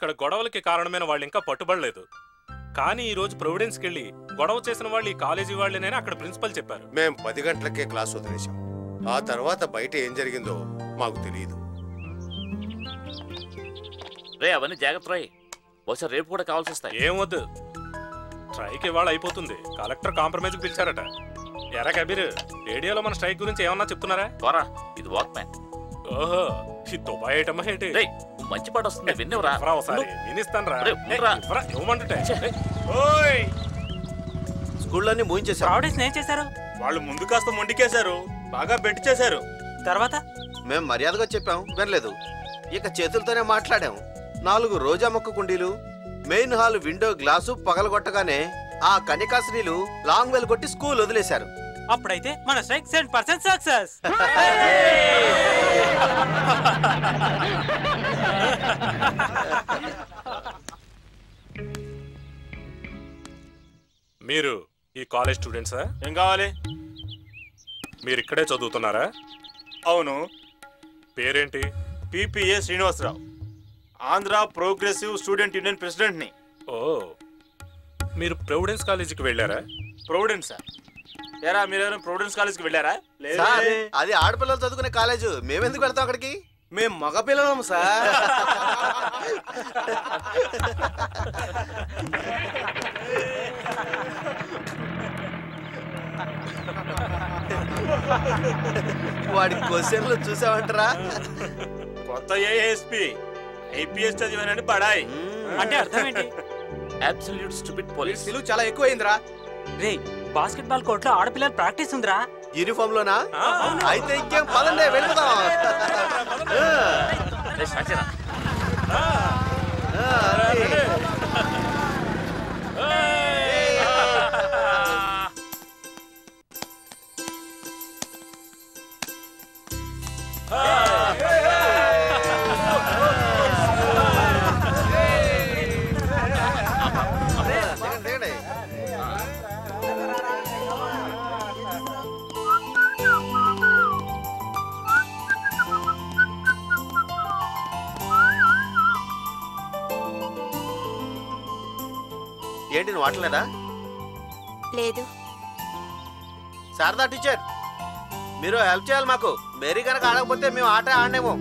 ఇక్కడ గొడవలకి కారణమైన వాళ్ళు ఇంకా పట్టుబడలేదు కానీ ఈ రోజు ప్రొవిడెన్స్కి వెళ్ళి గొడవ చేసిన వాళ్ళు ఈ కాలేజీ వాళ్ళేనని అక్కడ ప్రిన్సిపల్ చెప్పారు మేం పది గంటలకే క్లాస్ వదిలేశాం ఆ తర్వాత బయట ఏం జరిగిందో మాకు తెలియదు రే అవన్నీ జాగ్రత్త రాయి బహుశా రేపు కూడా కావాల్సి వస్తాయి ఏం వద్దు స్ట్రైక్ ఇవాళ అయిపోతుంది కలెక్టర్ కాంప్రమైజ్ పిలిచారట ఎరా కబీర్ రేడియోలో మన స్ట్రైక్ గురించి ఏమన్నా చెప్తున్నారా పోరా ఇది వాక్మ్యాన్ ఓహో ఈ దుబాయ్ ఐటమ్ ఏంటి రేయ్ మంచి పాట వస్తుంది విన్నవరా ఇవ్వరా ఒకసారి వినిస్తాను రా రేయ్, ఉండరా. ఇవ్వమంటే ఓయ్ స్కూళ్ళన్నీ మూయించేశారు ప్రౌడీస్ ఏం చేశారు వాళ్ళు ముందు కాస్త మొండికేశారు బాగా బెట్ చేశారు తర్వాత మేము మర్యాదగా చెప్పాం వినలేదు ఇక చేతులతోనే మాట్లాడాం నాలుగు రోజా మొక్క కుండీలు మెయిన్ హాల్ విండో గ్లాసు పగలగొట్టగానే ఆ కనికాశ్రీలు లాంగ్ వెల్ కొట్టి స్కూల్ వదిలేశారు అప్పుడైతే మన స్ట్రైక్ సెవెన్ పర్సెంట్ సక్సెస్ మీరు ఈ కాలేజ్ స్టూడెంట్సా ఏం కావాలి మీరు ఇక్కడే చదువుతున్నారా అవును పేరేంటి PPA Srinivasarao Andhra progressive student union ప్రెసిడెంట్ని ఓ మీరు ప్రొవిడెన్స్ కాలేజీకి వెళ్ళారా ప్రొవిడెన్స్ సార్ ఏరా మీరెవరైనా ప్రొవిడెన్స్ కాలేజ్కి వెళ్ళారా సార్ అది ఆడపిల్లలు చదువుకునే కాలేజు మేమెందుకు వెళ్తాం అక్కడికి మేము మగ పిల్లలం సార్ వాడి క్వశ్చన్లు చూసావంటరా కొత్త ఏఎస్పి ఐపీఎస్ చదివానని పడాయి అంటే అర్థం ఏంటి అబ్సల్యూట్ స్టూపిడ్ పోలీస్ చాలా ఎక్కువైందిరా రే బాస్కెట్ బాల్ కోర్ట్ లో ఆడపిల్లల ప్రాక్టీస్ ఉందిరా యూనిఫామ్ లోనా అయితే ఇంకేం పదండి వెళ్ళిపోదాం రే సాక్షిరా ఆ, అది. దిగండి, దిగండి. ఏంటి నువ్వు ఆటలేదా లేదు శారదా టీచర్ మీరు హెల్ప్ చేయాలి మాకు మేరీ కనుక ఆడకపోతే మేము ఆట ఆడనేమో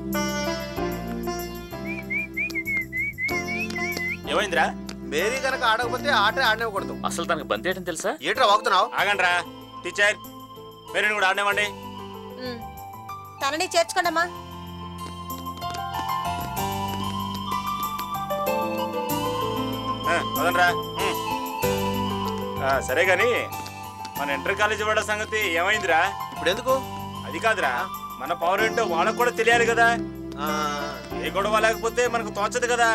ఏమైందిరా మేరీ కనుక ఆడకపోతే ఆట ఆడనివ్వకూడదు అసలు తనకు బంతి ఏంటని తెలుసా ఏంట్రా వాగుతున్నావు ఆగండ్రా టీచర్ మీరు కూడా ఆడనివ్వండి ఉమ్. తనని చేర్చుకోండమ్మా ఆ, పదండ్రా ఉమ్. ఆ, సరే గాని మన ఇంటర్ కాలేజీ వాళ్ళ సంగతి ఏమైందిరా ఇప్పుడు ఎందుకు అది కాదురా మన పవర్ ఏంటో వాళ్ళకు కూడా తెలియాలి కదా ఆ, ఏ గొడవ లేకపోతే మనకు తోచదు కదా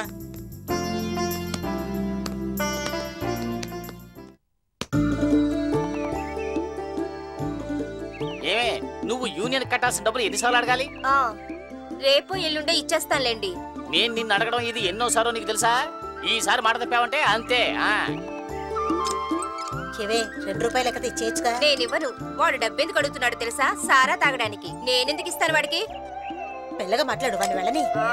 ఏమే నువ్వు యూనియన్ కట్టాల్సిన డబ్బులు ఎన్నిసార్లు అడగాలి ఆ, రేపు ఎల్లుండే ఇచ్చేస్తానులేండి నేను నిన్ను అడగడం ఇది ఎన్నోసారో నీకు తెలుసా ఈసారి మాట తప్పావంటే అంతే ఆ ఇవే రెండు రూపాయలు ఎక్కతే ఇచ్చేయచ్చుగా నేనివ్వను వాడు డబ్బెందుకు అడుగుతున్నాడు తెలుసా సారా తాగడానికి నేనెందుకు ఇస్తాను వాడికి మెల్లగా మాట్లాడు వాడిని వెళ్ళని ఆ,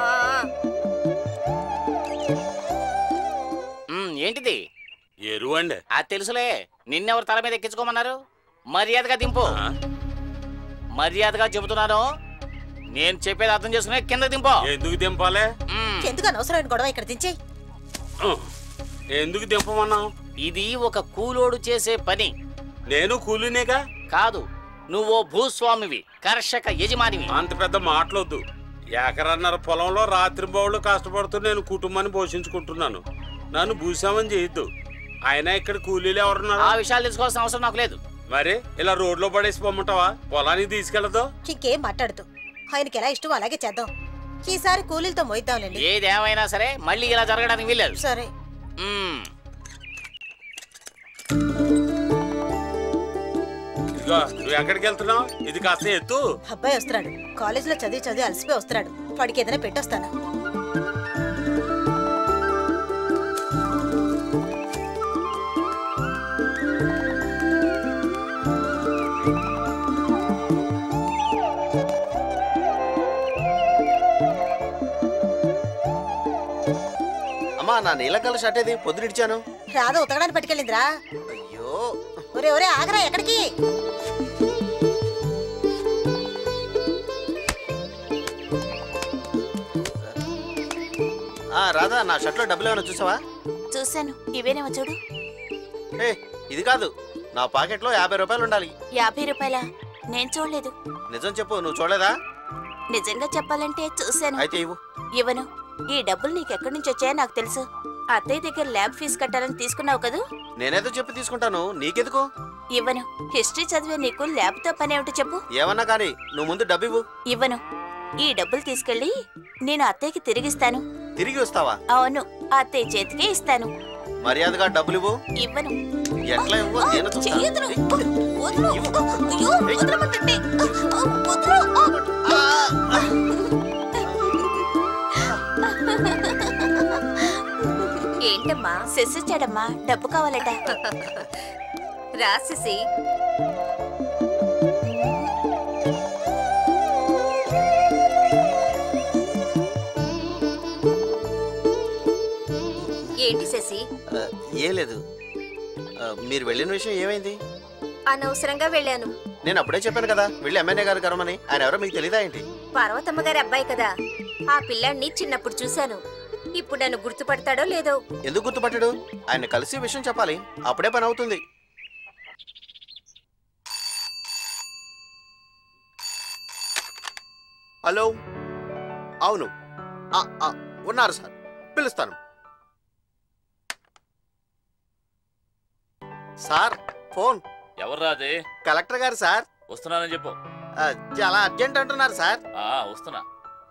ఉమ్, ఏంటిది ఎరువు అండి అది తెలుసులే నిన్నెవరు తల మీద ఎక్కించుకోమన్నారు మర్యాదగా దింపు మర్యాదగా చెబుతున్నాను నేను చెప్పేది అర్థం చేసుకునే కింద దింపు ఎందుకు దింపాలే ఉమ్, ఎందుకు అనవసరమైన గొడవ ఇక్కడ దించేయి ఎందుకు దింపమన్నావు ఇది ఒక కూలోడు చేసే పని నేను కూలీనేగా కాదు నువ్వు భూస్వామివి కర్షక యజమానివి అంత పెద్ద మాటలొద్దు ఎకరన్నర పొలంలో రాత్రి బౌళ్ళు కష్టపడుతూ నేను కుటుంబాన్ని పోషించుకుంటున్నాను నన్ను భూస్వామని చేయొద్దు అయినా ఇక్కడ కూలీలు ఎవరున్నారు ఆ విషయాలు తెలుసుకోవాల్సిన అవసరం నాకు లేదు మరి ఇలా రోడ్లో పడేసి పొమ్మంటావా పొలానికి తీసుకెళ్ళదు ఇంకేం మాట్లాడదు ఆయనకి ఎలా ఇష్టం అలాగే చేద్దాం ఈసారి కూలీలతో మోయిద్దాంలేండి ఏదేమైనా సరే మళ్ళీ ఇలా జరగడానికి వీల్లేదు సరే మ్మ్. ఇదిగో నువ్వు ఎక్కడికి వెళ్తున్నావు ఇది కాస్త ఎత్తు అబ్బాయి వస్తున్నాడు కాలేజీలో చదివి చదివి అలసిపోయి వస్తున్నాడు వాడికి ఏదైనా పెట్టొస్తాను నా నీలకల షర్ట్ ఏది పొద్దునిడిచాను రాధ ఉతకడానికి పట్టుకెళ్ళిందిరా అయ్యో ఒరే ఒరే ఆగరా ఎక్కడికి ఆ రాధా నా షర్ట్లో డబ్బులు ఏమైనా చూసావా చూశాను ఇవేనేమో చూడు ఏ ఇది కాదు నా పాకెట్లో యాభై రూపాయలు ఉండాలి యాభై రూపాయల నేను చూడలేదు నిజం చెప్పు నువ్వు చూడలేదా నిజంగా చెప్పాలంటే చూశాను అయితే ఇవ్వు ఇవ్వను ఈ డబ్బులు నీకు ఎక్కడి నుంచి వచ్చాయో నాకు తెలుసు అత్తయ్య దగ్గర ల్యాబ్ ఫీజు కట్టాలని తీసుకున్నావు కదూ నేనేదో చెప్పి తీసుకుంటాను నీకెందుకు ఇవ్వను హిస్టరీ చదివే నీకు ల్యాబ్తో పని ఏమిటో చెప్పు ఏమన్నా కానీ నువ్వు ముందు డబ్బు ఇవ్వు ఇవ్వను ఈ డబ్బులు తీసుకెళ్ళి నేను అత్తయ్యకి తిరిగిస్తాను తిరిగి వస్తావా అవును అత్తయ్య చేతికే ఇస్తాను మర్యాదగా డబ్బులు ఇవ్వు ఇవ్వను ఎట్లా ఇవ్వు నేను చూస్తా చెయ్యొద్దును. ఏయ్, వదులు. అయ్యో, వదలమంటుంటే. వదులు. ఏంటమ్మా శశిచ్చాడమ్మా డబ్బు కావాలట రాసిసి ఏంటి శశి ఆ, ఏం లేదు ఆ, మీరు వెళ్ళిన విషయం ఏమైంది అనవసరంగా వెళ్ళాను నేను అప్పుడే చెప్పాను కదా వెళ్ళి ఎమ్మెల్యే గారు కరమని ఆయన ఎవరో మీకు తెలియదా ఏంటి పార్వతమ్మ గారి అబ్బాయి కదా ఆ పిల్లాడిని చిన్నప్పుడు చూశాను ఇప్పుడు నన్ను గుర్తుపడతాడో లేదో ఎందుకు గుర్తుపట్టాడు ఆయన కలిసి విషయం చెప్పాలి అప్పుడే పని అవుతుంది హలో అవును ఆ, ఆ, ఉన్నారు సార్ పిలుస్తాను సార్ ఫోన్ ఎవర్రా అది కలెక్టర్ గారు సార్ వస్తున్నానని చెప్పు ఆ, చాలా అర్జెంట్ అంటున్నారు సార్ ఆ వస్తున్నా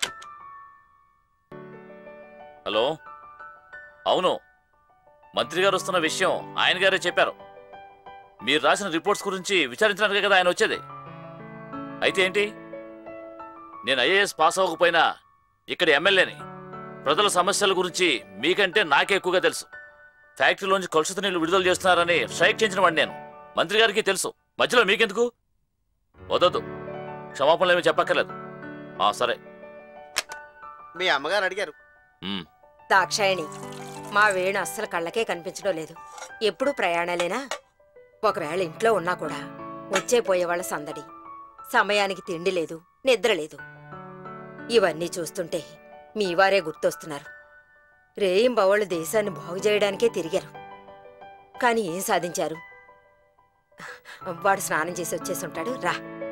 హలో అవును మంత్రి గారు వస్తున్న విషయం ఆయన గారే చెప్పారు మీరు రాసిన రిపోర్ట్స్ గురించి విచారించడానికి కదా ఆయన వచ్చేది అయితే ఏంటి నేను ఐఏఎస్ పాస్ అవ్వకపోయినా ఇక్కడ ఎమ్మెల్యేని ప్రజల సమస్యల గురించి మీకంటే నాకే ఎక్కువగా తెలుసు ఫ్యాక్టరీలోంచి కలుషిత నీళ్లు విడుదల చేస్తున్నారని స్ట్రైక్ చేసిన వాడిని నేను మంత్రి గారికి తెలుసు మధ్యలో మీకెందుకు వదొద్దు క్షమాపణలు ఏమీ చెప్పక్కర్లేదు ఆ, సరే మీ అమ్మగారు అడిగారు ఉమ్. దాక్షాయణి మా వేణు అస్సలు కళ్ళకే కనిపించడం లేదు ఎప్పుడు ప్రయాణాలేనా ఒకవేళ ఇంట్లో ఉన్నా కూడా వచ్చే పోయేవాళ్ళ సందడి సమయానికి తిండి లేదు నిద్ర లేదు ఇవన్నీ చూస్తుంటే మీ వారే గుర్తొస్తున్నారు రేయింబవళ్ళు దేశాన్ని బాగు చేయడానికే తిరిగారు కానీ ఏం సాధించారు వాడు స్నానం చేసి వచ్చేసి ఉంటాడు రా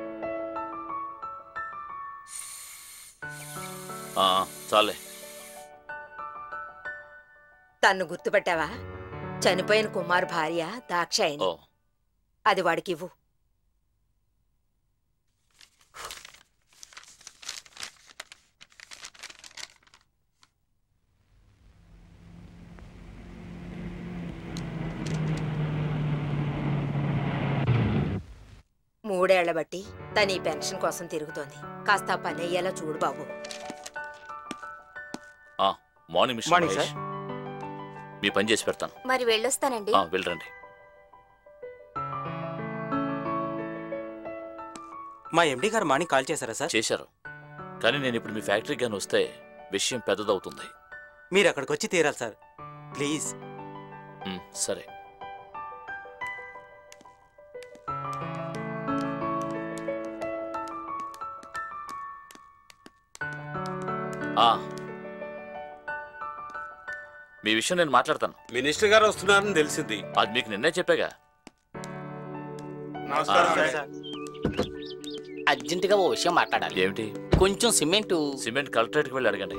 ఆ, చాలే తన్ను గుర్తుపట్టావా చనిపోయిన కుమార్ భార్య దాక్షాయణి ఓ అది వాడికివ్వు మూడేళ్ల బట్టి తన ఈ పెన్షన్ కోసం తిరుగుతోంది కాస్త ఆ పని అయ్యేలా చూడు బాబు ఆ, మార్నింగ్ మిస్టర్ మార్నింగ్, మహేష్ మీ పని చేసి పెడతాను మరి వెళ్ళొస్తానండి ఆ, వెళ్ళరండి మా ఎండి గారు మార్నింగ్ కాల్ చేశారా సార్ చేశారు కానీ నేను ఇప్పుడు మీ ఫ్యాక్టరీకి కానీ వస్తే విషయం పెద్దదవుతుంది మీరు అక్కడికి వచ్చి తీరాలి సార్ ప్లీజ్ ఉమ్, సరే ఆ, మీ విషయం నేను మాట్లాడతాను మినిస్టర్ గారు వస్తున్నారని తెలిసింది అది మీకు నిన్నే చెప్పాగా నమస్కారం ఆ. సార్ అర్జెంటుగా ఓ విషయం మాట్లాడాలి ఏమిటి కొంచెం సిమెంటు సిమెంట్ కలెక్టరేట్కి వెళ్ళి అడగండి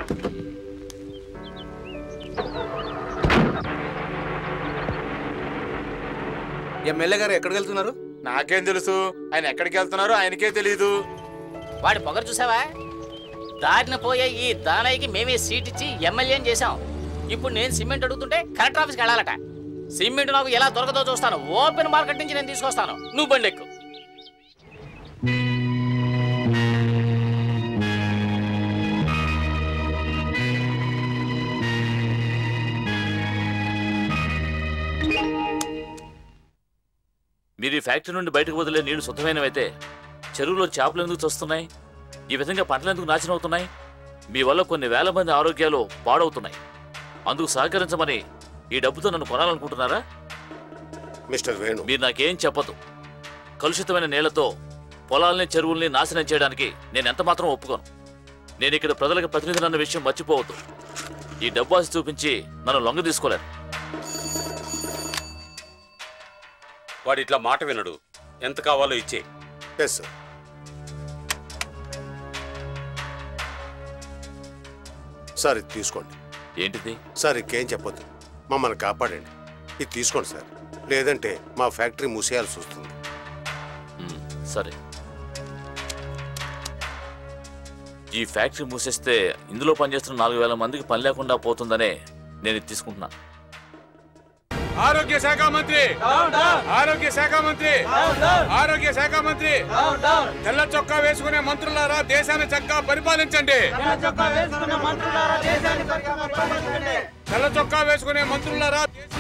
ఎమ్మెల్యే గారు ఎక్కడికి వెళ్తున్నారు నాకేం తెలుసు ఆయన ఎక్కడికి వెళ్తున్నారో ఆయనకే తెలియదు వాడి పొగరు చూసావా దారిన పోయే ఈ దానయ్యకి మేమే సీట్ ఇచ్చి ఎమ్మెల్యేని చేశాం ఇప్పుడు నేను సిమెంట్ అడుగుతుంటే కలెక్టర్ ఆఫీస్కి వెళ్ళాలట సిమెంట్ నాకు ఎలా దొరకదో చూస్తాను ఓపెన్ మార్కెట్ నుంచి నేను తీసుకొస్తాను నువ్వు బండి ఎక్కు మీరు ఈ ఫ్యాక్టరీ నుండి బయటకు వదిలే నీళ్లు శుద్ధమైనవైతే చెరువులో చేపలు ఎందుకు చస్తున్నాయి ఈ విధంగా పంటలు ఎందుకు నాశనం అవుతున్నాయి మీ వల్ల కొన్ని వేల మంది ఆరోగ్యాలు పాడవుతున్నాయి అందుకు సహకరించమని ఈ డబ్బుతో నన్ను కొనాలనుకుంటున్నారా మిస్టర్ వేణు మీరు నాకేం చెప్పదు కలుషితమైన నీళ్లతో పొలాల్ని చెరువుల్ని నాశనం చేయడానికి నేను ఎంత మాత్రం ఒప్పుకోను నేను ఇక్కడ ప్రజలకు ప్రతినిధి అన్న విషయం మర్చిపోవద్దు ఈ డబ్బు ఆశ చూపించి నన్ను లొంగ తీసుకోలేను వాడు ఇట్లా మాట వినడు ఎంత కావాలో ఇచ్చే ఎస్ సార్ సార్ ఇది తీసుకోండి ఏంటిది సార్ ఇంకేం చెప్పొద్దు మమ్మల్ని కాపాడండి ఇది తీసుకోండి సార్ లేదంటే మా ఫ్యాక్టరీ మూసేయాల్సి వస్తుంది మ్మ్, సరే ఈ ఫ్యాక్టరీ మూసేస్తే ఇందులో పనిచేస్తున్న నాలుగు వేల మందికి పని లేకుండా పోతుందనే నేను ఇది తీసుకుంటున్నాను ఆరోగ్య శాఖ మంత్రి ఆరోగ్య శాఖ మంత్రి ఆరోగ్య శాఖ మంత్రి తెల్ల చొక్కా వేసుకునే మంత్రులారా దేశాన్ని చక్కగా పరిపాలించండి తెల్ల చొక్కా వేసుకునే మంత్రులారా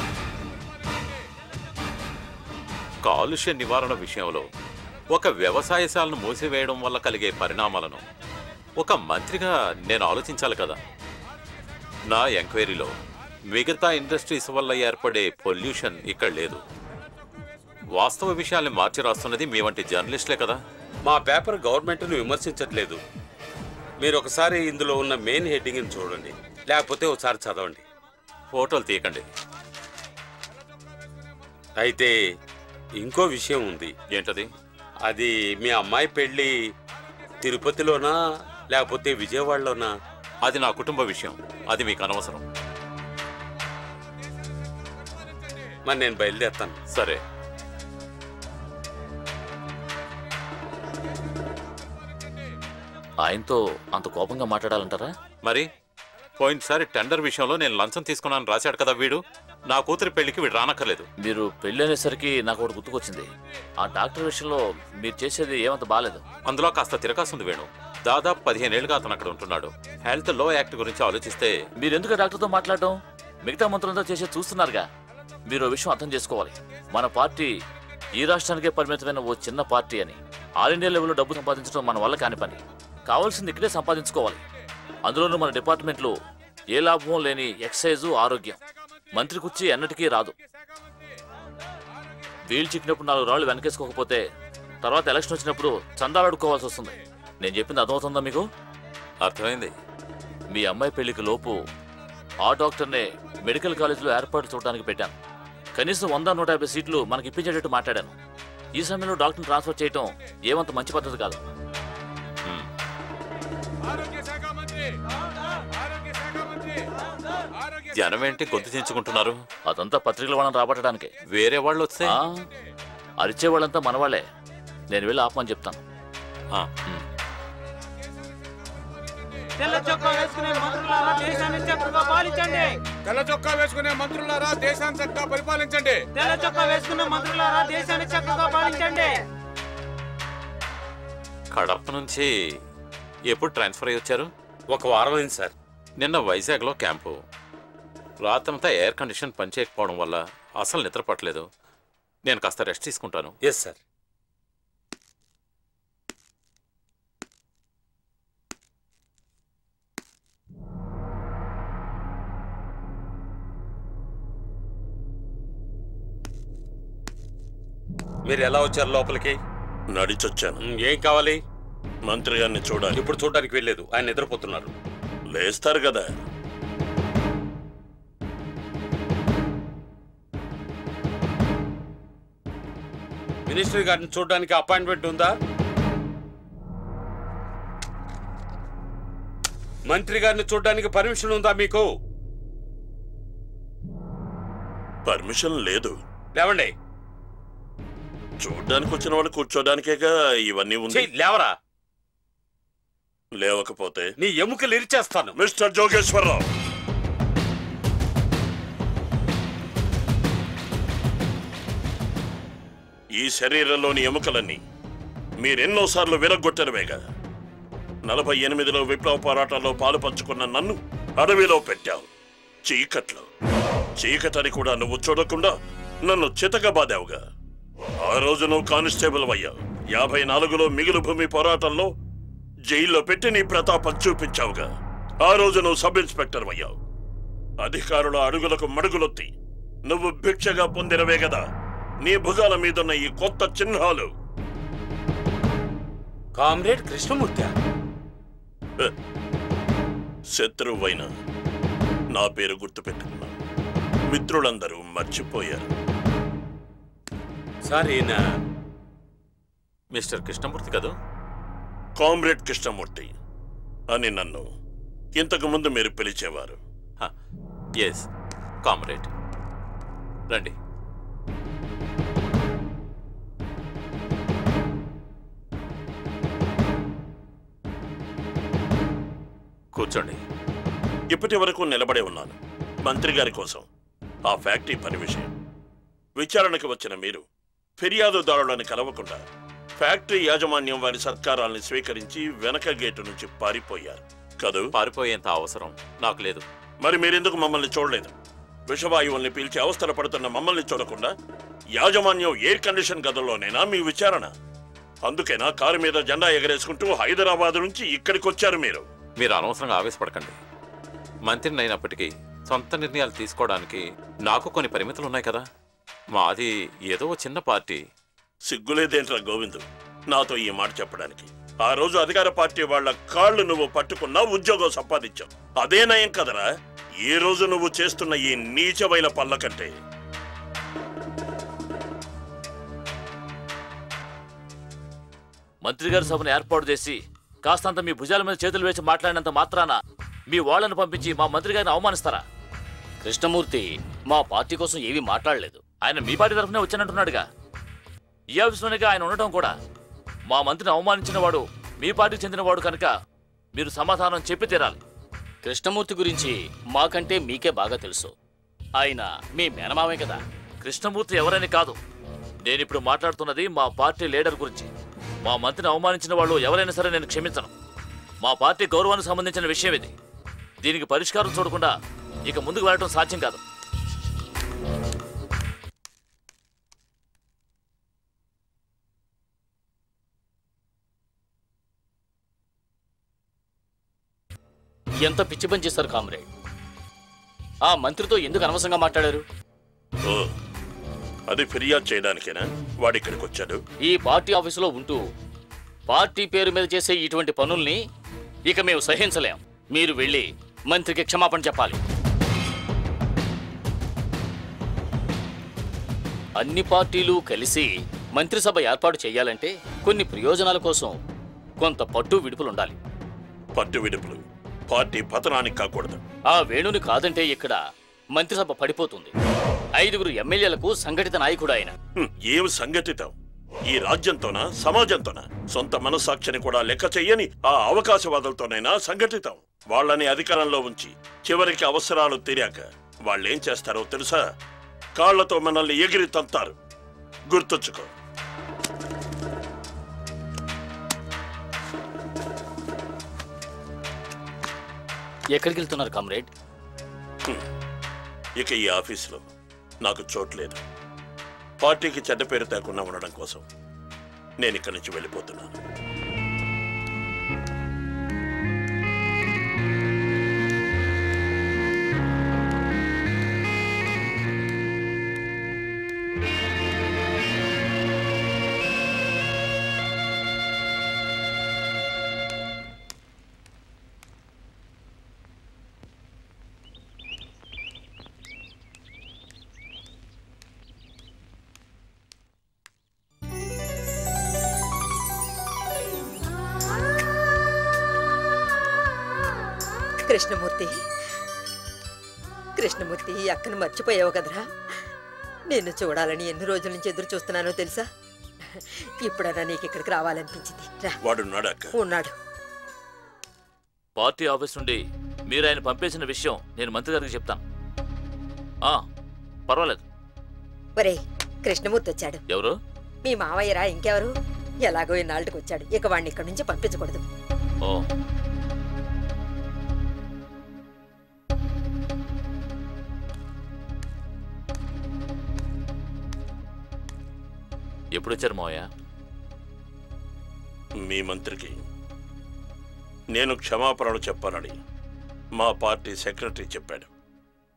కాలుష్య నివారణ విషయంలో ఒక వ్యవసాయశాలను మూసివేయడం వల్ల కలిగే పరిణామాలను ఒక మంత్రిగా నేను ఆలోచించాలి కదా నా ఎంక్వైరీలో మిగతా ఇండస్ట్రీస్ వల్ల ఏర్పడే పొల్యూషన్ ఇక్కడ లేదు వాస్తవ విషయాల్ని మార్చి రాస్తున్నది మీ వంటి జర్నలిస్టులే కదా మా పేపర్ గవర్నమెంట్ను విమర్శించట్లేదు మీరు ఒకసారి ఇందులో ఉన్న మెయిన్ హెడ్డింగ్ని చూడండి లేకపోతే ఒకసారి చదవండి ఫోటోలు తీయకండి అయితే ఇంకో విషయం ఉంది ఏంటది అది మీ అమ్మాయి పెళ్ళి తిరుపతిలోనా లేకపోతే విజయవాడలోనా అది నా కుటుంబ విషయం అది మీకు అనవసరం మరి నేను బయలుదేరుతాను సరే ఆయనతో అంత కోపంగా మాట్లాడాలంటారా మరి పోయినసారి టెండర్ విషయంలో నేను లంచం తీసుకున్నాను రాశాడు కదా వీడు నా కూతురి పెళ్లికి వీడు రానక్కర్లేదు మీరు పెళ్ళి అనేసరికి నాకు ఒకటి గుర్తుకొచ్చింది ఆ డాక్టర్ విషయంలో మీరు చేసేది ఏమంత బాగాలేదు అందులో కాస్త తిరకాసుంది వేణు దాదాపు పదిహేనేళ్లుగా అతను అక్కడ ఉంటున్నాడు హెల్త్ లో యాక్ట్ గురించి ఆలోచిస్తే మీరు ఎందుకు డాక్టర్తో మాట్లాడటం మిగతా మంత్రులతో చేసే చూస్తున్నారుగా మీరు ఓ విషయం అర్థం చేసుకోవాలి మన పార్టీ ఈ రాష్ట్రానికే పరిమితమైన ఓ చిన్న పార్టీ అని ఆల్ ఇండియా లెవెల్లో డబ్బు సంపాదించడం మన వల్ల కాని పని కావాల్సింది ఇక్కడే సంపాదించుకోవాలి అందులోనూ మన డిపార్ట్మెంట్లో ఏ లాభం లేని ఎక్సైజు ఆరోగ్యం మంత్రి కుర్చీ ఎన్నటికీ రాదు వీలు చిక్కినప్పుడు నాలుగు రాళ్ళు వెనకేసుకోకపోతే తర్వాత ఎలక్షన్ వచ్చినప్పుడు చందాలు అడుక్కోవాల్సి వస్తుంది నేను చెప్పింది అర్థమవుతుందా మీకు అర్థమైంది మీ అమ్మాయి పెళ్లికి లోపు ఆ డాక్టర్నే మెడికల్ కాలేజీలో ఏర్పాటు చూడడానికి పెట్టాను కనీసం వంద నూట యాభై సీట్లు మనకి ఇప్పించేటట్టు మాట్లాడాను ఈ సమయంలో డాక్టర్ని ట్రాన్స్ఫర్ చేయటం ఏమంత మంచి పద్ధతి కాదు ఆరోగ్య శాఖ మంత్రి ఆరోగ్య శాఖ మంత్రి ఆరోగ్య జనం ఏంటి గొంతు చించుకుంటున్నారు అదంతా పత్రికల వాళ్ళని రాబట్టడానికే వేరే వాళ్ళు వస్తే ఆ, అరిచే వాళ్ళంతా మనవాళ్లే నేను వెళ్ళి ఆపమని చెప్తాను ఆ, తెల్ల చొక్కా వేసుకునే మంత్రులారా దేశాన్ని చక్కగా పాలించండి తెల్ల చొక్కా వేసుకునే మంత్రులారా దేశాన్ని చక్కగా పరిపాలించండి తెల్ల చొక్కా వేసుకున్న మంత్రులారా దేశాన్ని చక్కగా పాలించండి కడప నుంచి ఎప్పుడు ట్రాన్స్ఫర్ అయ్యి వచ్చారు ఒక వారం అయింది సార్ నిన్న వైజాగ్లో క్యాంపు రాత్రంతా ఎయిర్ కండిషన్ పనిచేయకపోవడం వల్ల అసలు నిద్ర పట్టలేదు నేను కాస్త రెస్ట్ తీసుకుంటాను ఎస్ సార్ మీరు ఎలా వచ్చారు లోపలికి నడిచొచ్చాను ఉమ్, ఏం కావాలి మంత్రి గారిని చూడాలి ఇప్పుడు చూడడానికి వెళ్ళలేదు ఆయన నిద్రపోతున్నారు లేస్తారు కదా మినిస్టర్ గారిని చూడడానికి అపాయింట్మెంట్ ఉందా మంత్రి గారిని చూడడానికి పర్మిషన్ ఉందా మీకు పర్మిషన్ లేదు లేవండి చూడ్డానికి వచ్చిన వాళ్ళు కూర్చోడానికేగా ఇవన్నీ ఉంది చెయ్, లేవరా లేవకపోతే నీ ఎముకలు ఇరిచేస్తాను మిస్టర్ జోగేశ్వరరావు ఈ శరీరంలోని ఎముకలన్నీ మీరెన్నోసార్లు విరగొట్టనవేగా నలభై ఎనిమిదిలో విప్లవ పోరాటాల్లో పాలు పంచుకున్న నన్ను అడవిలో పెట్టావు చీకట్లో చీకటని కూడా నువ్వు చూడకుండా నన్ను చితక బాదావుగా ఆ రోజు నువ్వు కానిస్టేబుల్ అయ్యావు యాభై నాలుగులో మిగులు భూమి పోరాటంలో జైల్లో పెట్టి నీ ప్రతాపం చూపించావుగా ఆ రోజు నువ్వు సబ్ ఇన్స్పెక్టర్ అయ్యావు అధికారుల అడుగులకు మడుగులొత్తి నువ్వు భిక్షగా పొందినవే కదా నీ భుజాల మీదున్న ఈ కొత్త చిహ్నాలు కామ్రేడ్ కృష్ణమూర్తి హ, శత్రువైన నా పేరు గుర్తుపెట్టుకున్నా మిత్రులందరూ మర్చిపోయారు సార్ ఈయన మిస్టర్ కృష్ణమూర్తి కదా కామ్రేడ్ కృష్ణమూర్తి అని నన్ను ఇంతకు ముందు మీరు పిలిచేవారు ఎస్ కామ్రేడ్ రండి కూర్చోండి ఇప్పటి వరకు నిలబడే ఉన్నాను మంత్రి గారి కోసం ఆ ఫ్యాక్టరీ పని విషయం విచారణకు వచ్చిన మీరు ఫిర్యాదుదారులను కలవకుండా ఫ్యాక్టరీ యాజమాన్యం వారి సత్కారాల్ని స్వీకరించి వెనక గేటు నుంచి పారిపోయారు కదూ పారిపోయేంత అవసరం నాకు లేదు మరి మీరెందుకు మమ్మల్ని చూడలేదు విషవాయువుల్ని పీల్చి అవస్థలు పడుతున్న మమ్మల్ని చూడకుండా యాజమాన్యం ఎయిర్ కండిషన్ గదుల్లోనేనా మీ విచారణ అందుకేనా కారు మీద జెండా ఎగరేసుకుంటూ హైదరాబాద్ నుంచి ఇక్కడికి వచ్చారు మీరు మీరు అనవసరంగా ఆవేశపడకండి మంత్రిని అయినప్పటికీ సొంత నిర్ణయాలు తీసుకోవడానికి నాకు కొన్ని పరిమితులు ఉన్నాయి కదా మాది ఏదో ఓ చిన్న పార్టీ సిగ్గులేదేంట్రా గోవిందు నాతో ఈ మాట చెప్పడానికి ఆ రోజు అధికార పార్టీ వాళ్ళ కాళ్ళు నువ్వు పట్టుకున్నా ఉద్యోగం సంపాదించావు అదే నయం కదరా ఈ రోజు నువ్వు చేస్తున్న ఈ నీచమైన పనుల కంటే మంత్రి గారి సభను ఏర్పాటు చేసి కాస్తంత మీ భుజాల మీద చేతులు వేసి మాట్లాడినంత మాత్రాన మీ వాళ్ళను పంపించి మా మంత్రి గారిని అవమానిస్తారా కృష్ణమూర్తి మా పార్టీ కోసం ఏమీ మాట్లాడలేదు ఆయన మీ పార్టీ తరఫునే వచ్చానంటున్నాడుగా ఈ ఆఫీస్లోనేగా ఆయన ఉండటం కూడా మా మంత్రిని అవమానించిన వాడు మీ పార్టీకి చెందినవాడు కనుక మీరు సమాధానం చెప్పి తీరాలి కృష్ణమూర్తి గురించి మాకంటే మీకే బాగా తెలుసు ఆయన మీ మేనమామే కదా కృష్ణమూర్తి ఎవరని కాదు నేను ఇప్పుడు మాట్లాడుతున్నది మా పార్టీ లీడర్ గురించి మా మంత్రిని అవమానించిన వాళ్ళు ఎవరైనా సరే నేను క్షమించను మా పార్టీ గౌరవానికి సంబంధించిన విషయం ఇది దీనికి పరిష్కారం చూడకుండా ఇక ముందుకు వెళ్ళడం సాధ్యం కాదు ఎంత పిచ్చి పని చేశారు కామ్రేడ్ ఆ మంత్రితో ఎందుకు అనవసరంగా మాట్లాడారు ఓ అది ఫిర్యాదు చేయడానికేనా వాడిక్కడికి వచ్చాడు ఈ పార్టీ ఆఫీసులో ఉంటూ పార్టీ పేరు మీద చేసే ఇటువంటి పనుల్ని ఇక మేము సహించలేం మీరు వెళ్ళి మంత్రికి క్షమాపణ చెప్పాలి అన్ని పార్టీలు కలిసి మంత్రిసభ ఏర్పాటు చేయాలంటే కొన్ని ప్రయోజనాల కోసం కొంత పట్టు విడుపులు ఉండాలి పట్టు విడుపులు పార్టీ పతనానికి కాకూడదు ఆ వేణుని కాదంటే ఇక్కడ మంత్రిసభ పడిపోతుంది ఐదుగురు ఎమ్మెల్యేలకు సంఘటిత నాయకుడు ఆయన హ్మ్, ఏం సంఘటితం ఈ రాజ్యంతోనా సమాజంతోనా సొంత మనస్సాక్షిని కూడా లెక్క చెయ్యని ఆ అవకాశవాదులతోనైనా సంఘటితం వాళ్ళని అధికారంలో ఉంచి చివరికి అవసరాలు తీరాక వాళ్ళేం చేస్తారో తెలుసా కాళ్లతో మనల్ని ఎగిరి తంతారు గుర్తుంచుకో ఎక్కడికి వెళ్తున్నారు కామ్రేడ్ హ్మ్. ఇక ఈ ఆఫీసులో నాకు చోట్లేదు పార్టీకి చెడ్డ పేరు తేకుండా ఉండడం కోసం నేను ఇక్కడి నుంచి వెళ్ళిపోతున్నాను కృష్ణమూర్తి కృష్ణమూర్తి ఈ అక్కను మర్చిపోయావు కదరా నిన్ను చూడాలని ఎన్ని రోజుల నుంచి ఎదురు చూస్తున్నానో తెలుసా ఇప్పుడన్నా నీకు ఇక్కడికి రావాలనిపించింది రా వాడున్నాడు అక్క ఉన్నాడు పార్టీ ఆఫీస్ నుండి మీరు ఆయన పంపేసిన విషయం నేను మంత్రి గారికి చెప్తాను ఆ, పర్వాలేదు ఒరేయ్ కృష్ణమూర్తి వచ్చాడు ఎవరు మీ మావయ్యరా ఇంకెవరు ఎలాగో ఇన్నాళ్ళకి వచ్చాడు ఇక వాడిని ఇక్కడి నుంచి పంపించకూడదు ఓ ఎప్పుడు వచ్చారు మావయ్య మీ మంత్రికి నేను క్షమాపణలు చెప్పాలని మా పార్టీ సెక్రటరీ చెప్పాడు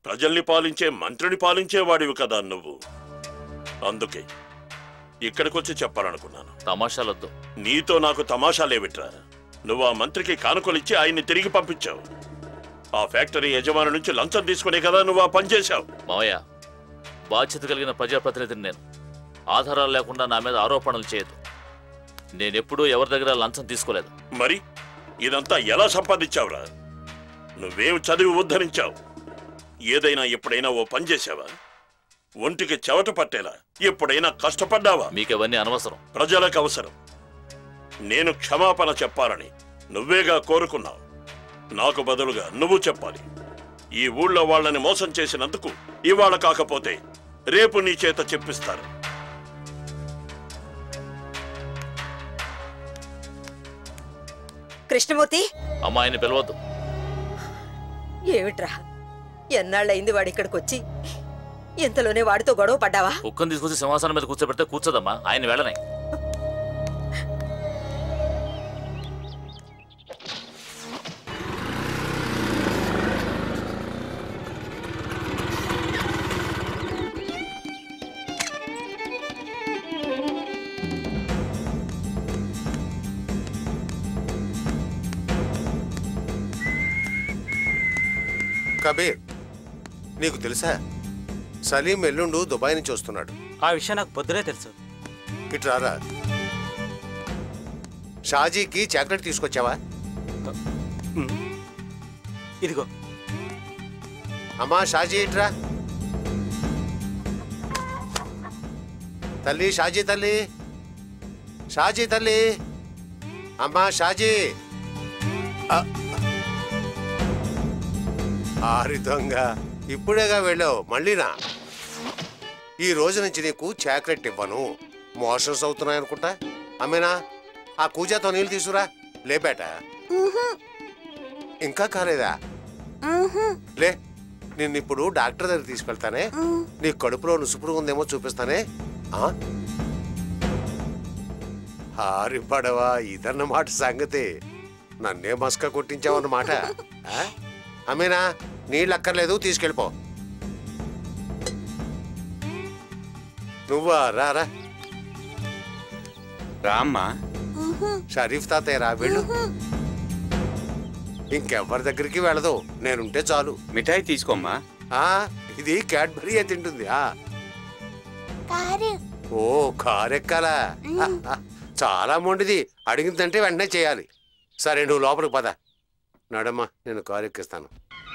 ప్రజల్ని పాలించే మంత్రిని పాలించేవాడివి కదా నువ్వు అందుకే ఇక్కడికొచ్చి చెప్పాలనుకున్నాను తమాషాలొద్దు నీతో నాకు తమాషాలేవిట్రా నువ్వు ఆ మంత్రికి కానుకలిచ్చి ఆయన్ని తిరిగి పంపించావు ఆ ఫ్యాక్టరీ యజమాని నుంచి లంచం తీసుకునే కదా నువ్వు ఆ పని చేశావు మావయ్య బాధ్యత కలిగిన ప్రజాప్రతినిధిని నేను ఆధారాలు లేకుండా నా మీద ఆరోపణలు చేయదు నేనెప్పుడూ ఎవరి దగ్గర లంచం తీసుకోలేదు మరి ఇదంతా ఎలా సంపాదించావురా నువ్వేం చదివి ఉద్ధరించావు ఏదైనా ఎప్పుడైనా ఓ పని చేశావా ఒంటికి చెవట పట్టేలా ఎప్పుడైనా కష్టపడ్డావా మీకవన్నీ అనవసరం ప్రజలకు అవసరం నేను క్షమాపణ చెప్పాలని నువ్వేగా కోరుకున్నావు నాకు బదులుగా నువ్వు చెప్పాలి ఈ ఊళ్ళో వాళ్ళని మోసం చేసినందుకు ఇవాళ కాకపోతే రేపు నీ చేత చెప్పిస్తారు కృష్ణమూర్తి అమ్మాయిని పిలవద్దు ఏమిట్రా ఎన్నాళ్ళయింది వాడు ఇక్కడికి వచ్చి ఇంతలోనే వాడితో గొడవ పడ్డావా కుక్కను తీసుకొచ్చి సింహాసనం మీద కూర్చోబెడితే కూర్చోదమ్మా ఆయన వెళ్ళనే కబీర్ నీకు తెలుసా సలీం ఎల్లుండు దుబాయ్ నుంచి వస్తున్నాడు ఆ విషయం నాకు పొద్దునే తెలుసు ఇటు రారా షాజీకి చాక్లెట్ తీసుకొచ్చావా ఇదిగో అమ్మా షాజీ ఇట్రా తల్లి షాజీ తల్లి షాజీ తల్లి అమ్మా షాజీ ఆ. ఆరి దొంగ ఇప్పుడేగా వెళ్ళావు మళ్ళీనా ఈ రోజు నుంచి నీకు చాక్లెట్ ఇవ్వను మోషన్స్ అవుతున్నాయనుకుంటా అమ్మేనా ఆ కూజాతో నీళ్ళు తీసుకురా లేబేట ఇంకా కాలేదా లే నిన్ను ఇప్పుడు డాక్టర్ దగ్గర తీసుకెళ్తానే నీ కడుపులో నుసుపుడు ఉందేమో చూపిస్తానే ఆ? హారి పడవా ఇదన్నమాట సంగతి నన్నే మస్క కొట్టించావన్నమాట ఆ? అమీనా నీళ్ళు అక్కర్లేదు తీసుకెళ్ళిపో నువ్వా రా రా రామ్మా షరీఫ్ తాతయ్య రా వెళ్ళు ఇంకెవ్వరి దగ్గరికి వెళ్ళదు నేనుంటే చాలు మిఠాయి తీసుకోమ్మా ఆ ఇది క్యాడ్బరీ తింటుంది ఆ ఓ కారెక్కాలా చాలా మొండిది అడిగిందంటే వెంటనే చేయాలి సరే నువ్వు లోపలికి పద నడమ్మా నేను కారు ఎక్కిస్తాను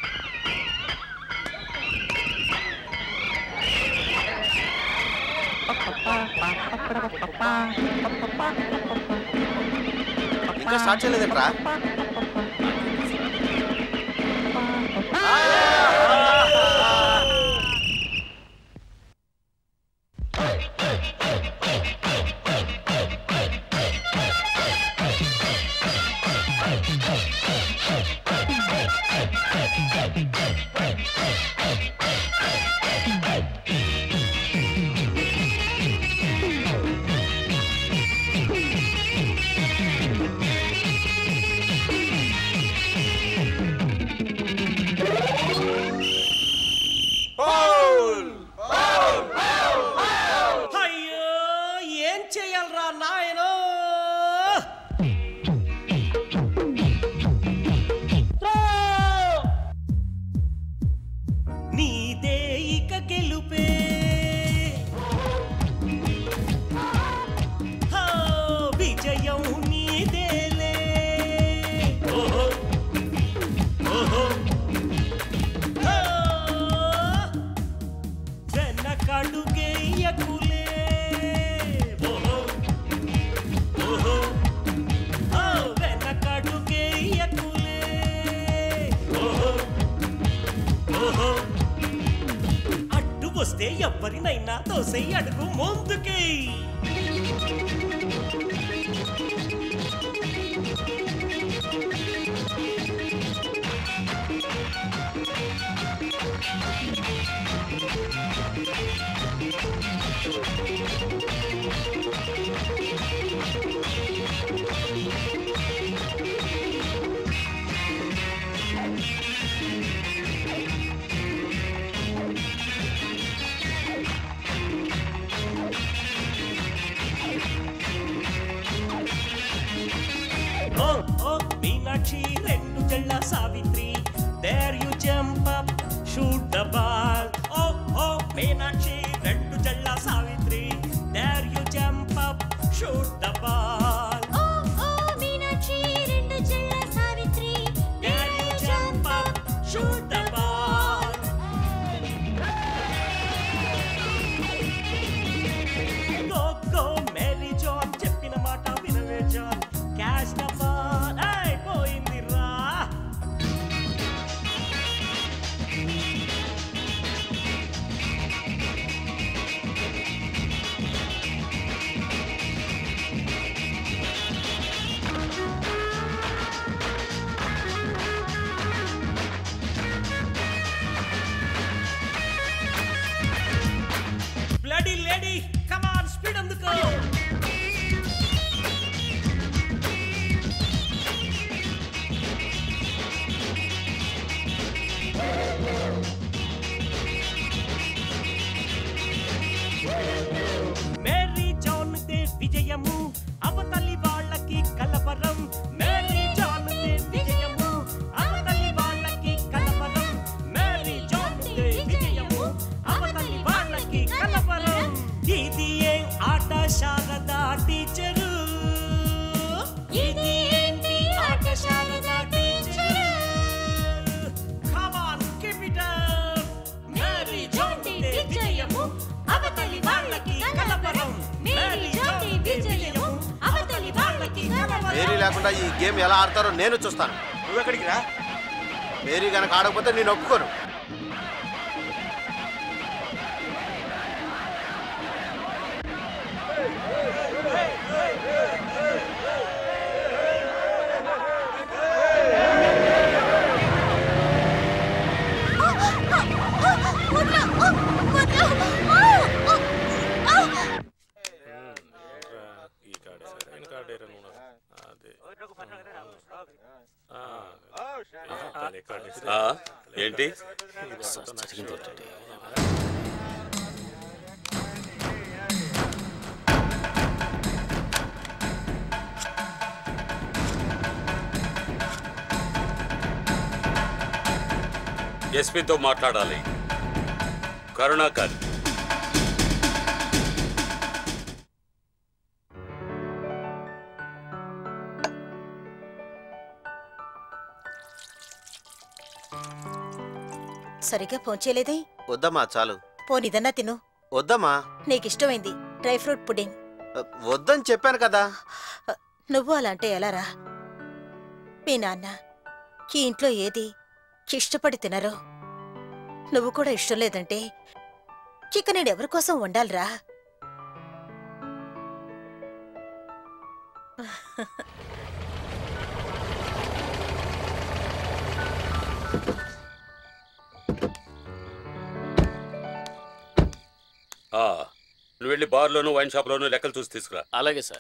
ఇంకా స్టార్ట్ చేయలేదంట్రా అయ్యో ఏం చెయ్యాలరా నాయనో నీదే ఇక గెలుపే హా, విజయం నీదేలే ఓహో ఓహో హా, వెనకడుగేయకులే ఓహో ఓహో ఆ వెనకడుగేయకులే ఓహో ఓహో అడ్డు వస్తే ఎవరినైనా తోసే అడుగు ముందుకే ఓ మీనాక్షి రెండు జళ్ళ Savitri there you jump up shoot the ball ఓ ఓ మీనాక్షి రెండు జళ్ళ Savitri there you jump up shoot the ball ఓ ఓ మీనాక్షి రెండు చెల్ల Savitri there you jump up shoot the ball go go Mary John చెప్పిన మాట వినవే జాన్ క్యాష్ ద బాల్ అయిపోయింది రా bloody lady come on speed అందుకో మేరీ జాన్ దే విజయము అవతలి వాళ్ళకి కలవరం మేరీ జాన్ దే విజయము అవతలి వాళ్ళకి కలవరం మేరీ జాన్ దే విజయము అవతలి వాళ్ళకి కలవరం ఇది ఏం ఆట శారదా టీచరు ఇది ఏంటి ఆట Sharada teacher come on keep it up Mary John దే విజయము అవతలి వాళ్ళకి కలవరం మేరీ జాన్ దే విజయము అవతలి వాళ్ళకి కలవరం మేరీ లేకుండా ఈ గేమ్ ఎలా ఆడతారో నేను చూస్తాను నువ్వు ఎక్కడికి రా మేరీ కనుక ఆడకపోతే నేను ఒప్పుకోను ఈ కాడే సరైన కాడేరా నువ్వు అదే ఆ, ఏంటి ఎస్పీతో మాట్లాడాలి కరుణాకర్ సరిగ్గా పోంచేలేదే వద్దమ్మా చాలు పోనిదన్నా తిను వద్దమ్మా నీకిష్టమైంది డ్రై ఫ్రూట్ పుడింగ్ వద్దని చెప్పాను కదా నువ్వు అలా అంటే ఎలారా మీ నాన్న ఈ ఇంట్లో ఏది ఇష్టపడి తినరో నువ్వు కూడా ఇష్టం లేదంటే ఇక నేను ఎవరి కోసం వండాలిరా ఆ, నువ్వు వెళ్ళి బార్లోను వైన్ షాప్లోను లెక్కలు చూసి తీసుకురా అలాగే సార్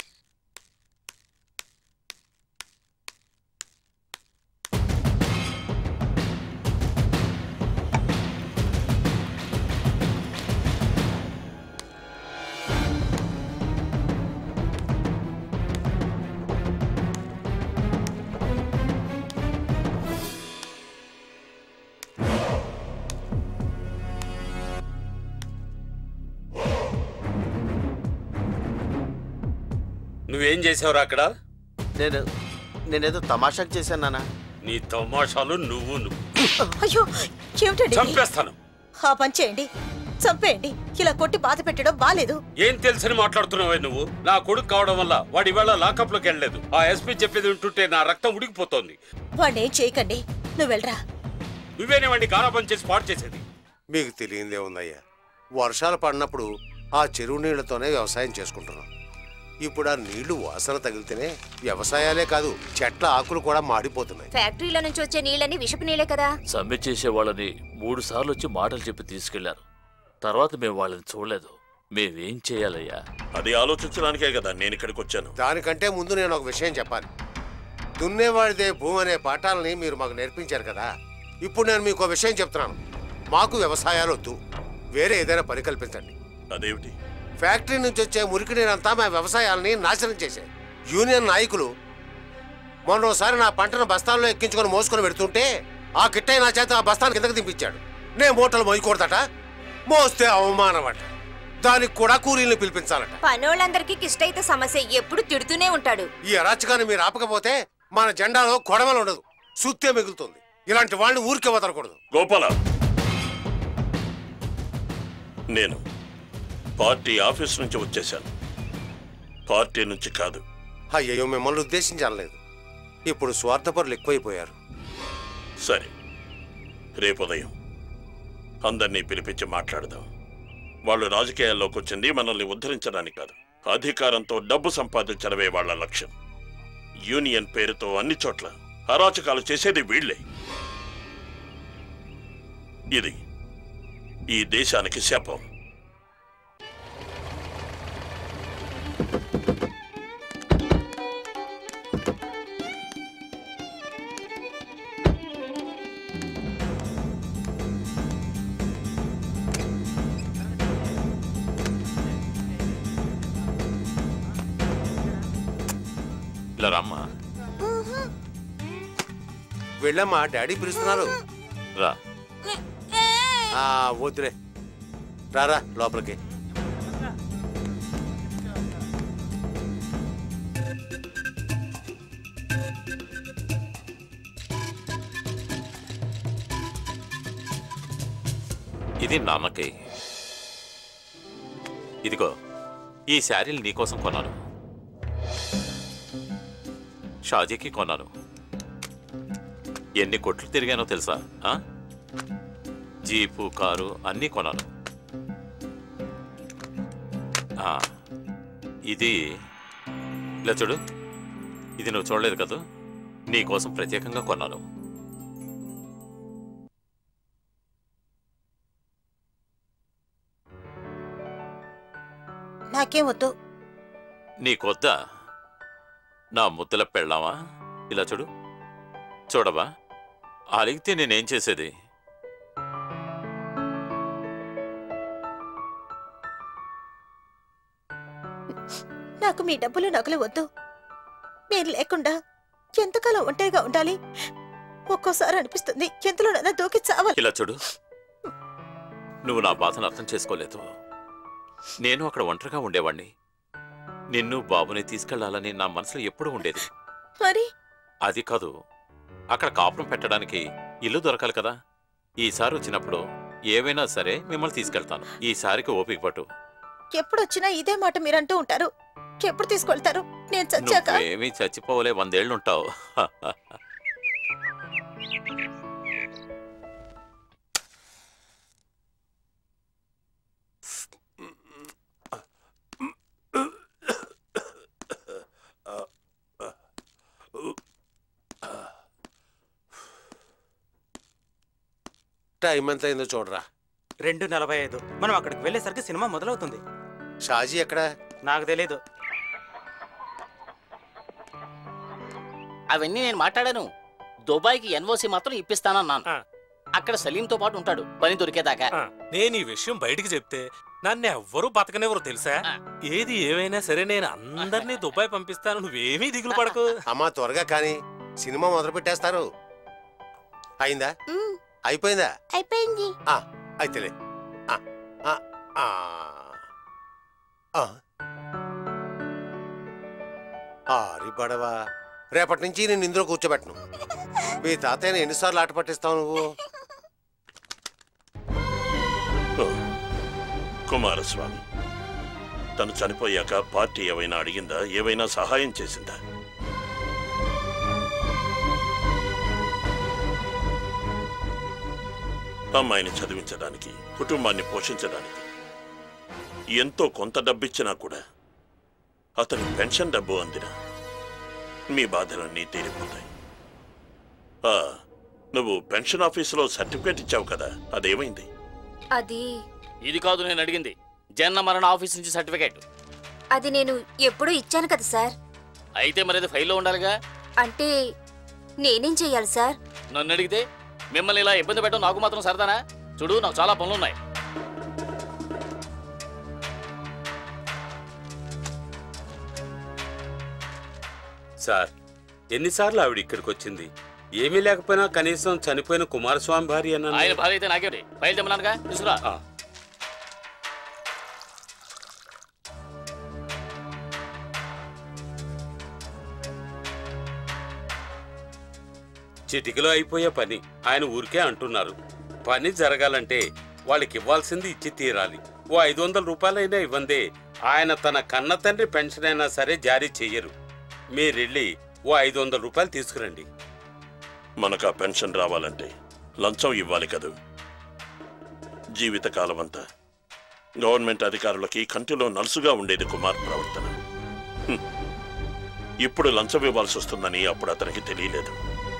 నువ్వేం చేసావురా అక్కడ నేను నేనేదో తమాషాకు చేశాను నాన్న నీ తమాషాలు నువ్వు నువ్వు అయ్యో ఏమిటండి ఇది? చంపేస్తాను ఆ పని చేయండి చంపేయండి ఇలా కొట్టి బాధ పెట్టడం బాలేదు ఏం తెలుసని మాట్లాడుతున్నావే నువ్వు నా కొడుకు కావడం వల్ల వాడి వేళ లాకప్ లోకి వెళ్ళలేదు ఆ ఎస్పీ చెప్పేది వింటుంటే నా రక్తం ఉడికిపోతోంది వాడిని ఏం చేయకండి నువ్వు వెళ్ళరా నువ్వేనే వాడిని గారాబం చేసి పాడు చేసేది మీకు తెలియందే ఉందయ్యా వర్షాలు పడినప్పుడు ఆ చెరువు నీళ్లతోనే వ్యవసాయం చేసుకుంటున్నాం ఇప్పుడు ఆ నీళ్లు వాసన తగిలితేనే వ్యవసాయాలే కాదు చెట్ల ఆకులు కూడా మాడిపోతున్నాయి ఫ్యాక్టరీలో నుంచి వచ్చే నీళ్ళని విషపు నీళ్ళే కదా సమ్మె చేసే వాళ్ళని మూడు సార్లు వచ్చి మాటలు చెప్పి తీసుకెళ్లారు తర్వాత మేము వాళ్ళని చూడలేదు మేమేం చేయాలయ్యా అది ఆలోచించడానికే కదా నేను ఇక్కడికి వచ్చాను దానికంటే ముందు నేను ఒక విషయం చెప్పాలి దున్నేవాడిదే భూమి అనే పాఠాలని మీరు మాకు నేర్పించారు కదా ఇప్పుడు నేను మీకు ఒక విషయం చెప్తున్నాను మాకు వ్యవసాయాలు వద్దు వేరే ఏదైనా పని కల్పించండి అదేమిటి ఫ్యాక్టరీ నుంచి వచ్చే మురికి నీరంతా మా వ్యవసాయాలని నాశనం చేశాయి యూనియన్ నాయకులు మొన్నోసారి నా పంటను బస్తాల్లో ఎక్కించుకొని మోసుకొని పెడుతుంటే ఆ కిట్టయ్య నా చేత ఆ బస్తాను కిందకి దింపించాడు నేను మూటలు మోయకూడదట మోస్తే అవమానమట దానికి కూడా కూలీల్ని పిలిపించాలట పనోళ్ళందరికీ కిష్టైతే సమస్య ఎప్పుడు తిడుతూనే ఉంటాడు ఈ అరాచకాన్ని మీరు ఆపకపోతే మన జెండాలో కొడవలు ఉండదు సుత్తే మిగులుతుంది ఇలాంటి వాళ్ళని ఊరికే వదలకూడదు గోపాల నేను పార్టీ ఆఫీస్ నుంచి వచ్చేశాను పార్టీ నుంచి కాదు అయ్యయ్యో మిమ్మల్ని ఉద్దేశించలేదు ఇప్పుడు స్వార్థపరులు ఎక్కువైపోయారు సరే రేపు ఉదయం అందరినీ పిలిపించి మాట్లాడదాం వాళ్ళు రాజకీయాల్లోకి వచ్చింది మనల్ని ఉద్ధరించడానికి కాదు అధికారంతో డబ్బు సంపాదించడమే వాళ్ళ లక్ష్యం యూనియన్ పేరుతో అన్ని చోట్ల అరాచకాలు చేసేది వీళ్ళే ఇది ఈ దేశానికి శాపం ఇలా రమ్మా వెళ్ళమ్మా డాడీ పిలుస్తున్నారు రా ఆ, వద్దులే రారా లోపలికి ఇది నాన్నకి ఇదిగో ఈ శారీలు నీకోసం కొన్నాను షాజీకి కొన్నాను ఎన్ని కొట్లు తిరిగానో తెలుసా ఆ? జీపు కారు అన్నీ కొన్నాను ఆ, ఇది ఇలా చూడు ఇది నువ్వు చూడలేదు కదా నీకోసం ప్రత్యేకంగా కొన్నాను నాకేం వద్దు నీకొద్దా నా ముద్దల పెళ్ళావా ఇలా చూడు చూడవా అలిగితే నేనేం చేసేది నాకు మీ డబ్బులు నగలు వద్దు మీరు లేకుండా ఎంతకాలం ఒంటరిగా ఉండాలి ఒక్కోసారి అనిపిస్తుంది ఎంతలోనైనా దూకి చావాలి ఇలా చూడు నువ్వు నా బాధను అర్థం చేసుకోలేదు నేను అక్కడ ఒంటరిగా ఉండేవాణ్ణి నిన్ను బాబుని తీసుకెళ్లాలని నా మనసులో ఎప్పుడూ ఉండేది మరి అది కాదు అక్కడ కాపురం పెట్టడానికి ఇల్లు దొరకాలి కదా ఈసారి వచ్చినప్పుడు ఏవైనా సరే మిమ్మల్ని తీసుకెళ్తాను ఈసారికి ఓపిక పట్టు ఎప్పుడొచ్చినా ఇదే మాట మీరంటూ ఉంటారు ఎప్పుడు తీసుకెళ్తారు నేను చచ్చాక నువ్వేమీ చచ్చిపోవలే వందేళ్లుంటావు టైం ఎంత అయిందో చూడరా రెండు నలభై ఐదు మనం అక్కడికి వెళ్ళేసరికి సినిమా మొదలవుతుంది షాజీ ఎక్కడ నాకు తెలీదు అవన్నీ నేను మాట్లాడాను దుబాయ్కి ఎన్ఓసి మాత్రం ఇప్పిస్తానన్నాను అక్కడ సలీంతో పాటు ఉంటాడు పని దొరికేదాకా నేను ఈ విషయం బయటికి చెప్తే నన్ను ఎవ్వరూ బతకనివ్వరు తెలుసా ఏది ఏమైనా సరే నేను అందరినీ దుబాయ్ పంపిస్తాను నువ్వేమీ దిగులు పడకు అమ్మా త్వరగా కానీ సినిమా మొదలు పెట్టేస్తారు అయిందా అయిపోయిందా అయిపోయింది ఆ, అయితేలే ఆ, ఆ, ఆ. ఆ. ఆరి బడవా రేపటి నుంచి నేను ఇందులో కూర్చోబెట్టను మీ తాతయ్యని ఎన్నిసార్లు ఆట పట్టిస్తావు నువ్వు ఓ, కుమారస్వామి తను చనిపోయాక పార్టీ ఏమైనా అడిగిందా ఏవైనా సహాయం చేసిందా అమ్మాయిని చదివించడానికి కుటుంబాన్ని పోషించడానికి ఎంతో కొంత డబ్బిచ్చినా కూడా అతని పెన్షన్ డబ్బు అందిన మీ బాధలన్నీ తీరిపోతాయి ఆ, నువ్వు పెన్షన్ ఆఫీసులో సర్టిఫికేట్ ఇచ్చావు కదా అదేమైంది అది ఇది కాదు నేను అడిగింది జన్మ మరణ ఆఫీస్ నుంచి సర్టిఫికేట్ అది నేను ఎప్పుడూ ఇచ్చాను కదా సార్ అయితే మరి అది ఫైల్లో ఉండాలిగా అంటే నేనేం చెయ్యాలి సార్ నన్ను అడిగితే మిమ్మల్ని ఇలా ఇబ్బంది పెట్టడం నాకు మాత్రం సరదానా చూడు నాకు చాలా పనులున్నాయి సార్ ఎన్నిసార్లు ఆవిడ ఇక్కడికి వచ్చింది ఏమీ లేకపోయినా కనీసం చనిపోయిన కుమారస్వామి భార్య ఆయన అన్న భార్య అయితే నాకేమిటి బయలుదేమన్నానుగా తీసుకురా చిటికలో అయిపోయే పని ఆయన ఊరికే అంటున్నారు పని జరగాలంటే వాళ్ళకి ఇవ్వాల్సింది ఇచ్చి తీరాలి ఓ ఐదు వందల రూపాయలైనా ఇవ్వందే ఆయన తన కన్న తండ్రి పెన్షన్ అయినా సరే జారీ చెయ్యరు మీరెళ్ళి ఓ ఐదు వందల రూపాయలు తీసుకురండి మనకు ఆ పెన్షన్ రావాలంటే లంచం ఇవ్వాలి కదూ జీవితకాలం అంతా గవర్నమెంట్ అధికారులకి కంటిలో నలుసుగా ఉండేది కుమార్ ప్రవర్తన హ్మ్. ఇప్పుడు లంచం ఇవ్వాల్సి వస్తుందని అప్పుడు అతనికి తెలియలేదు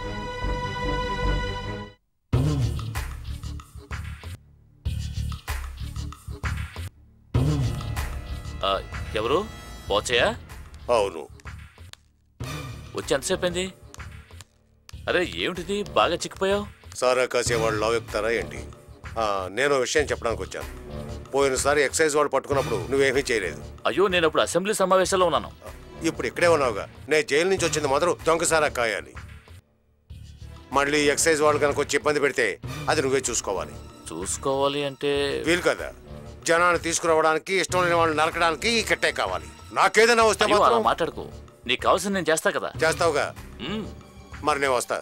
ఆ, ఎవరు పోచయ్యా అవును వచ్చి ఎంతసేపు అయింది అరే ఏమిటిది బాగా చిక్కిపోయావు సారా కాసే వాళ్ళు లావ్ ఎక్కుతారా ఏంటి ఆ, నేను ఓ విషయం చెప్పడానికి వచ్చాను పోయినసారి ఎక్సైజ్ వాళ్ళు పట్టుకున్నప్పుడు నువ్వేమీ చేయలేదు అయ్యో నేను ఇప్పుడు అసెంబ్లీ సమావేశంలో ఉన్నాను ఇప్పుడు ఇక్కడే ఉన్నావుగా నేను జైలు నుంచి వచ్చింది మాత్రం దొంగసారా కాయాలి మళ్ళీ ఎక్సైజ్ వాళ్ళు కనుక వచ్చి ఇబ్బంది పెడితే అది నువ్వే చూసుకోవాలి చూసుకోవాలి అంటే వీలు కదా జనాన్ని తీసుకురావడానికి ఇష్టం లేని వాళ్ళని నరకడానికి ఈ కట్టే కావాలి నాకేదైనా వస్తే అయ్యో, అలా మాత్రం మాట్లాడుకో నీకు కావాల్సింది నేను చేస్తా కదా చేస్తావుగా మ్మ్. మరి నేను వస్తా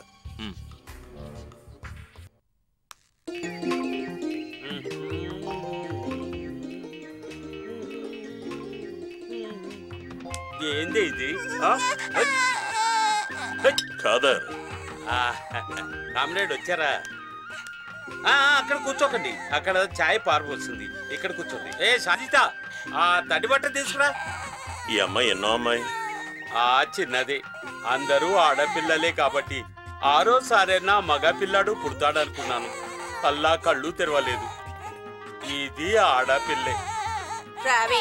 ఏంది ఇది ఆ? కాదా ఆ, కామ్రేడ్ వచ్చారా ఆ, ఆ, అక్కడ కూర్చోకండి అక్కడ ఛాయ్ పారబోస్తుంది ఇక్కడ కూర్చోండి ఏ షాజిత ఆ తడి బట్ట తీసుకురా ఈ అమ్మాయి ఎన్నో అమ్మాయి ఆ చిన్నదే అందరూ ఆడపిల్లలే కాబట్టి ఆరోసారైనా మగ పిల్లాడు పుడతాడనుకున్నాను అల్లా కళ్ళు తెరవలేదు ఇది ఆడపిల్లే రావే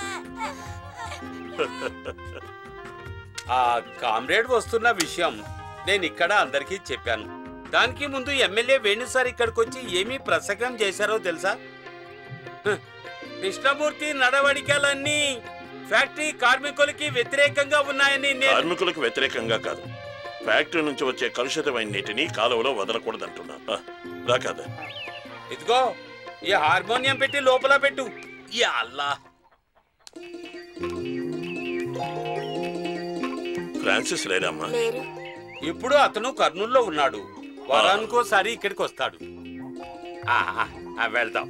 ఆ కామ్రేడ్ వస్తున్న విషయం నేను ఇక్కడ అందరికీ చెప్పాను దానికి ముందు ఎమ్మెల్యే వేణుసార్ ఇక్కడికి వచ్చి ఏమీ ప్రసంగం చేశారో తెలుసా హ, కృష్ణమూర్తి నడవడికలన్నీ ఫ్యాక్టరీ కార్మికులకి వ్యతిరేకంగా ఉన్నాయని నేను కార్మికులకు వ్యతిరేకంగా కాదు ఫ్యాక్టరీ నుంచి వచ్చే కలుషితమైన నీటిని కాలువలో వదలకూడదంటున్నా ఆ, రా కాదా ఇదిగో ఈ హార్మోనియం పెట్టి లోపల పెట్టు యా అల్లా ఫ్రాన్సిస్ లేదమ్మా లేరు ఇప్పుడు అతను కర్నూల్లో ఉన్నాడు వారానికోసారి ఇక్కడికి వస్తాడు ఆ, ఆ, ఆ, వెళ్దాం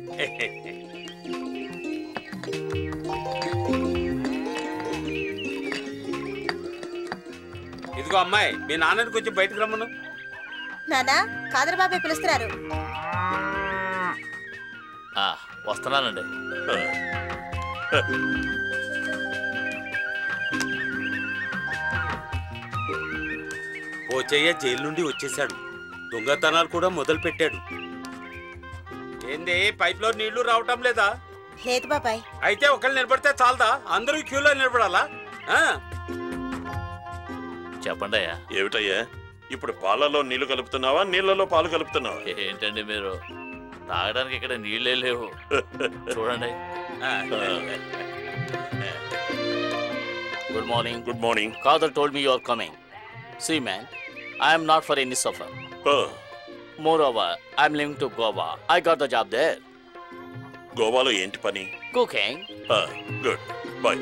ఇదిగో అమ్మాయి మీ నాన్నని కొంచెం బయటకు రమ్మను నానా కాదర్ బాబాయ్ పిలుస్తున్నారు ఆ, వస్తున్నానండి పోచయ్య జైలు నుండి వచ్చేశాడు దొంగతనాలు కూడా మొదలు పెట్టాడు ఏంది పైప్లో నీళ్లు రావటం లేదా లేదు బాబాయ్ అయితే ఒకళ్ళు నిలబడితే చాలదా అందరూ క్యూలో నిలబడాలా ఆ? చెప్పండి అయ్యా ఏమిటయ్యా ఇప్పుడు పాలలో నీళ్లు కలుపుతున్నావా నీళ్లలో పాలు కలుపుతున్నావా ఏంటండి మీరు తాగడానికి ఇక్కడ నీళ్ళే లేవు చూడండి good morning good morning Father told me you are coming. See, man, I am not for any suffer. Moreover, I am living to Goa. I got the job there. గోవాలో ఏంటి పని Cooking. Good boy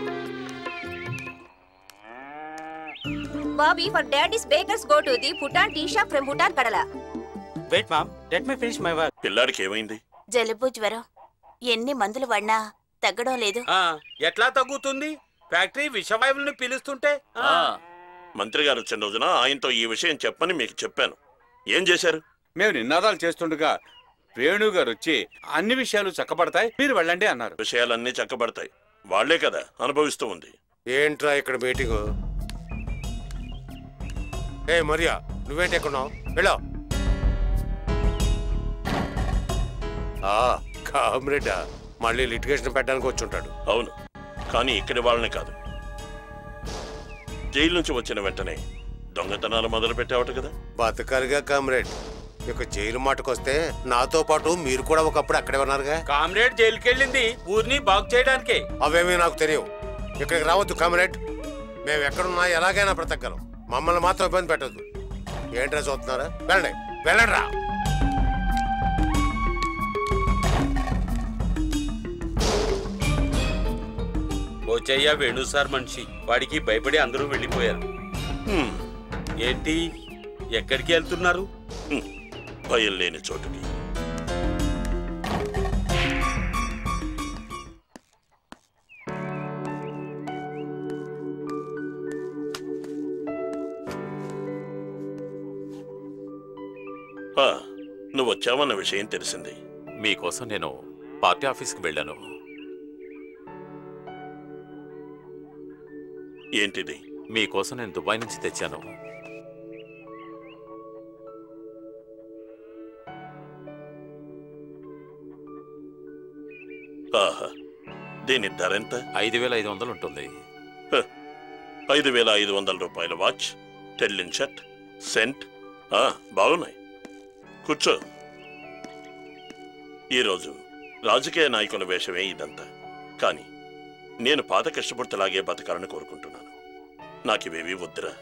Bobby, for daddy's bakers go to the Bhutan tea shop from Bhutan Kadala. Wait mom let me finish my work పిల్లాడికి ఏమైంది జలుబు జ్వరం ఎన్ని మందులు వాడినా తగ్గడం లేదు ఆ, ఎట్లా తగ్గుతుంది ఫ్యాక్టరీ విషవాయువుల్ని పిలుస్తుంటే ఆ. మంత్రి గారు వచ్చిన రోజున ఆయనతో ఈ విషయం చెప్పని మీకు చెప్పాను ఏం చేశారు మేము నినాదాలు చేస్తుండగా వేణు గారు వచ్చి అన్ని విషయాలు చక్కబడతాయి మీరు వెళ్ళండి అన్నారు విషయాలన్నీ చక్కబడతాయి వాళ్లే కదా అనుభవిస్తూ ఉంది ఏంట్రా ఇక్కడ మీటింగ్ ఏ మరియా నువ్వేంటి ఎక్కడున్నావు వెళ్ళావు కామ్రేడా మళ్ళీ లిటిగేషన్ పెట్టడానికి వచ్చి ఉంటాడు అవును కానీ ఇక్కడి వాళ్ళని కాదు జైలు నుంచి వచ్చిన వెంటనే దొంగతనాలు మొదలు పెట్టావట కదా బతకాలిగా కామ్రేడ్ ఇక జైలు మాటకొస్తే నాతో పాటు మీరు కూడా ఒకప్పుడు అక్కడే ఉన్నారుగా కామ్రేడ్ జైలుకి వెళ్ళింది ఊరిని బాగు చేయడానికే అవేమీ నాకు తెలియవు ఇక్కడికి రావద్దు కామ్రేడ్ మేము ఎక్కడున్నా ఎలాగైనా బ్రతకగలం మమ్మల్ని మాత్రం ఇబ్బంది పెట్టద్దు ఏంట్రా చూస్తున్నారా వెళ్ళండి వెళ్ళండి రా పోచయ్య వేణు సార్ మనిషి వాడికి భయపడి అందరూ వెళ్ళిపోయారు ఏంటి ఎక్కడికి వెళ్తున్నారు భయం లేని చోటుకి ఆ, నువ్వు వచ్చావన్న విషయం తెలిసింది మీకోసం నేను పార్టీ ఆఫీస్కి వెళ్ళాను ఏంటిది మీకోసం నేను దుబాయ్ నుంచి తెచ్చాను ఆహా దీని ధర ఎంత ఐదు వేల ఐదు వందలు ఉంటుంది హ, ఐదు వేల ఐదు వందల రూపాయల వాచ్ టెల్లిన్ షర్ట్ సెంట్ ఆ, బాగున్నాయి కూర్చో ఈరోజు రాజకీయ నాయకుల వేషమే ఇదంతా కానీ నేను పాత కష్టపడితేలాగే బతకాలని కోరుకుంటున్నాను నాకివేవి వద్దురా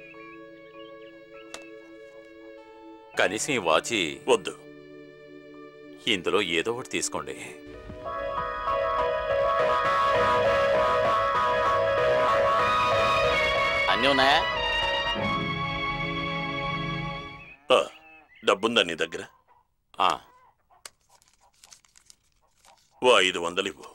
కనీసం ఈ వాచి వద్దు ఇందులో ఏదో ఒకటి తీసుకోండి అన్నీ ఉన్నాయా ఆ, డబ్బుందా నీ దగ్గర ఆ, ఓ ఐదు వందలు ఇవ్వు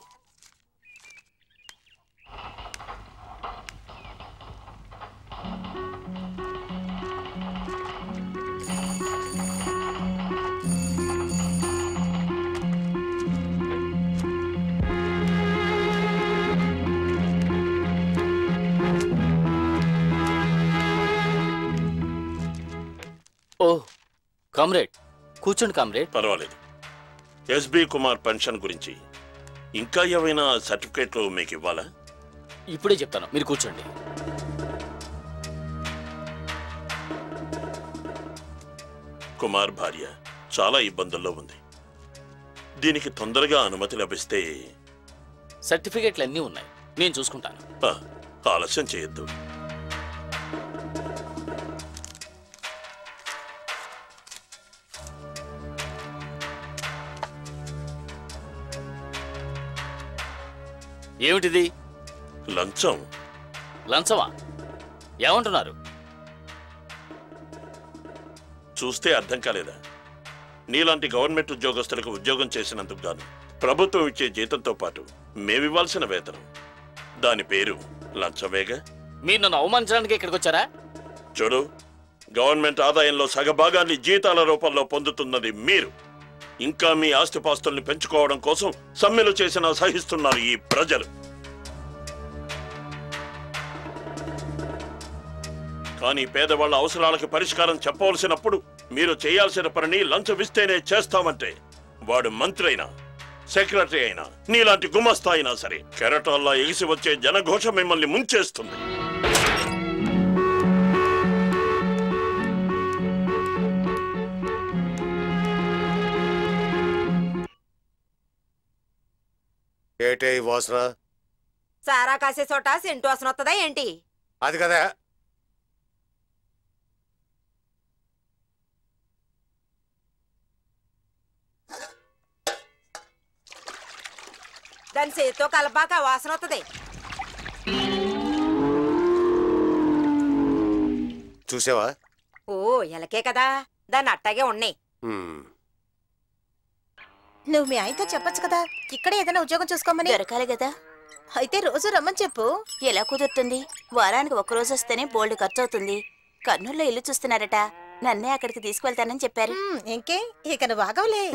ఓ కామ్రేడ్ కూర్చోండి కామ్రేడ్ పర్వాలేదు ఎస్బి కుమార్ పెన్షన్ గురించి ఇంకా ఏవైనా సర్టిఫికేట్లు మీకు ఇవ్వాలా ఇప్పుడే చెప్తాను మీరు కూర్చోండి కుమార్ భార్య చాలా ఇబ్బందుల్లో ఉంది దీనికి తొందరగా అనుమతి లభిస్తే సర్టిఫికేట్లు అన్నీ ఉన్నాయి నేను చూసుకుంటాను ఆ, ఆలస్యం చేయొద్దు ఏమిటిది లంచం లంచమా ఏమంటున్నారు చూస్తే అర్థం కాలేదా నీలాంటి గవర్నమెంట్ ఉద్యోగస్తులకు ఉద్యోగం చేసినందుకు గాను ప్రభుత్వం ఇచ్చే జీతంతో పాటు మేమివ్వాల్సిన వేతనం దాని పేరు లంచమేగా మీరు నన్ను అవమానించడానికి ఇక్కడికి వచ్చారా చూడు గవర్నమెంట్ ఆదాయంలో సగభాగాన్ని జీతాల రూపంలో పొందుతున్నది మీరు ఇంకా మీ ఆస్తిపాస్తుల్ని పెంచుకోవడం కోసం సమ్మెలు చేసిన సహిస్తున్నారు ఈ ప్రజలు కానీ పేదవాళ్ళ అవసరాలకు పరిష్కారం చెప్పవలసినప్పుడు మీరు చేయాల్సిన పనిని లంచమిస్తేనే చేస్తామంటే వాడు మంత్రి అయినా సెక్రటరీ అయినా నీలాంటి గుమస్తా అయినా సరే కెరటాల్లా ఎగిసి వచ్చే జనఘోష మిమ్మల్ని ముంచేస్తుంది ఏటే ఈ వాసన సారా కాసే చోట సెంటు వాసన వస్తుందా ఏంటి అది కదా దాని చేతితో కలపాక వాసన వస్తుంది చూసావా ఓ ఎలకే కదా దాన్ని అట్టాగే ఉన్నాయి హ్మ్. నువ్వు మీ ఆయనతో చెప్పొచ్చు కదా ఇక్కడే ఏదైనా ఉద్యోగం చూసుకోమని దొరకాలి కదా అయితే రోజు రమ్మని చెప్పు ఎలా కుదురుతుంది వారానికి ఒక్క రోజు వస్తేనే బోల్డ్ ఖర్చు అవుతుంది కర్నూలులో ఇల్లు చూస్తున్నారట నన్నే అక్కడికి తీసుకువెళ్తానని చెప్పారు ఇంకే ఇక నువ్వు ఆగవులే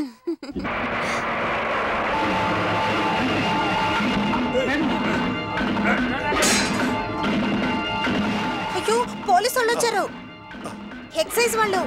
అయ్యో పోలీసు వాళ్ళు వచ్చారు ఎక్సైజ్ వాళ్ళు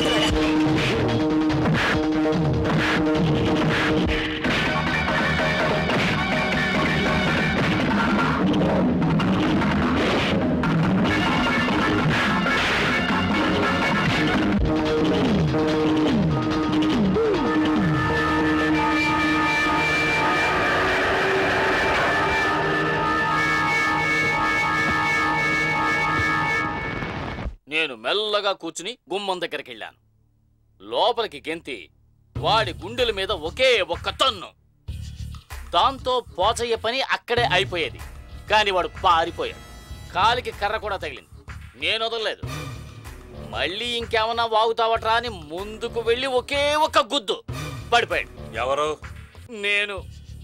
నేను మెల్లగా కూర్చుని గుమ్మం దగ్గరికి వెళ్ళాను లోపలికి గెంతి వాడి గుండెల మీద ఒకే ఒక్క తన్ను దాంతో పోచయ్య పని అక్కడే అయిపోయేది కానీ వాడు పారిపోయాడు కాలికి కర్ర కూడా తగిలింది నేను వదలలేదు మళ్ళీ ఇంకేమన్నా వాగుతావట్రా అని ముందుకు వెళ్ళి ఒకే ఒక్క గుద్దు పడిపోయాడు ఎవరు నేను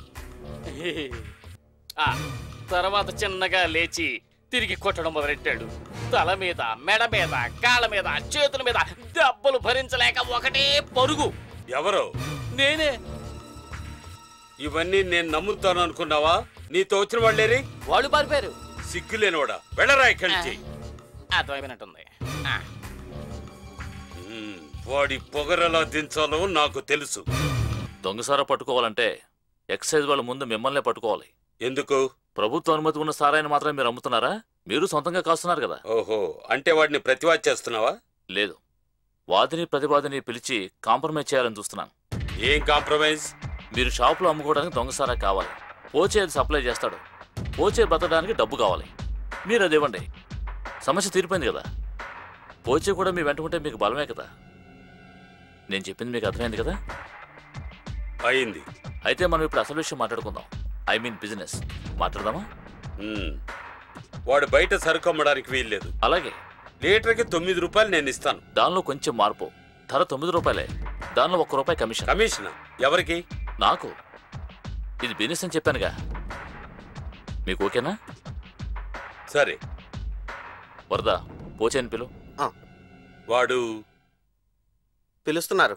ఆ తర్వాత చిన్నగా లేచి తిరిగి కొట్టడం మొదలెట్టాడు తల మీద మెడ మీద కాళ్ళ మీద చేతుల మీద దెబ్బలు భరించలేక ఒకటే పరుగు ఎవరు నేనే ఇవన్నీ నేను నమ్ముతాను అనుకున్నావా నీతో వచ్చిన వాళ్ళేరి వాళ్ళు పారిపోయారు సిగ్గులేనివాడా వెళ్ళరా ఇక్కడి నుంచి అర్థమైపోయినట్టుంది ఆ, ఉమ్, వాడి పొగరెలా దించాలో నాకు తెలుసు దొంగసారా పట్టుకోవాలంటే ఎక్సైజ్ వాళ్ళ ముందు మిమ్మల్నే పట్టుకోవాలి ఎందుకు ప్రభుత్వ అనుమతి ఉన్న సారాయిని మాత్రం మీరు అమ్ముతున్నారా మీరు సొంతంగా కాస్తున్నారు కదా ఓహో అంటే వాడిని ప్రతివాద్ చేస్తున్నావా లేదు వాదిని ప్రతివాదిని పిలిచి కాంప్రమైజ్ చేయాలని చూస్తున్నాను ఏం కాంప్రమైజ్ మీరు షాపులో అమ్ముకోవడానికి దొంగసారా కావాలి పోచే అది సప్లై చేస్తాడు పోచే బతకడానికి డబ్బు కావాలి మీరు అది ఇవ్వండి సమస్య తీరిపోయింది కదా పోచే కూడా మీ వెంట ఉంటే మీకు బలమే కదా నేను చెప్పింది మీకు అర్థమైంది కదా అయింది అయితే మనం ఇప్పుడు అసలు విషయం మాట్లాడుకుందాం ఐ మీన్ బిజినెస్ మాట్లాడదామా ఉమ్, వాడు బయట సరుకు అమ్మడానికి వీల్లేదు అలాగే లీటర్కి తొమ్మిది రూపాయలు నేను ఇస్తాను దానిలో కొంచెం మార్పు ధర తొమ్మిది రూపాయలే దానిలో ఒక్క రూపాయి కమిషన్ కమిషన్ ఎవరికి నాకు ఇది బిజినెస్ అని చెప్పానుగా మీకు ఓకేనా సరే వరదా పోచేని పిలు వాడు పిలుస్తున్నారు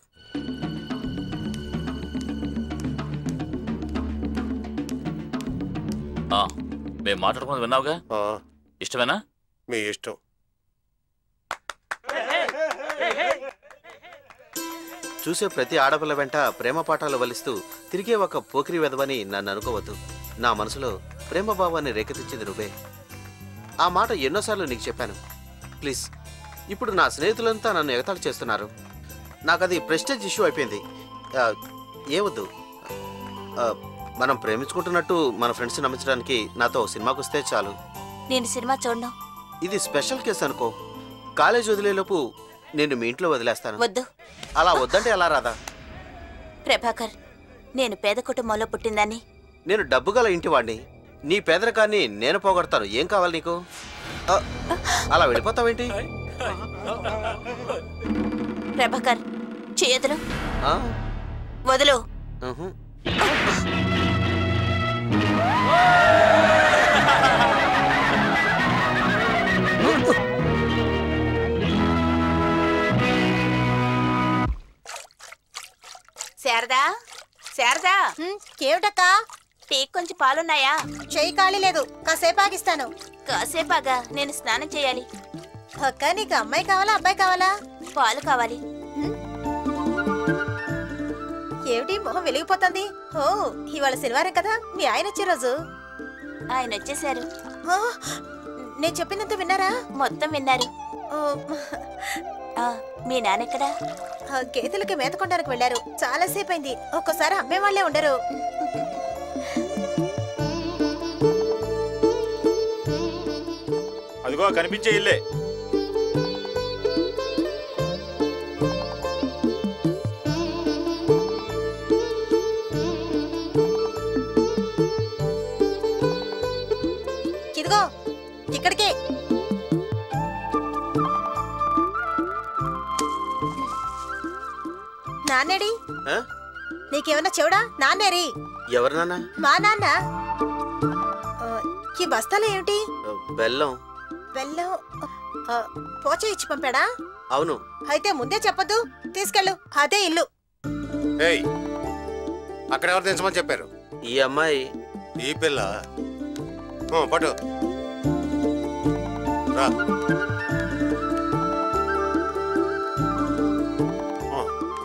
ఆ, మేము మాట్లాడుకున్నది విన్నావుగా ఇష్టమేనా మీ ఇష్టం చూసే ప్రతి ఆడపిల్ల వెంట ప్రేమ పాఠాలు వలిస్తూ తిరిగే ఒక పోకిరి వెదవని నన్ను అనుకోవద్దు నా మనసులో ప్రేమ భావాన్ని రేకెత్తించింది నువ్వే ఆ మాట ఎన్నోసార్లు నీకు చెప్పాను ప్లీజ్ ఇప్పుడు నా స్నేహితులంతా నన్ను ఎగతాళి చేస్తున్నారు నాకు అది ప్రెస్టేజ్ ఇష్యూ అయిపోయింది ఆ, ఏవద్దు ఆ, మనం ప్రేమించుకుంటున్నట్టు మన ఫ్రెండ్స్ నమ్మించడానికి నాతో సినిమాకి వస్తే చాలు నేను సినిమా చూడను ఇది స్పెషల్ కేసు అనుకో కాలేజ్ వదిలేలోపు నేను మీ ఇంట్లో వదిలేస్తాను వద్దు అలా వద్దంటే ఎలా రాదా ప్రభాకర్ నేను పేద కుటుంబంలో పుట్టిందని నేను డబ్బు గల ఇంటి వాడిని నీ పేదరికాన్ని నేను పోగొడతాను ఏం కావాలి నీకు ఆ, అలా వెళ్ళిపోతావేంటి ప్రభాకర్ చేయదులు ఆ, వదులు ఉహు. శారదా శారదా ఏమిటక్కా టీ కొంచెం పాలున్నాయా చెయ్యి ఖాళీ లేదు కాసేపు ఆగిస్తాను కాసేపాగా నేను స్నానం చేయాలి అక్క నీకు అమ్మాయి కావాలా అబ్బాయి కావాలా పాలు కావాలి ఏమిటి మొహం వెలిగిపోతుంది ఓ ఇవాళ శనివారం కదా మీ ఆయన వచ్చే రోజు ఆయన వచ్చేసారు ఆ, నేను చెప్పినంత విన్నారా మొత్తం విన్నారు ఓ, ఆ, మీ నాన్నెక్కడా ఆ, గేదెలకి మేత కొనడానికి వెళ్ళారు చాలా సేపు అయింది ఒక్కోసారి అమ్మే వాళ్ళే ఉండరు అదిగో కనిపించే ఇల్లే ఇదిగో ఇక్కడికే నాన్నేడి ఆ? నీకేమన్నా చెవుడా నాన్నేరి ఎవరు నాన్న మా నాన్న ఆ, ఈ బస్తాలు ఏమిటి బెల్లం బెల్లం ఆ, పోచే ఇచ్చి పంపాడా అవును అయితే ముందే చెప్పొద్దు తీసుకెళ్ళు అదే ఇల్లు ఏయ్ అక్కడ ఎవరు దించమని చెప్పారు ఈ అమ్మాయి ఈ పిల్ల ఆ, పట్టు రా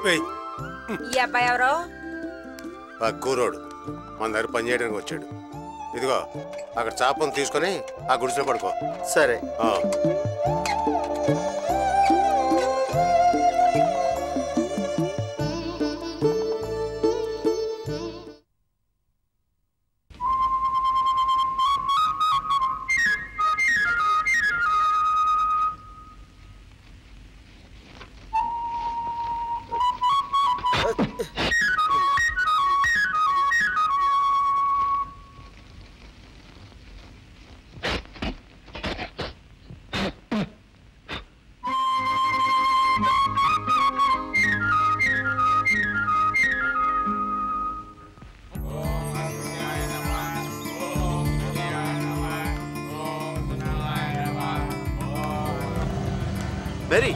వెయ్. ఈ అబ్బాయి ఎవరో ఆ కూరోడు మన దగ్గర పని చేయడానికి వచ్చాడు ఇదిగో అక్కడ చాపను తీసుకొని ఆ గుడిసెలో పడుకో సరే ఆ. మేరీ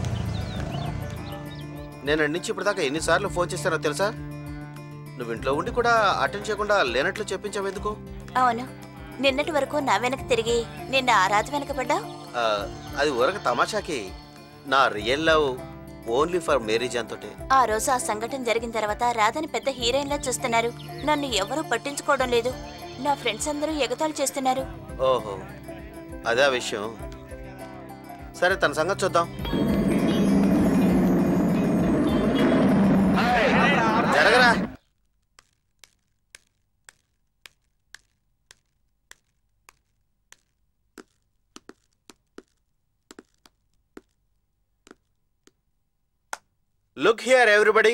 నేను అడి నుంచి ఇప్పటిదాకా ఎన్నిసార్లు ఫోన్ చేస్తానో తెలుసా నువ్వు ఇంట్లో ఉండి కూడా అటెండ్ చేయకుండా లేనట్లు చెప్పించావు ఎందుకు అవును నిన్నటి వరకు నా వెనక తిరిగి నిన్న ఆ రాజు వెనకబడ్డా ఆ, అది ఊరక తమాషాకి నా real love only for Mary John తోటే ఆ రోజు ఆ సంఘటన జరిగిన తర్వాత రాధని పెద్ద హీరోయిన్ లా చూస్తున్నారు నన్ను ఎవరూ పట్టించుకోవడం లేదు నా ఫ్రెండ్స్ అందరూ ఎగతాళి చేస్తున్నారు ఓహో అదే ఆ విషయం సరే తన సంగతి చూద్దాం జరగరా లుక్ హియర్ ఎవ్రీబడి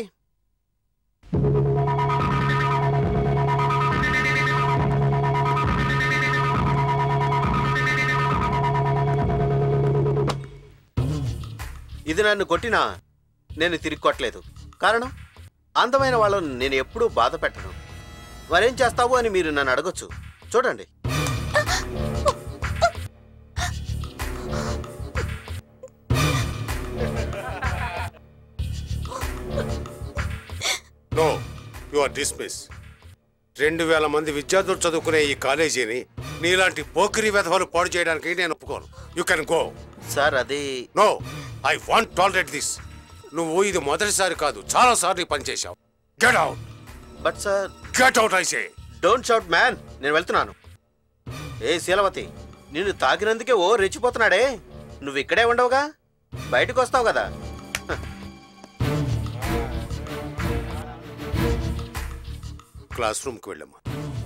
ఇది నన్ను కొట్టినా నేను తిరిగి కొట్టలేదు కారణం అందమైన వాళ్ళను నేను ఎప్పుడూ బాధ పెట్టను మరేం చేస్తావు అని మీరు నన్ను అడగొచ్చు చూడండి నో యు ఆర్ డిస్మిస్ రెండు వేల మంది విద్యార్థులు చదువుకునే ఈ కాలేజీని నీలాంటి పోకిరి వెధవలు పాడు చేయడానికి నేను ఒప్పుకోను యు కెన్ గో సార్ అది no I want tolerate this నువ్వు ఇది మొదటిసారి కాదు చాలా సార్లు పనిచేశావు get out but sir get out I say don't shout man నేను వెళ్తున్నాను ఏ శీలవతి నిన్ను తాకినందుకే ఓ రెచ్చిపోతున్నాడే నువ్వు ఇక్కడే ఉండవుగా బయటకు వస్తావు కదా క్లాస్ రూమ్కి వెళ్ళమ్మా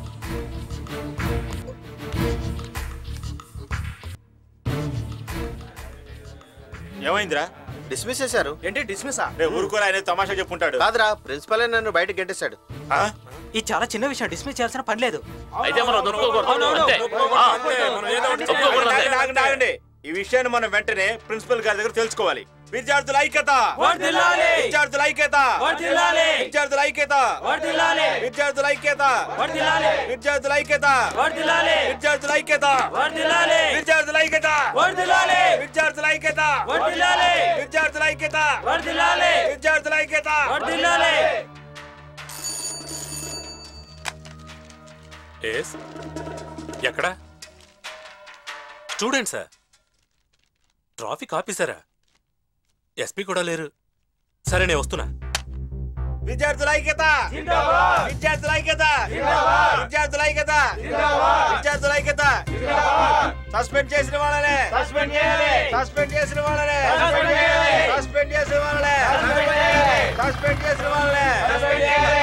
ఏమైందిరా డిస్మిస్ చేశారు ఏంటి డిస్మిస్ రే ఊరుకోరా ఆయన తమాషా చెప్పుంటాడు కాదురా ప్రిన్సిపలే నన్ను బయటకు గెంటేశాడు ఇది చాలా చిన్న విషయం డిస్మిస్ చేయాల్సిన పని లేదు అయితే మనం ఒప్పుకోకూడదు అంతే ఆ, ఒప్పుకోకూడదు అంతే. ఆగండి, ఆగండి, ఆగండి. ఈ విషయాన్ని మనం వెంటనే ప్రిన్సిపల్ గారి దగ్గర తెలుసుకోవాలి విద్యార్థుల ఐక్యత వర్ధిల్లాలి! విద్యార్థుల ఐక్యత వర్ధిల్లాలి! విద్యార్థుల ఐక్యత వర్ధిల్లాలి! విద్యార్థుల ఐక్యత వర్ధిల్లాలి! విద్యార్థుల ఐక్యత వర్ధిల్లాలి! విద్యార్థుల ఐక్యత వర్ధిల్లాలి! విద్యార్థుల ఐక్యత వర్ధిల్లాలి! విద్యార్థుల ఐక్యత వర్ధిల్లాలి! విద్యార్థుల ఐక్యత వర్ధిల్లాలి! విద్యార్థుల ఐక్యత వర్ధిల్లాలి! ఎస్ ఎక్కడ స్టూడెంట్సా ట్రాఫిక్ ఆఫీసరా ఎస్పీ కూడా లేరు సరే నేను వస్తున్నా విద్యార్థుల ఐక్యత జిందాబాద్! విద్యార్థుల ఐక్యత జిందాబాద్! విద్యార్థుల ఐక్యత జిందాబాద్! విద్యార్థుల ఐక్యత జిందాబాద్! సస్పెండ్ చేసిన వాళ్ళనే సస్పెండ్ చేయాలి! సస్పెండ్ చేసిన వాళ్ళనే సస్పెండ్ చేయాలి! సస్పెండ్ చేసిన వాళ్ళనే సస్పెండ్ చేయాలి! సస్పెండ్ చేసిన వాళ్ళనే సస్పెండ్ చేయాలి!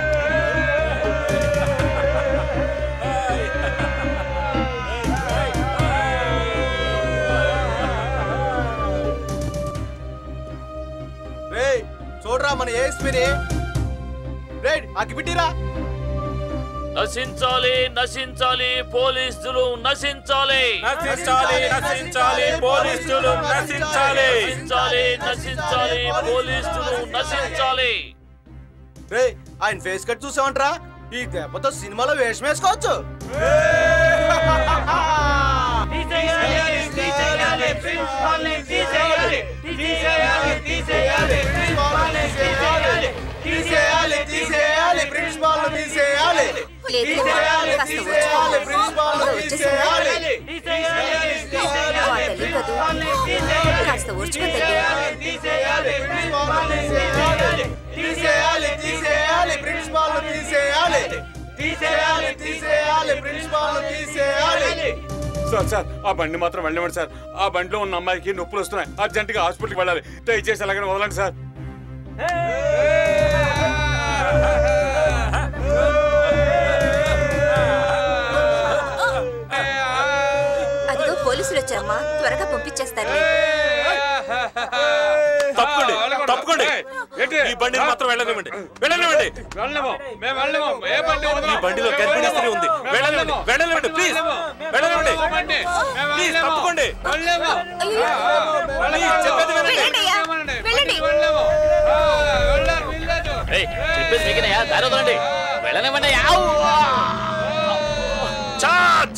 రేయ్ చూడరా మన ఏఎస్పీని రేయ్ అగ్గిపెట్టిరా నశించాలి నశించాలి పోలీసులు నశించాలి నశించాలి, నశించాలి, పోలీసులు నశించాలి. నశించాలి నశించాలి పోలీసులు నశించాలి రే ఆయన ఫేస్ కట్ చూసావంట్రా ఈ దెబ్బతో సినిమాలో వేషం వేసుకోవచ్చు తీసేయాలి! తీసేయాలి! ప్రిన్సిపాల్ని తీసేయాలి! తీసేయాలి! తీసేయాలి! ప్రిన్సిపాల్ని తీసేయాలి! తీసేయాలి! తీసేయాలి! ప్రిన్సిపాల్ని తీసేయాలి! లేదు, తీసేయాలి! కాస్త తీసేయాలి! వచ్చేసి- ప్రిన్సిపాల్ని వచ్చేసి- తీసేయాలి! తీసేయాలి! ఆ తల్లి కదూ. కాస్త ఊర్చుకో తల్లి. తీసేయాలి! ప్రిన్సిపాల్ని తీసేయాలి! సార్ సార్ ఆ బండి మాత్రం వెళ్ళమండి సార్ ఆ బండిలో ఉన్న అమ్మాయికి నొప్పులు వస్తున్నాయి అర్జెంటుగా హాస్పిటల్కి వెళ్ళాలి దయచేసి అలాగనే వదలండి సార్ అదిగో పోలీసులు వచ్చారమ్మా త్వరగా పంపించేస్తారు తప్పుకోండి తప్పుకోండి ఈ బండిని మాత్రం వెళ్ళనివ్వండి వెళ్ళనివ్వండి వెళ్ళము మేము వెళ్ళము ఏ బండి ఈ బండిలో గర్భిణీ స్త్రీ ఉంది వెళ్ళనివ్వండి వెళ్ళనివ్వండి ప్లీజ్ వెళ్ళనివ్వండి ప్లీజ్ తప్పుకోండి ప్లీజ్ చెప్పేది వినండి ఏయ్, చెప్పేది మీకేనయ్యా దారి వదలండి వెళ్ళనివ్వండి ఆవ్! Charge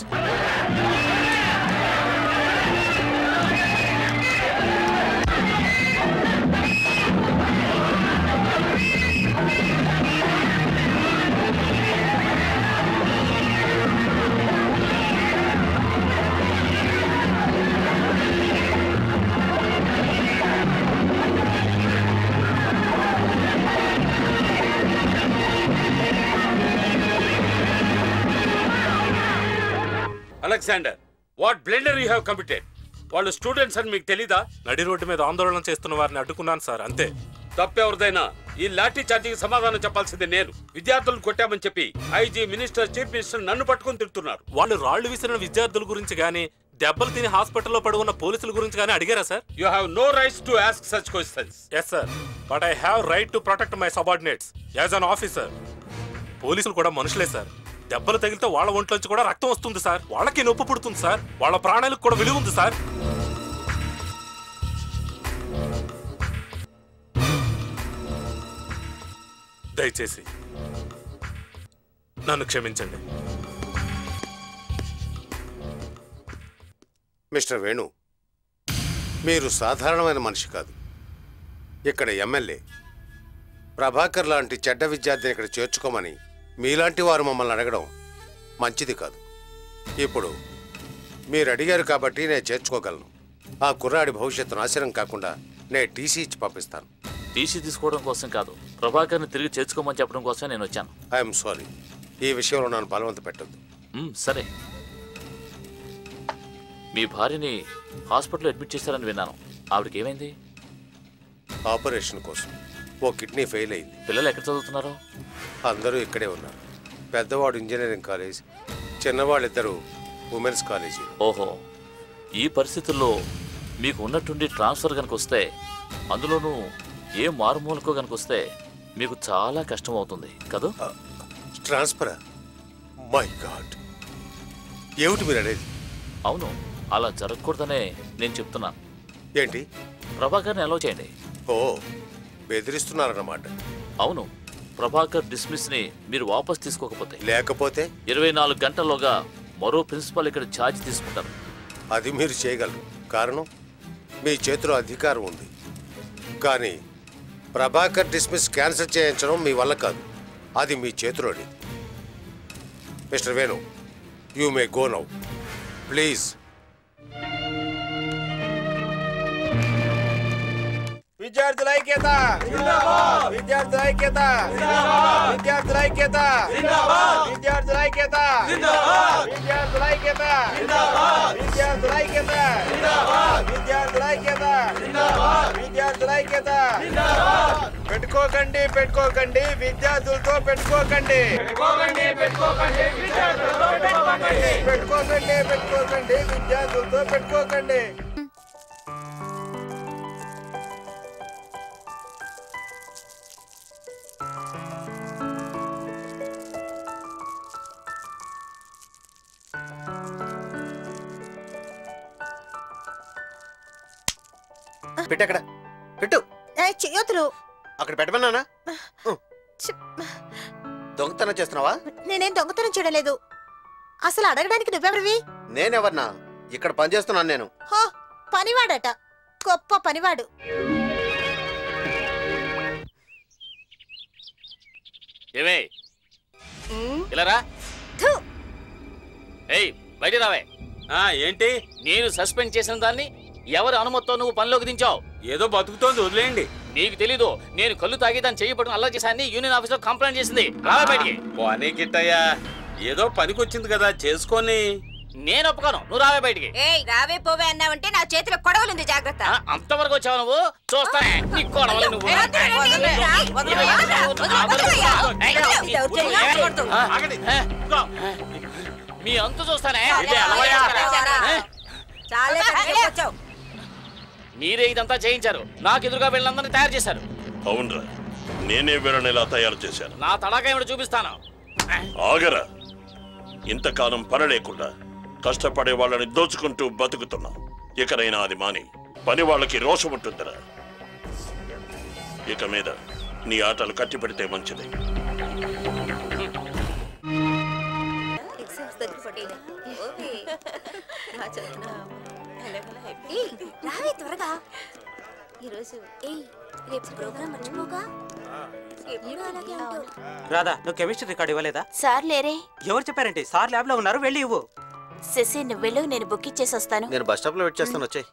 Alexander what blunder you have committed వాళ్ళు స్టూడెంట్స్ అని మీకు తెలీదా నడి రోడ్డు మీద ఆందోళన చేస్తున్న వారిని అడ్డుకున్నాను సార్ అంతే తప్పెవరిదైనా ఈ లాఠీ చార్జీకి సమాధానం చెప్పాల్సింది నేను విద్యార్థులను కొట్టామని చెప్పి ఐజీ మినిస్టర్ చీఫ్ మినిస్టర్ నన్ను పట్టుకొని తిడుతున్నారు వాళ్ళు రాళ్లు విసిరిన విద్యార్థుల గురించి కానీ దెబ్బలు తిని హాస్పిటల్లో పడుకున్న పోలీసుల గురించి కానీ అడిగారా sir you have no rights to ask such questions yes sir but I have right to protect my subordinates as an officer పోలీసులు కూడా మనుషులే సార్ దెబ్బలు తగిలితే వాళ్ళ ఒంట్లోంచి కూడా రక్తం వస్తుంది సార్ వాళ్ళకి నొప్పి పుడుతుంది సార్ వాళ్ళ ప్రాణాలకు కూడా విలువ ఉంది సార్ దయచేసి నన్ను క్షమించండి మిస్టర్ వేణు మీరు సాధారణమైన మనిషి కాదు ఇక్కడ ఎమ్మెల్యే ప్రభాకర్ లాంటి చెడ్డ విద్యార్థిని ఇక్కడ చేర్చుకోమని మీలాంటి వారు మమ్మల్ని అడగడం మంచిది కాదు ఇప్పుడు మీరు అడిగారు కాబట్టి నేను చేర్చుకోగలను ఆ కుర్రాడి భవిష్యత్తు నాశనం కాకుండా నేను టీసీ ఇచ్చి పంపిస్తాను టీసీ తీసుకోవడం కోసం కాదు ప్రభాకర్ని తిరిగి చేర్చుకోమని చెప్పడం కోసం నేను వచ్చాను ఐఎమ్ సారీ ఈ విషయంలో నన్ను బలవంత పెట్టద్దు మ్, సరే మీ భార్యని హాస్పిటల్లో అడ్మిట్ చేశారని విన్నాను ఆవిడకి ఏమైంది ఆపరేషన్ కోసం ఓ కిడ్నీ ఫెయిల్ అయింది పిల్లలు ఎక్కడ చదువుతున్నారు అందరూ ఇక్కడే ఉన్నారు పెద్దవాడు ఇంజనీరింగ్ కాలేజ్ చిన్నవాళ్ళిద్దరూ ఉమెన్స్ కాలేజీ ఓహో ఈ పరిస్థితుల్లో మీకు ఉన్నట్టుండి ట్రాన్స్ఫర్ కనుక వస్తే అందులోనూ ఏ మారుమూలకో కనుక వస్తే మీకు చాలా కష్టం అవుతుంది కదూ ట్రాన్స్ఫరా మై గాడ్ ఏమిటి మీరు అనేది అవును అలా జరగకూడదనే నేను చెప్తున్నాను ఏంటి ప్రభాకర్ని అలౌ చేయండి ఓ బెదిరిస్తున్నారన్నమాట అవును ప్రభాకర్ డిస్మిస్ ని మీరు వాపస్ తీసుకోకపోతే లేకపోతే ఇరవై నాలుగు గంటల్లోగా మరో ప్రిన్సిపాల్ ఇక్కడ ఛార్జ్ తీసుకుంటారు అది మీరు చేయగలరు కారణం మీ చేతిలో అధికారం ఉంది కానీ ప్రభాకర్ డిస్మిస్ క్యాన్సిల్ చేయించడం మీ వల్ల కాదు అది మీ చేతిలోని mister Venu you may go now please విద్యార్థుల ఐక్యత విద్యార్థుల ఐక్యత విద్యార్థుల ఐక్యత విద్యార్థుల ఐక్యత విద్యార్థుల ఐక్యత విద్యార్థుల ఐక్యత విద్యార్థుల ఐక్యత విద్యార్థుల ఐక్యత పెట్టుకోకండి పెట్టుకోకండి విద్యార్థులతో పెట్టుకోకండి పెట్టుకోకండి పెట్టుకోకండి విద్యార్థులతో పెట్టుకోకండి పెట్టుకోకండి పెట్టుకోకండి విద్యార్థులతో పెట్టుకోకండి పెట్టు అక్కడ పెట్టు చెయ్యొద్దులు అక్కడ పెట్టమన్నానా దొంగతనం చేస్తున్నావా నేనేం దొంగతనం చేయలేదు అసలు అడగడానికి నువ్వెవరివి నేనెవర్నా ఇక్కడ పని చేస్తున్నాను నేను హో పనివాడట గొప్ప పనివాడు ఏమే ఇలా రా ఏయ్ బయట రావే ఏంటి నేను సస్పెండ్ చేసిన దాన్ని ఎవరి అనుమతితో నువ్వు పనిలోకి దించావు ఏదో బతుకుతోంది వదిలేయండి నీకు తెలీదు నేను కళ్ళు తాగి దాన్ని చేయబట్టుకుని అల్లరి చేశాన్ని యూనియన్ ఆఫీస్ లో కంప్లైంట్ చేసింది రావే బయటికి పోనీ గిట్టయ్యా ఏదో పనికొచ్చింది కదా చేసుకొని నేను ఒప్పుకోను నువ్వు రావే బయటికి ఏయ్ రావే పోవే అన్నావంటే నా చేతిలో కొడవలుంది జాగ్రత్త ఆ, అంతవరకు వచ్చావు నువ్వు చూస్తానే నీ గొడవలు నువ్వు ఏ, వద్దు, రండి, రండి, రా. వద్దు, వద్దు, వద్దు, వద్దు, వదలయ్యా. ఇది అవుతుంది, ఆగకూడదు. మీ అంతు చూస్తానే చాలా ఇదే అలవయ్యా. చాలా. ఏ? చాలే పెద్దగా వచ్చావు మీరే ఇదంతా చేయించారు నాకు ఎదురుగా వీళ్ళందరినీ తయారు చేశారు అవునరా నేనే వీళ్ళని ఇలా తయారు చేశాను నా తడాక ఏమిటో చూపిస్తాను ఆగరా ఇంతకాలం పని లేకుండా కష్టపడే వాళ్ళని దోచుకుంటూ బతుకుతున్నాం ఇకనైనా అది మాని పని వాళ్ళకి రోషం ఉంటుందిరా ఇక మీద నీ ఆటలు కట్టి పెడితే మంచిది ఎగ్జామ్స్ దగ్గర పడ్డాయి. ఓకే. ఏయ్, రావే త్వరగా ఈరోజు ఏయ్ రేపు ప్రోగ్రామ్ మర్చిపోగా ఎప్పుడు అలాగే ఉంటావు రాధా నువ్వు కెమిస్ట్రీ రికార్డ్ ఇవ్వలేదా సార్ లేరే ఎవరు చెప్పారంటే సార్ ల్యాబ్ లో ఉన్నారు వెళ్ళి ఇవ్వు శశి నువ్వు వెళ్ళు నేను బుక్ ఇచ్చేసి వస్తాను నేను బస్ స్టాప్ లో వెయిట్ చేస్తాను వచ్చాయి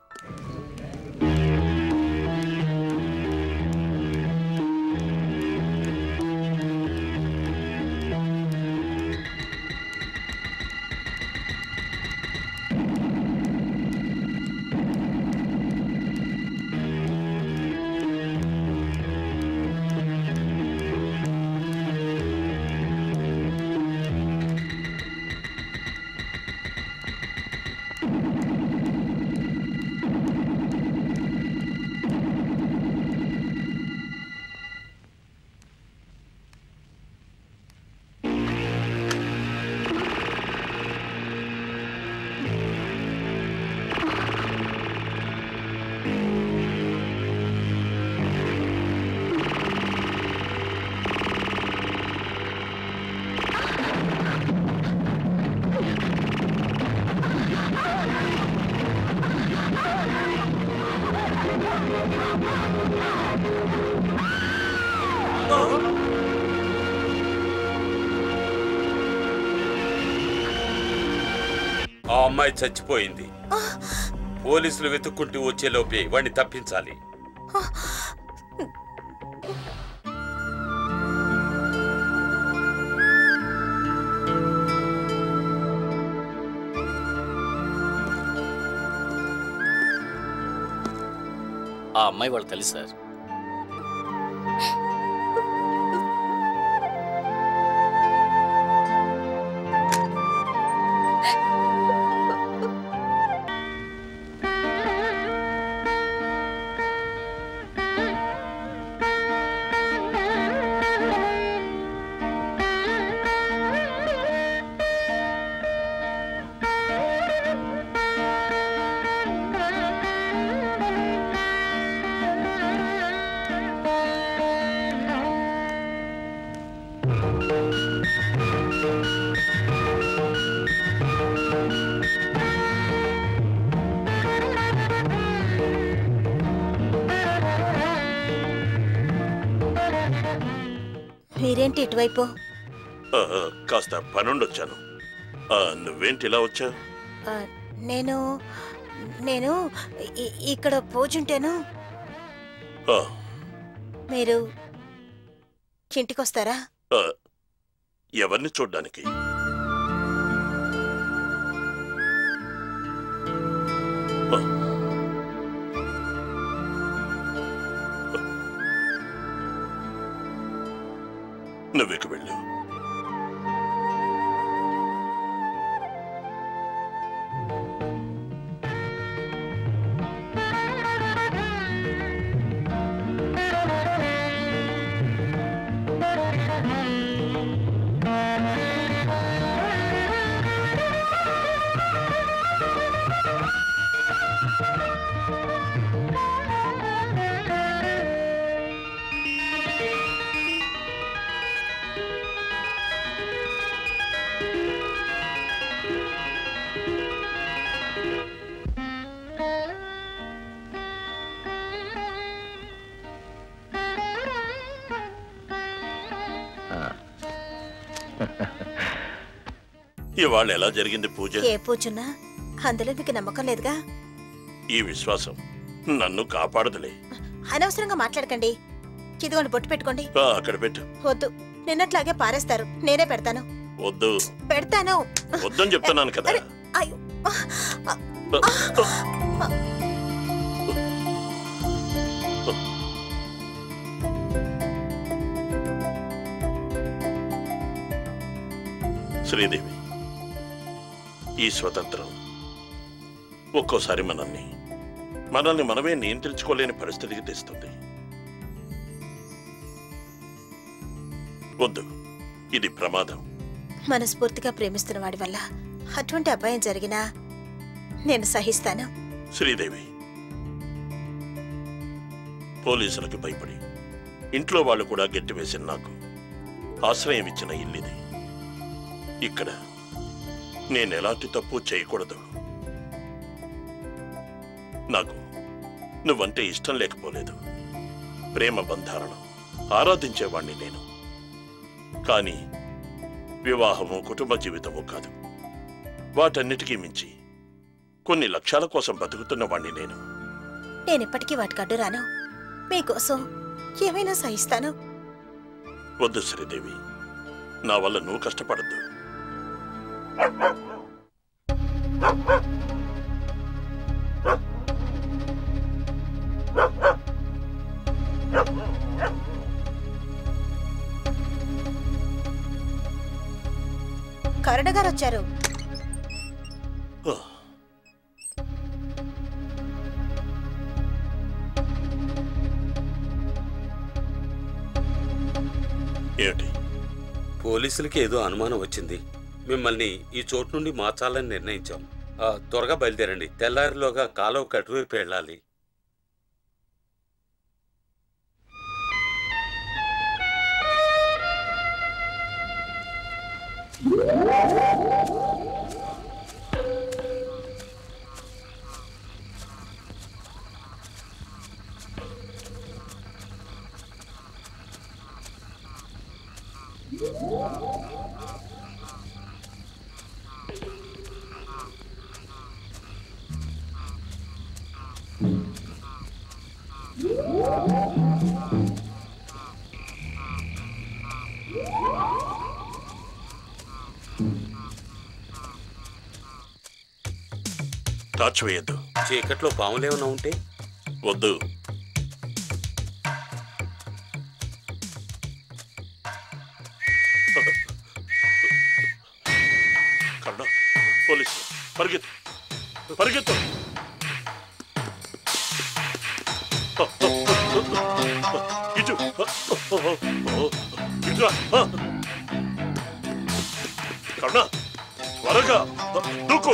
ఆ అమ్మాయి చచ్చిపోయింది పోలీసులు వెతుక్కుంటూ వచ్చేలోపే వాడిని తప్పించాలి ఆ అమ్మాయి వాళ్ళు తెలుసు సార్ మీరేంటి ఇటువైపు ఆ, కాస్త పనుండొచ్చాను ఆ, నువ్వేంటి ఇలా వచ్చావు ఆ, నేను నేను ఇ- ఇక్కడ పోచుంటేను ఆ, మీరు ఇంటికొస్తారా ఆ, ఎవరిని చూడ్డానికి ఆ. నువ్విక వెళ్ళు ఇవాళ ఎలా జరిగింది పూజ ఏ పూచున్నా అందులో మీకు నమ్మకం లేదుగా ఈ విశ్వాసం నన్ను కాపాడదులే అనవసరంగా మాట్లాడకండి ఇదిగోండి బొట్టు పెట్టుకోండి ఆ, అక్కడ పెట్టు వద్దు నిన్నట్లాగే పారేస్తారు నేనే పెడతాను వద్దు పెడతాను వద్దని చెప్తున్నాను కదా అయ్యో శ్రీదేవి ఈ స్వతంత్రం ఒక్కోసారి మనల్ని మనల్ని మనమే నియంత్రించుకోలేని పరిస్థితికి తెస్తుంది వద్దు ఇది ప్రమాదం మనస్ఫూర్తిగా ప్రేమిస్తున్న వాడి వల్ల అటువంటి అపాయం జరిగినా నేను సహిస్తాను శ్రీదేవి పోలీసులకు భయపడి ఇంట్లో వాళ్ళు కూడా గెట్టివేసిన నాకు ఆశ్రయం ఇచ్చిన ఇల్లిది ఇక్కడ నేను ఎలాంటి తప్పు చేయకూడదు నాకు నువ్వంటే ఇష్టం లేకపోలేదు ప్రేమ బంధాలను ఆరాధించేవాణ్ణి నేను కానీ వివాహము కుటుంబ జీవితము కాదు వాటన్నిటికీ మించి కొన్ని లక్ష్యాల కోసం బతుకుతున్న వాణ్ణి నేను నేనెప్పటికీ వాటికి అడ్డు రాను మీకోసం ఏమైనా సహిస్తాను వద్దు శ్రీదేవి నా వల్ల నువ్వు కష్టపడద్దు కరుణ గారు వచ్చారు ఏమిటి పోలీసులకి ఏదో అనుమానం వచ్చింది మిమ్మల్ని ఈ చోటు నుండి మార్చాలని నిర్ణయించాం ఆ, త్వరగా బయలుదేరండి తెల్లారిలోగా కాలువ కటువైపు వెళ్ళాలి టార్చ్ వేయద్దు చీకట్లో పాములు ఏమైనా ఉంటే వద్దు కరుణ పోలీసు పరిగెత్తు పరిగెత్తు ఇటు ఇటు రా. కరుణ త్వరగా దూకు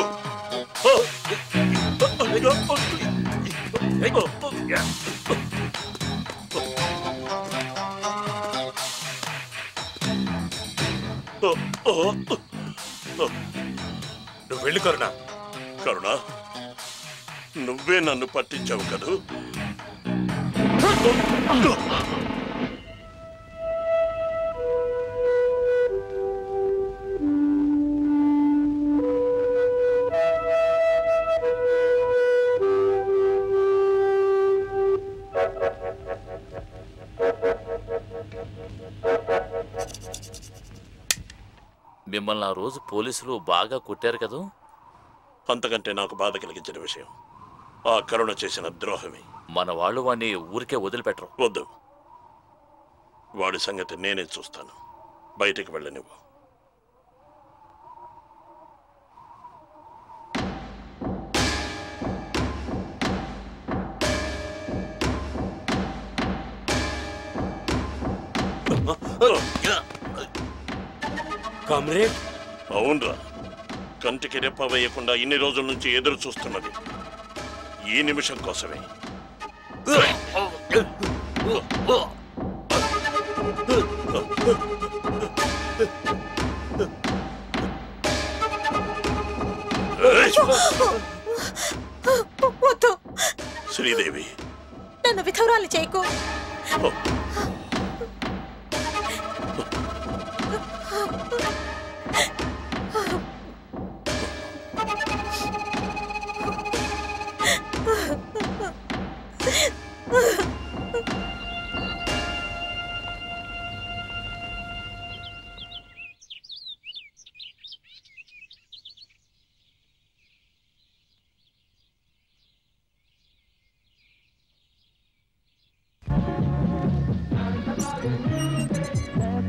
నువ్వు వెళ్ళి కరుణ కరుణ నువ్వే నన్ను పట్టించావు కదూ మిమ్మల్ని ఆ రోజు పోలీసులు బాగా కొట్టారు కదూ అంతకంటే నాకు బాధ కలిగించిన విషయం ఆ కరుణ చేసిన ద్రోహమే మన వాళ్ళు వాడిని ఊరికే వదిలిపెట్టరు వద్దు వాడి సంగతి నేనే చూస్తాను బయటికి వెళ్ళనివ్వు కామ్రేడ్ అవునరా కంటికి రెప్ప వేయకుండా ఇన్ని రోజుల నుంచి ఎదురు చూస్తున్నది ఈ నిమిషం కోసమే వద్దు శ్రీదేవి నన్ను విధవరాలు చేయకు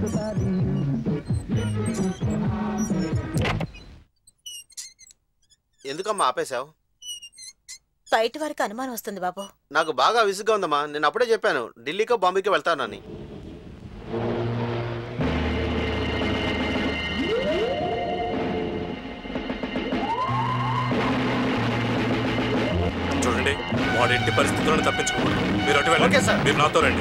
ఎందుకమ్మా ఆపేశావు బయట వారికి అనుమానం వస్తుంది బాబు నాకు బాగా విసుగ్గా ఉందమ్మా నేను అప్పుడే చెప్పాను ఢిల్లీకో బాంబేకి వెళ్తానని చూడండి వాడు ఎట్టి పరిస్థితులను తప్పించుకోకూడదు మీరు అటు వెళ్ళండి మీరు నాతో రండి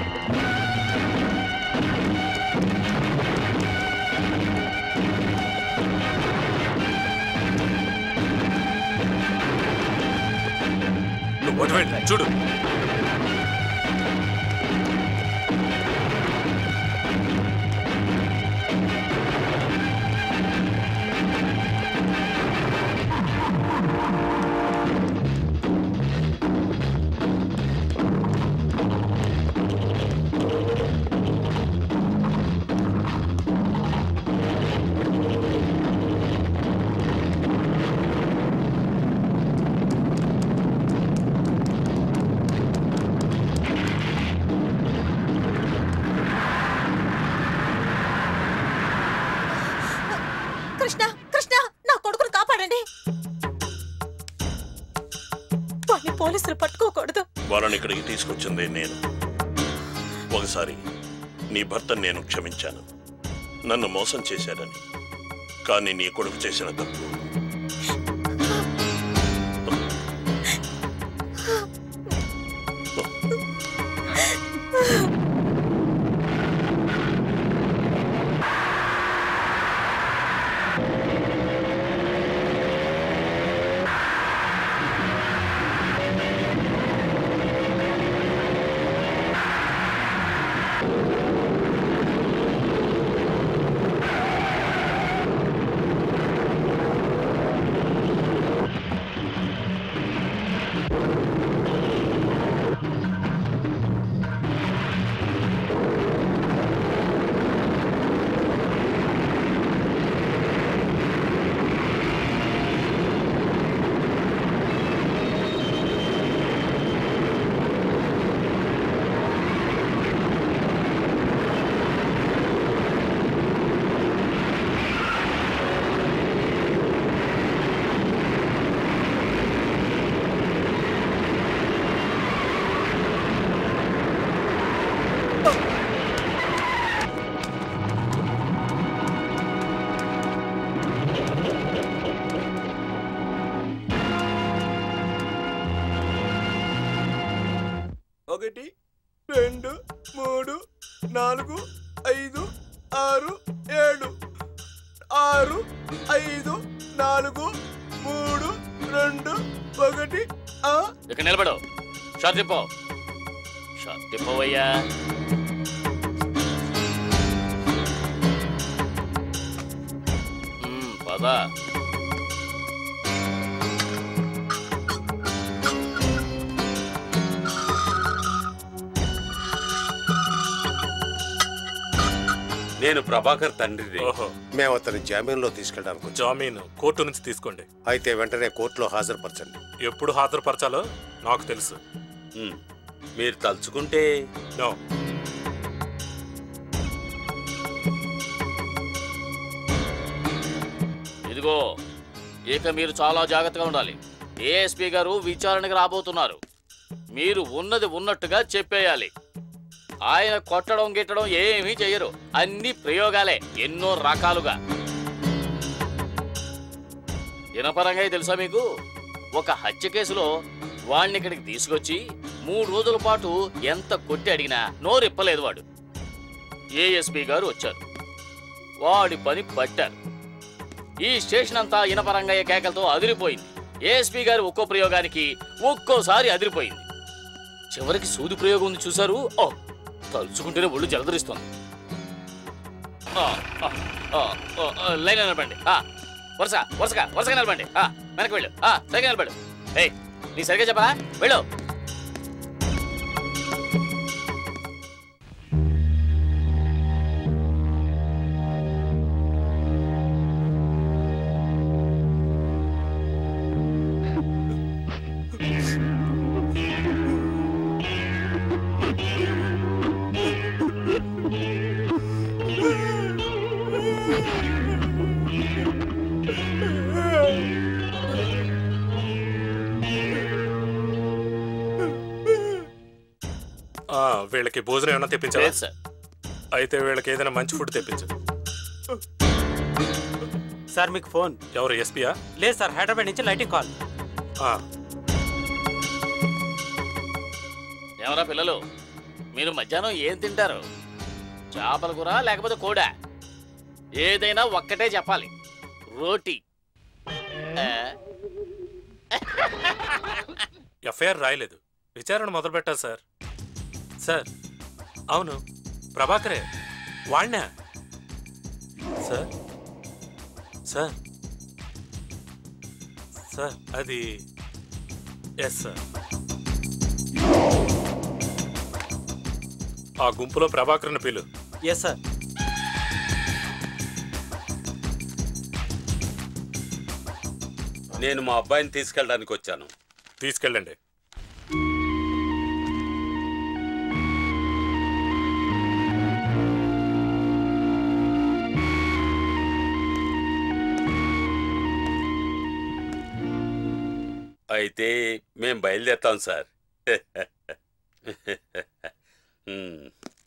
నువ్వు అటు వెళ్ళి చూడు కృష్ణ కృష్ణ నా కొడుకును కాపాడండి వాడిని పోలీసులు పట్టుకోకూడదు వాళ్ళని ఇక్కడికి తీసుకొచ్చింది నేను ఒకసారి నీ భర్త నేను క్షమించాను నన్ను మోసం చేశాడని కానీ నీ కొడుకు చేసిన తప్పు ఒకటి రెండు మూడు నాలుగు ఐదు ఆరు ఏడు ఆరు ఐదు నాలుగు మూడు రెండు ఒకటి ఆ ఇక్కడ నిలబడు షార్ట్ తిప్పో షార్ట్ తిప్పవయ్యా మ్మ్, పద నేను ప్రభాకర్ తండ్రిని ఓహో మేము అతని జామీన్లో తీసుకెళ్ళడానికి వచ్చాం. జామీన్ కోర్టు నుంచి తీసుకోండి అయితే వెంటనే కోర్టులో హాజరుపరచండి ఎప్పుడు హాజరుపరచాలో నాకు తెలుసు మ్మ్. మీరు తలుచుకుంటే నో ఇదిగో ఇక మీరు చాలా జాగ్రత్తగా ఉండాలి ఏఎస్పీ గారు విచారణకు రాబోతున్నారు మీరు ఉన్నది ఉన్నట్టుగా చెప్పేయాలి ఆయన కొట్టడం గిట్టడం ఏమీ చెయ్యరు అన్ని ప్రయోగాలే ఎన్నో రకాలుగా ఇనపరంగా తెలుసా మీకు ఒక హత్య కేసులో వాడిని ఇక్కడికి తీసుకొచ్చి మూడు రోజుల పాటు ఎంత కొట్టి అడిగినా నోరిప్పలేదు వాడు ఏఎస్పీ గారు వచ్చారు వాడి పని పట్టారు ఈ స్టేషన్ అంతా ఇనపరంగయ్య కేకలతో అదిరిపోయింది ఏఎస్పీ గారి ఒక్కో ప్రయోగానికి ఒక్కోసారి అదిరిపోయింది చివరికి సూది ప్రయోగం ఉంది చూశారు ఓ తలుచుకుంటేనే ఒళ్ళు జలదరిస్తోంది ఆ, ఆ, ఆ, ఆ, ఆ, లైన్ నిలబండి ఆ, వరుస వరుసగా వరుసగా నిలబండి ఆ, వెనక్కి వెళ్ళు ఆ, సరిగా నిలబడు ఏయ్ నీ సరిగ్గా చెప్పరా వెళ్ళు వీళ్ళకి భోజనం ఏమైనా తెప్పించావా లేదు సార్ అయితే వీళ్ళకి ఏదైనా మంచి ఫుడ్ తెప్పించు సార్ మీకు ఫోన్ ఎవరు ఎస్పీయా లేదు సార్ హైదరాబాద్ నుంచి లైటింగ్ కాల్ ఎవరా పిల్లలు మీరు మధ్యాహ్నం ఏం తింటారు చేపల కూర లేకపోతే కోడా ఏదైనా ఒక్కటే చెప్పాలి రోటీ ఆ, ఎఫ్ఐఆర్ రాయలేదు విచారణ మొదలు పెట్టాలి సార్ సార్ అవును ప్రభాకరే వాణ్ణా సార్ సార్ సార్ అది ఎస్ సార్ ఆ గుంపులో ప్రభాకర్ని పిలు ఎస్ సార్ నేను మా అబ్బాయిని తీసుకెళ్ళడానికి వచ్చాను తీసుకెళ్ళండి అయితే మేం బయలుదేరుతాం సార్ హ్మ్.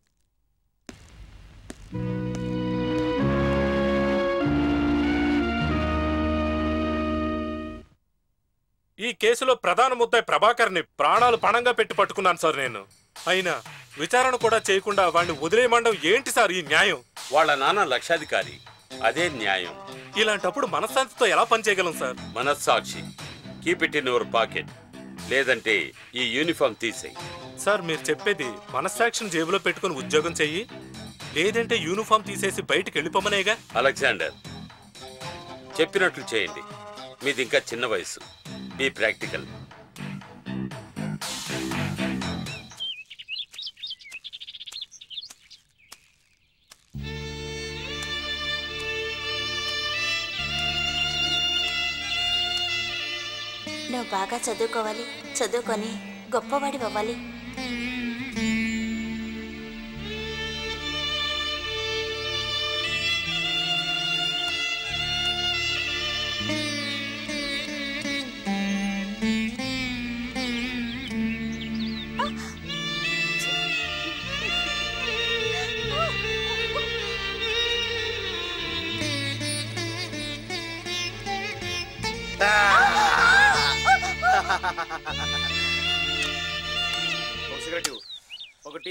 ఈ కేసులో ప్రధాన ముద్దాయి ప్రభాకర్ని ప్రాణాలు పణంగా పెట్టి పట్టుకున్నాను సార్ నేను అయినా విచారణ కూడా చేయకుండా వాడిని వదిలేయమండం ఏంటి సార్ ఈ న్యాయం వాళ్ళ నాన్న లక్షాధికారి అదే న్యాయం ఇలాంటప్పుడు మనశ్శాంతితో ఎలా పనిచేయగలం సార్ మనస్సాక్షి keep it in your pocket లేదంటే ఈ యూనిఫామ్ తీసేయి సార్ మీరు చెప్పేది మనస్సాక్షిని జేబులో పెట్టుకుని ఉద్యోగం చెయ్యి లేదంటే యూనిఫామ్ తీసేసి బయటికి వెళ్ళిపోమనేగా అలెగ్జాండర్ చెప్పినట్లు చేయండి మీది ఇంకా చిన్న వయసు బీ ప్రాక్టికల్ నువ్వు బాగా చదువుకోవాలి చదువుకొని గొప్పవాడి అవ్వాలి ఒక సిగరెట్ ఇవ్వు. ఒకటి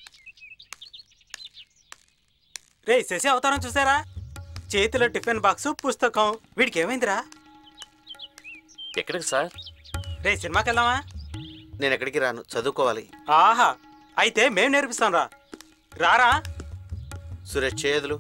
రే శశి అవతారం చూసారా చేతిలో టిఫిన్ బాక్స్ పుస్తకం వీడికి ఏమైందిరా ఎక్కడికి సార్ రే సినిమాకి వెళ్దామా నేను ఎక్కడికి రాను చదువుకోవాలి ఆహా అయితే మేం నేర్పిస్తాం రా రారా సురేష్ చేదులు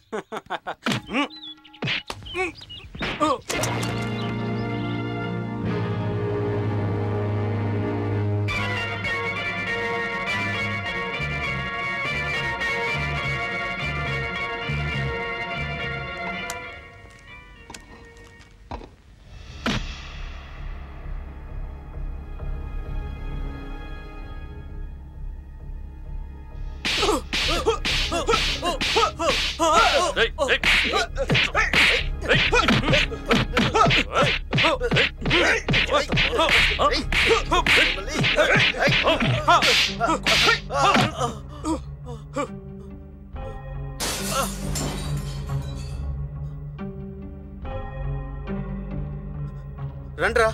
రండ్రా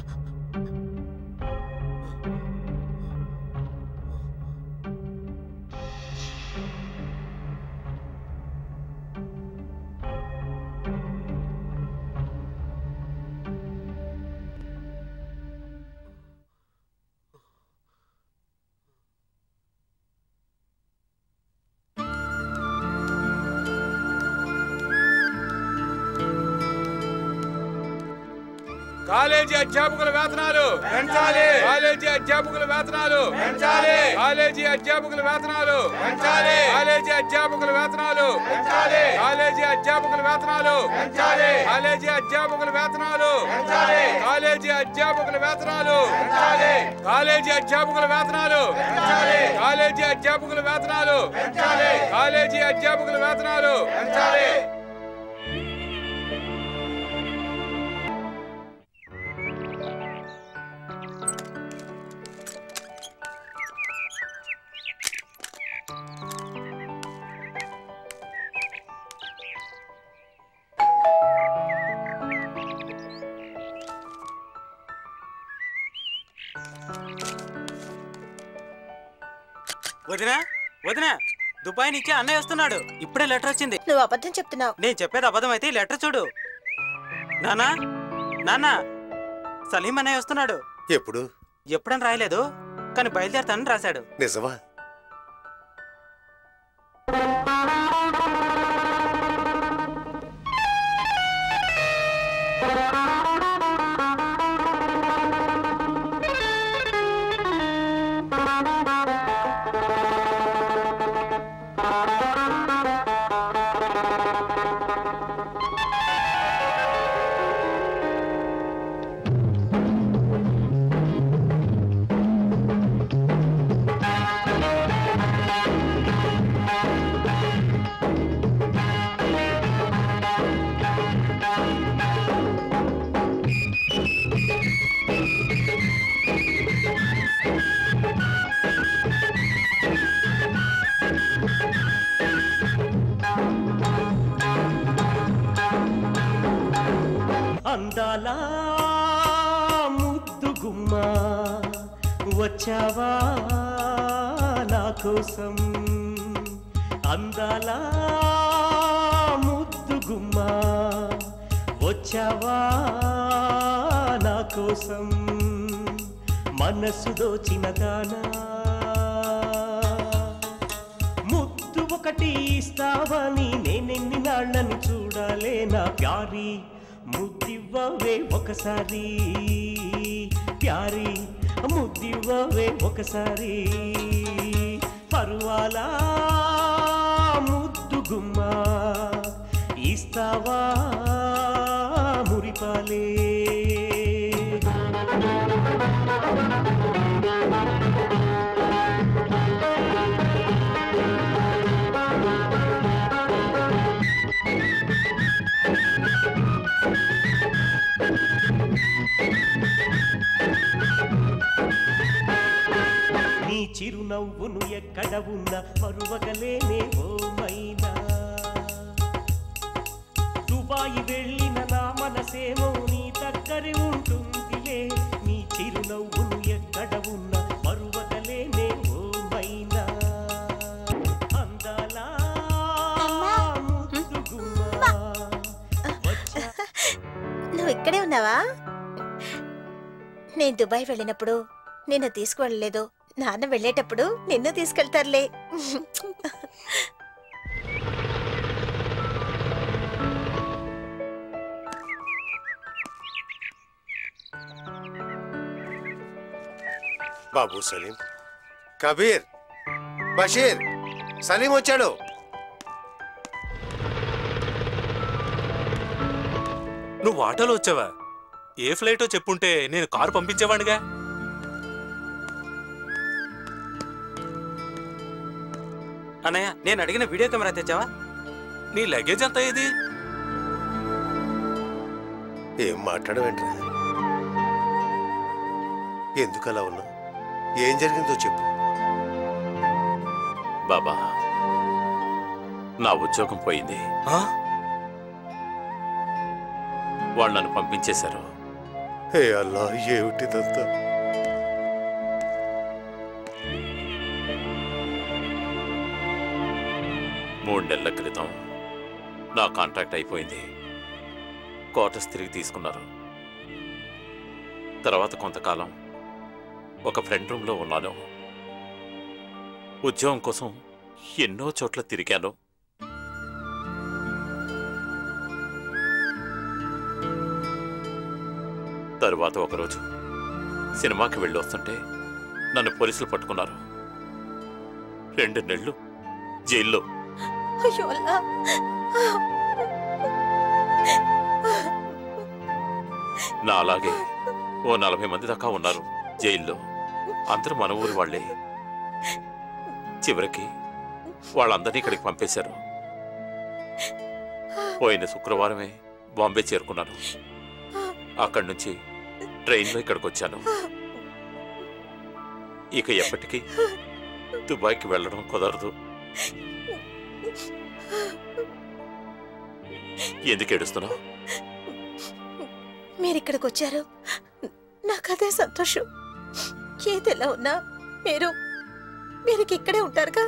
కాలేజీ అధ్యాపకుల వేతనాలు పెంచాలి కాలేజీ అధ్యాపకుల వేతనాలు పెంచాలి కాలేజీ అధ్యాపకుల వేతనాలు పెంచాలి కాలేజీ అధ్యాపకుల వేతనాలు పెంచాలి కాలేజీ అధ్యాపకుల వేతనాలు పెంచాలి కాలేజీ అధ్యాపకుల వేతనాలు పెంచాలి కాలేజీ అధ్యాపకుల వేతనాలు పెంచాలి కాలేజీ అధ్యాపకుల వేతనాలు పెంచాలి కాలేజీ అధ్యాపకుల వేతనాలు పెంచాలి కాలేజీ అధ్యాపకుల వేతనాలు పెంచాలి వదినా వదినా దుబాయ్ నుంచి అన్నయ్య వస్తున్నాడు ఇప్పుడే లెటర్ వచ్చింది నువ్వు అబద్ధం చెప్తున్నావు నేను చెప్పేది అబద్ధం అయితే ఈ లెటర్ చూడు నానా నానా సలీం అన్నయ్య వస్తున్నాడు ఎప్పుడు ఎప్పుడని రాయలేదు కానీ బయలుదేరుతానని రాశాడు నిజమా అందాల ముద్దు గుమ్మ వచ్చావా నా కోసం అందాల ముద్దు గుమ్మ వచ్చావా నా కోసం మనసు దోచిన దానా ముద్దు ఒకటి ఇస్తావని నేనెన్ని నాళ్ళని చూడాలే నా ప్యారి ముద్దివ్వవే ఒకసారి ప్యారి ముద్దివ్వవే ఒకసారి పరువాలా ముద్దు గుమ్మ ఇస్తావా మురిపాలే నీ చిరునవ్వును ఎక్కడ ఉన్న మరువగలేనే ఓ మైనా దుబాయి వెళ్ళిన నా మనసేమో నీ దగ్గరే ఉంటుందిలే నీ చిరునవ్వును ఎక్కడ ఉన్న మరువగలేనే ఓ మైనా అందాలా ముద్దు గుమ్మ నువ్వు ఇక్కడే ఉన్నావా నేను దుబాయ్ వెళ్ళినప్పుడు నిన్ను తీసుకువెళ్ళలేదు నాన్న వెళ్ళేటప్పుడు నిన్ను తీసుకెళ్తారులే బాబు సలీం కబీర్ బషీర్ సలీం వచ్చాడు నువ్వు ఆటోలో వచ్చావా ఏ ఫ్లైటో చెప్పుంటే నేను కారు పంపించేవాడిగా అన్నయ్య నేను అడిగిన వీడియో కెమెరా తెచ్చావా నీ లగేజ్ ఎంత ఇది ఏం మాట్లాడవేంట్రా ఎందుకు అలా ఉన్నా ఏం జరిగిందో చెప్పు బాబా నా ఉద్యోగం పోయింది వాళ్ళు నన్ను పంపించేశారు హే అల్లా ఏమిటిదంతా మూడు నెలల క్రితం నా కాంట్రాక్ట్ అయిపోయింది క్వార్టర్స్ తిరిగి తీసుకున్నారు తర్వాత కొంతకాలం ఒక ఫ్రెండ్ రూమ్లో ఉన్నాను ఉద్యోగం కోసం ఎన్నో చోట్ల తిరిగాను తరువాత ఒకరోజు సినిమాకి వెళ్ళి వస్తుంటే నన్ను పోలీసులు పట్టుకున్నారు రెండు నెలలు జైల్లో అయ్యో అల్లా నా అలాగే ఓ నలభై మంది దాకా ఉన్నారు జైల్లో అందరూ మన ఊరి వాళ్ళే చివరికి వాళ్ళందరినీ ఇక్కడికి పంపేశారు పోయిన శుక్రవారమే బాంబే చేరుకున్నాను అక్కడి నుంచి ట్రైన్లో ఇక్కడికి వచ్చాను ఇక ఎప్పటికీ దుబాయ్కి వెళ్ళడం కుదరదు ఎందుకు ఏడుస్తున్నావు మీరు ఇక్కడికి వచ్చారు నాకు అదే సంతోషం ఏదెలా ఉన్నా మీరు మీరు ఇక్కడే ఉంటారుగా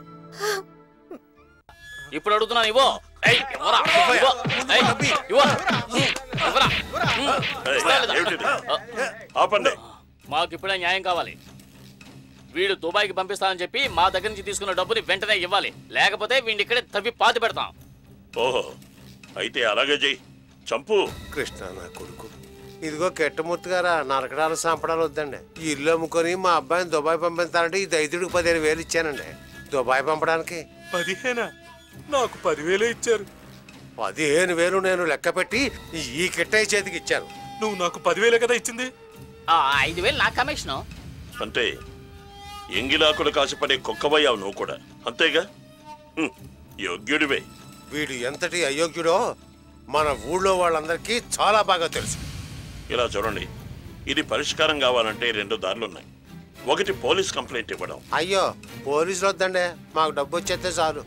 ఇప్పుడు అడుగుతున్నాను ఇవ్వో ఏయ్, ఇవ్వరా ఇవ్వో ఏయ్, ఇవ్వో ఇవ్వరా ఏయ్, ఇస్తా లేదా? ఏమిటిది? ఆపండి మాకు ఇప్పుడే న్యాయం కావాలి వీడు దుబాయ్కి పంపిస్తానని చెప్పి మా దగ్గర నుంచి తీసుకున్న డబ్బుని వెంటనే ఇవ్వాలి లేకపోతే వీడిని ఇక్కడే తవ్వి పాతి పెడతాం ఓహో అయితే అలాగే చెయ్యి చంపు కృష్ణ నా కొడుకు ఇదిగో కెట్టమూర్తి గారా నరకడాలు సంపడాలు వద్దండి ఈ ఇల్లు అమ్ముకొని మా అబ్బాయిని దుబాయ్ పంపిస్తానంటే ఈ దైతుడికి పదిహేను వేలు ఇచ్చానండి దుబాయ్ పంపడానికి పదిహేనా నాకు పదివేలే ఇచ్చారు పదిహేను వేలు నేను లెక్క పెట్టి ఈ కిట్టయ్య చేతికి ఇచ్చాను నువ్వు నాకు పదివేలే కదా ఇచ్చింది ఆ, ఐదు వేలు నా కమిషను అంటే ఎంగిలాకులు కాసిపడే కుక్కవయ్యావు నువ్వు కూడా అంతేగా హ్మ్, యోగ్యుడివే వీడు ఎంతటి అయోగ్యుడో మన ఊళ్ళో వాళ్ళందరికీ చాలా బాగా తెలుసు ఇలా చూడండి ఇది పరిష్కారం కావాలంటే రెండు దారులున్నాయి ఒకటి పోలీస్ కంప్లైంట్ ఇవ్వడం అయ్యో పోలీసులు వద్దండి మాకు డబ్బు వచ్చేస్తే చాలు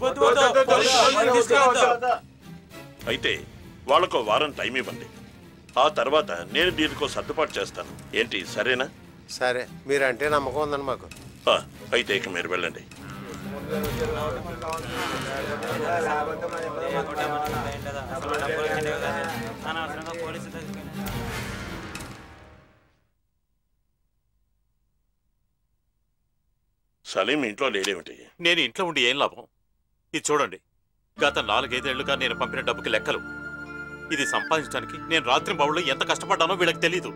అయితే వాళ్ళకు వారం టైం ఇవ్వండి ఆ తర్వాత నేను దీనికో సర్దుబాటు చేస్తాను ఏంటి సరేనా సరే మీరంటే నమ్మకం ఉందండి మాకు ఆ, అయితే ఇక మీరు వెళ్ళండి సలీం ఇంట్లో లేడేమిటి నేను ఇంట్లో ఉండి ఏం లాభం ఇది చూడండి గత నాలుగైదేళ్లుగా నేను పంపిన డబ్బుకి లెక్కలు ఇది సంపాదించడానికి నేను రాత్రి బౌళ్ళు ఎంత కష్టపడ్డానో వీళ్ళకి తెలీదు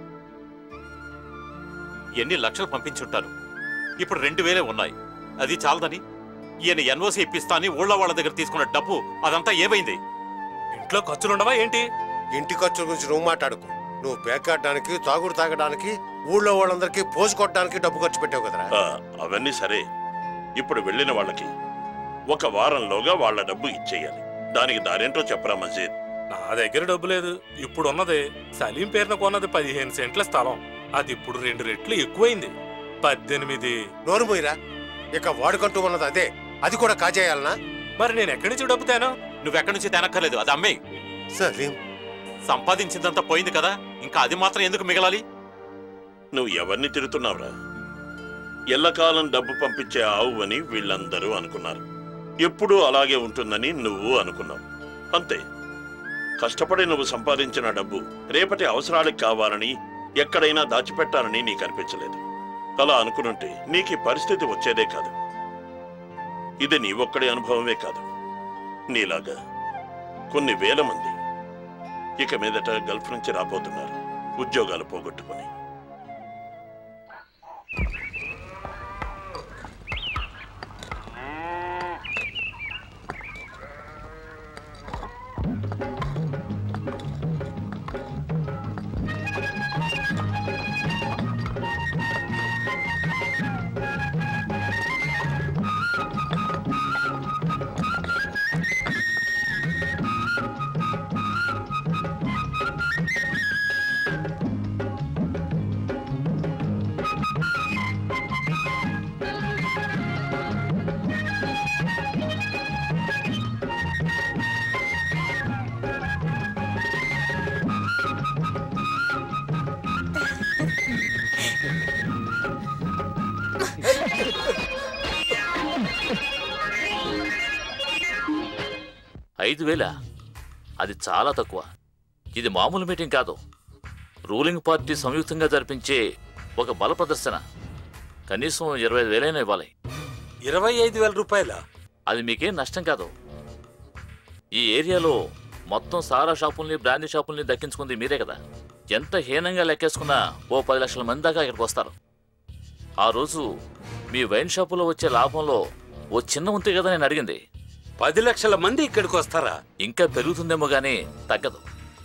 ఎన్ని లక్షలు పంపించుంటాను ఇప్పుడు రెండు వేలే ఉన్నాయి అది చాలదని ఈయన ఎన్ఓసి ఇప్పిస్తా అని ఊళ్ళో వాళ్ళ దగ్గర తీసుకున్న డబ్బు అదంతా ఏమైంది ఇంట్లో ఖర్చులుండవా ఏంటి ఇంటి ఖర్చుల గురించి నువ్వు మాట్లాడుకో నువ్వు పేకాడడానికి తాగుడు తాగడానికి ఊళ్ళో వాళ్ళందరికీ పోజు కొట్టడానికి డబ్బు ఖర్చు పెట్టావు కదరా ఆ, అవన్నీ సరే ఇప్పుడు వెళ్ళిన వాళ్ళకి ఒక వారంలోగా వాళ్ళ డబ్బు ఇచ్చేయాలి దానికి దారేంటో చెప్పరా మజీద్ నా దగ్గర డబ్బు లేదు ఇప్పుడు ఉన్నది సలీం పేరున కొన్నది పదిహేను సెంట్ల స్థలం అది ఇప్పుడు రెండు రెట్లు ఎక్కువైంది పద్దెనిమిది నోరు పోయిరా ఇక వాడుకుంటూ ఉన్నది అదే అది కూడా కాజేయాలనా మరి నేను ఎక్కడి నుంచి డబ్బు తేను నువ్వెక్కడి నుంచి తేనక్కర్లేదు అది అమ్మే సలీం సంపాదించిందంతా పోయింది కదా ఇంకా అది మాత్రం ఎందుకు మిగలాలి నువ్వు ఎవరిని తిరుగుతున్నావురా ఎల్లకాలం డబ్బు పంపించే ఆవు అని వీళ్ళందరూ అనుకున్నారు ఎప్పుడూ అలాగే ఉంటుందని నువ్వు అనుకున్నావు అంతే కష్టపడి నువ్వు సంపాదించిన డబ్బు రేపటి అవసరాలకు కావాలని ఎక్కడైనా దాచిపెట్టాలని నీకు అనిపించలేదు అలా అనుకునుంటే నీకు ఈ పరిస్థితి వచ్చేదే కాదు ఇది నీ ఒక్కడి అనుభవమే కాదు నీలాగా కొన్ని వేల మంది ఇక మీదట గల్ఫ్ నుంచి రాబోతున్నారు ఉద్యోగాలు పోగొట్టుకుని ఐదు వేల అది చాలా తక్కువ ఇది మామూలు మీటింగ్ కాదు రూలింగ్ పార్టీ సంయుక్తంగా జరిపించే ఒక బల ప్రదర్శన కనీసం ఇరవై ఐదు వేలైనా ఇవ్వాలి ఇరవై ఐదు వేల రూపాయల అది మీకేం నష్టం కాదు ఈ ఏరియాలో మొత్తం సారా షాపుల్ని బ్రాండీ షాపుల్ని దక్కించుకుంది మీరే కదా ఎంత హీనంగా లెక్కేసుకున్నా ఓ పది లక్షల మంది దాకా ఇక్కడికి వస్తారు ఆ రోజు మీ వైన్ షాపులో వచ్చే లాభంలో ఓ చిన్న ఉంటే కదా నేను అడిగింది పది లక్షల మంది ఇక్కడికి వస్తారా ఇంకా పెరుగుతుందేమో గానీ తగ్గదు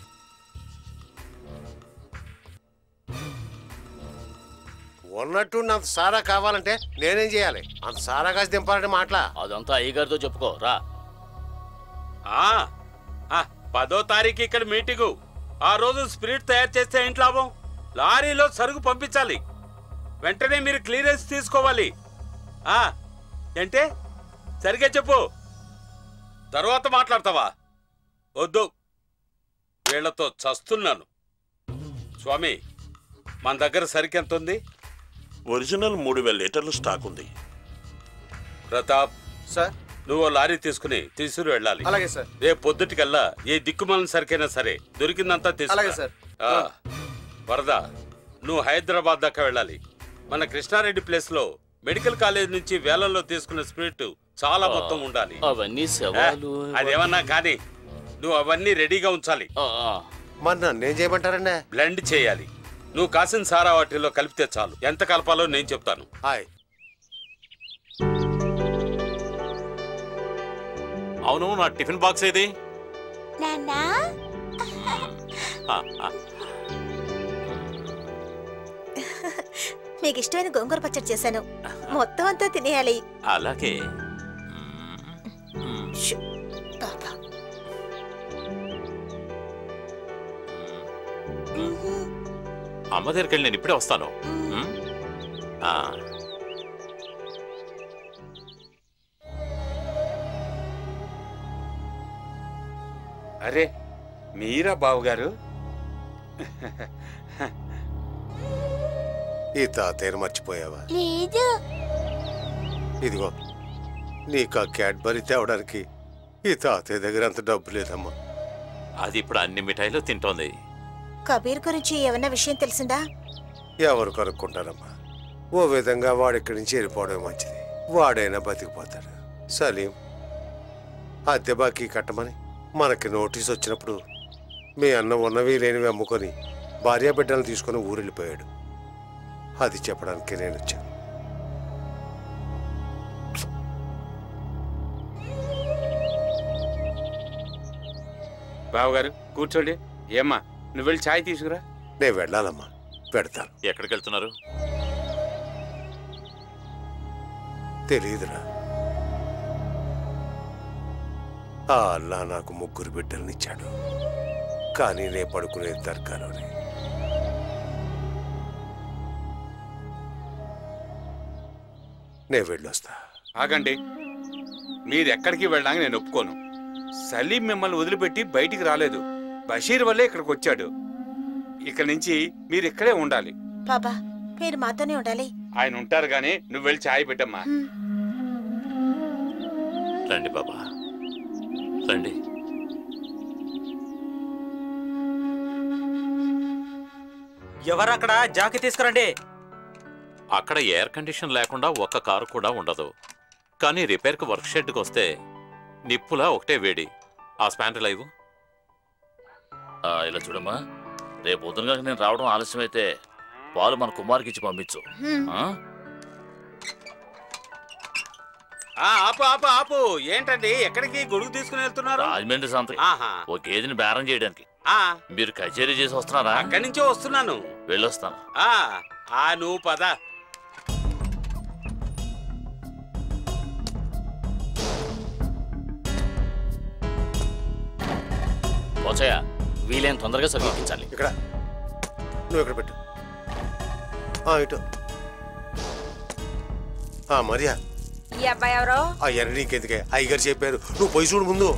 ఉన్నట్టు అంత సారా కావాలంటే నేనేం చేయాలి అంత సారా కాసి దింపాలంటే మాటలా అదంతా అయ్యగారితో చెప్పుకో రా ఆ, ఆ, పదో తారీఖు ఇక్కడ మీటింగు ఆ రోజు స్పిరిట్ తయారు చేస్తే ఏంటి లాభం లారీలో సరుకు పంపించాలి వెంటనే మీరు క్లియరెన్స్ తీసుకోవాలి ఆ ఏంటే సరిగ్గా చెప్పు తర్వాత మాట్లాడతావా వద్దు వీళ్లతో చస్తున్నాను స్వామి మన దగ్గర సరికి ఎంత ఉంది ఒరిజినల్ మూడు వేల లీటర్లు స్టాక్ ఉంది ప్రతాప్ సార్ నువ్వు ఓ లారీ తీసుకుని తీసుకుని వెళ్ళాలి అలాగే సార్. రేపు పొద్దుటికల్లా ఏ దిక్కుమాలిన సరికైనా సరే దొరికిందంతా తీసుకు అలాగే సార్. వరద నువ్వు హైదరాబాద్ దాకా వెళ్ళాలి మన కృష్ణారెడ్డి ప్లేస్ లో మెడికల్ కాలేజ్ నుంచి వేలల్లో తీసుకున్న స్పిరిట్ చాలా ఆ, మొత్తం ఉండాలి అవన్నీ శవాలు ఏ, అదేమన్నా కానీ నువ్వు అవన్నీ రెడీగా ఉంచాలి మరి నన్ను ఏం చేయమంటారండి బ్లెండ్ చేయాలి నువ్వు కాసిన సారా వాటిలో కలిపితే చాలు ఎంత కలపాలో నేను చెప్తాను హాయ్ అవును నా టిఫిన్ బాక్స్ ఏది నాన్నా ఆ, ఆ. మీకు ఇష్టమైన గోంగూర పచ్చడి చేశాను మొత్తం అంతా తినేయాలి అలాగే షు, పాపా. అమ్మ దగ్గరికి వెళ్ళి నేను ఇప్పుడే వస్తాను ఉమ్? ఆ. అరే మీరా బావగారు ఈ తాతయ్యను మర్చిపోయావా లేదు ఇదిగో నీకు ఆ క్యాడ్బరీ తేవడానికి ఈ తాతయ్య దగ్గర అంత డబ్బు లేదమ్మా అది ఇప్పుడు అన్ని మిఠాయిలు తింటోంది కబీర్ గురించి ఏమన్నా విషయం తెలిసిందా ఎవరు కనుక్కుంటారమ్మా ఓ విధంగా వాడు ఇక్కడి నుంచి వెళ్ళిపోవడం మంచిది వాడైనా బతికిపోతాడు సలీం అద్దె బాకీ కట్టమని మనకి నోటీస్ వచ్చినప్పుడు మీ అన్న ఉన్నవి లేనివి అమ్ముకొని భార్యా బిడ్డలను తీసుకొని ఊరెళ్ళిపోయాడు అది చెప్పడానికి నేను వచ్చాను బావగారు కూర్చోండి ఏమ్మా నువ్వు వెళ్ళి ఛాయ్ తీసుకురా నేను వెళ్ళాలమ్మా పెడతాను ఎక్కడికి వెళ్తున్నారు తెలియదురా ఆ అల్లా నాకు ముగ్గురు బిడ్డలనిచ్చాడు కానీ నే పడుకునేది దర్గాలోనే నే వెళ్ళొస్తా ఆగండి మీరు ఎక్కడికి వెళ్ళడానికి నేను ఒప్పుకోను సలీం మిమ్మల్ని వదిలిపెట్టి బయటికి రాలేదు బషీర్ వల్లే ఇక్కడికి వచ్చాడు ఇక నుంచి మీరు ఇక్కడే ఉండాలి బాబా మీరు మాతోనే ఉండాలి ఆయన ఉంటారు గానీ నువ్వు వెళ్ళి ఛాయ్ పెట్టమ్మా రండి బాబా రండి ఎవరక్కడ జాకి తీసుకురండి అక్కడ ఎయిర్ కండిషన్ లేకుండా ఒక్క కారు కూడా ఉండదు కానీ రిపేర్కి వర్క్ షెడ్కి వస్తే నిప్పులా ఒకటే వేడి ఆ స్పాండ్ లైవ్ ఆ, ఇలా చూడమ్మా రేపు పొద్దున కనుక నేను రావడం ఆలస్యమైతే పాలు మన కుమార్కి ఇచ్చి పంపించు ఆ? ఆ, ఆపు ఆపు ఆపు ఏంటండి ఎక్కడికి గొడుగు తీసుకుని వెళ్తున్నారు రాజమండ్రి సంతకి ఆహా. ఓ గేదెని బేరం చేయడానికి ఆ, మీరు కచేరీ చేసి వస్తున్నారా అక్కడి నుంచే వస్తున్నాను వెళ్ళొస్తాను ఆ ఆ నువ్వు పద పోచయ్య వీలైన తొందరగా చదివించాలి ఇక్కడ నువ్వు ఇక్కడ పెట్టు ఆ, ఇటు ఆ, మరియా ఈ అబ్బాయి ఎవరో ఆ ఎర్ర నీకెందుకే అయ్యగారు చెప్పారు నువ్వు పోయి చూడు ముందు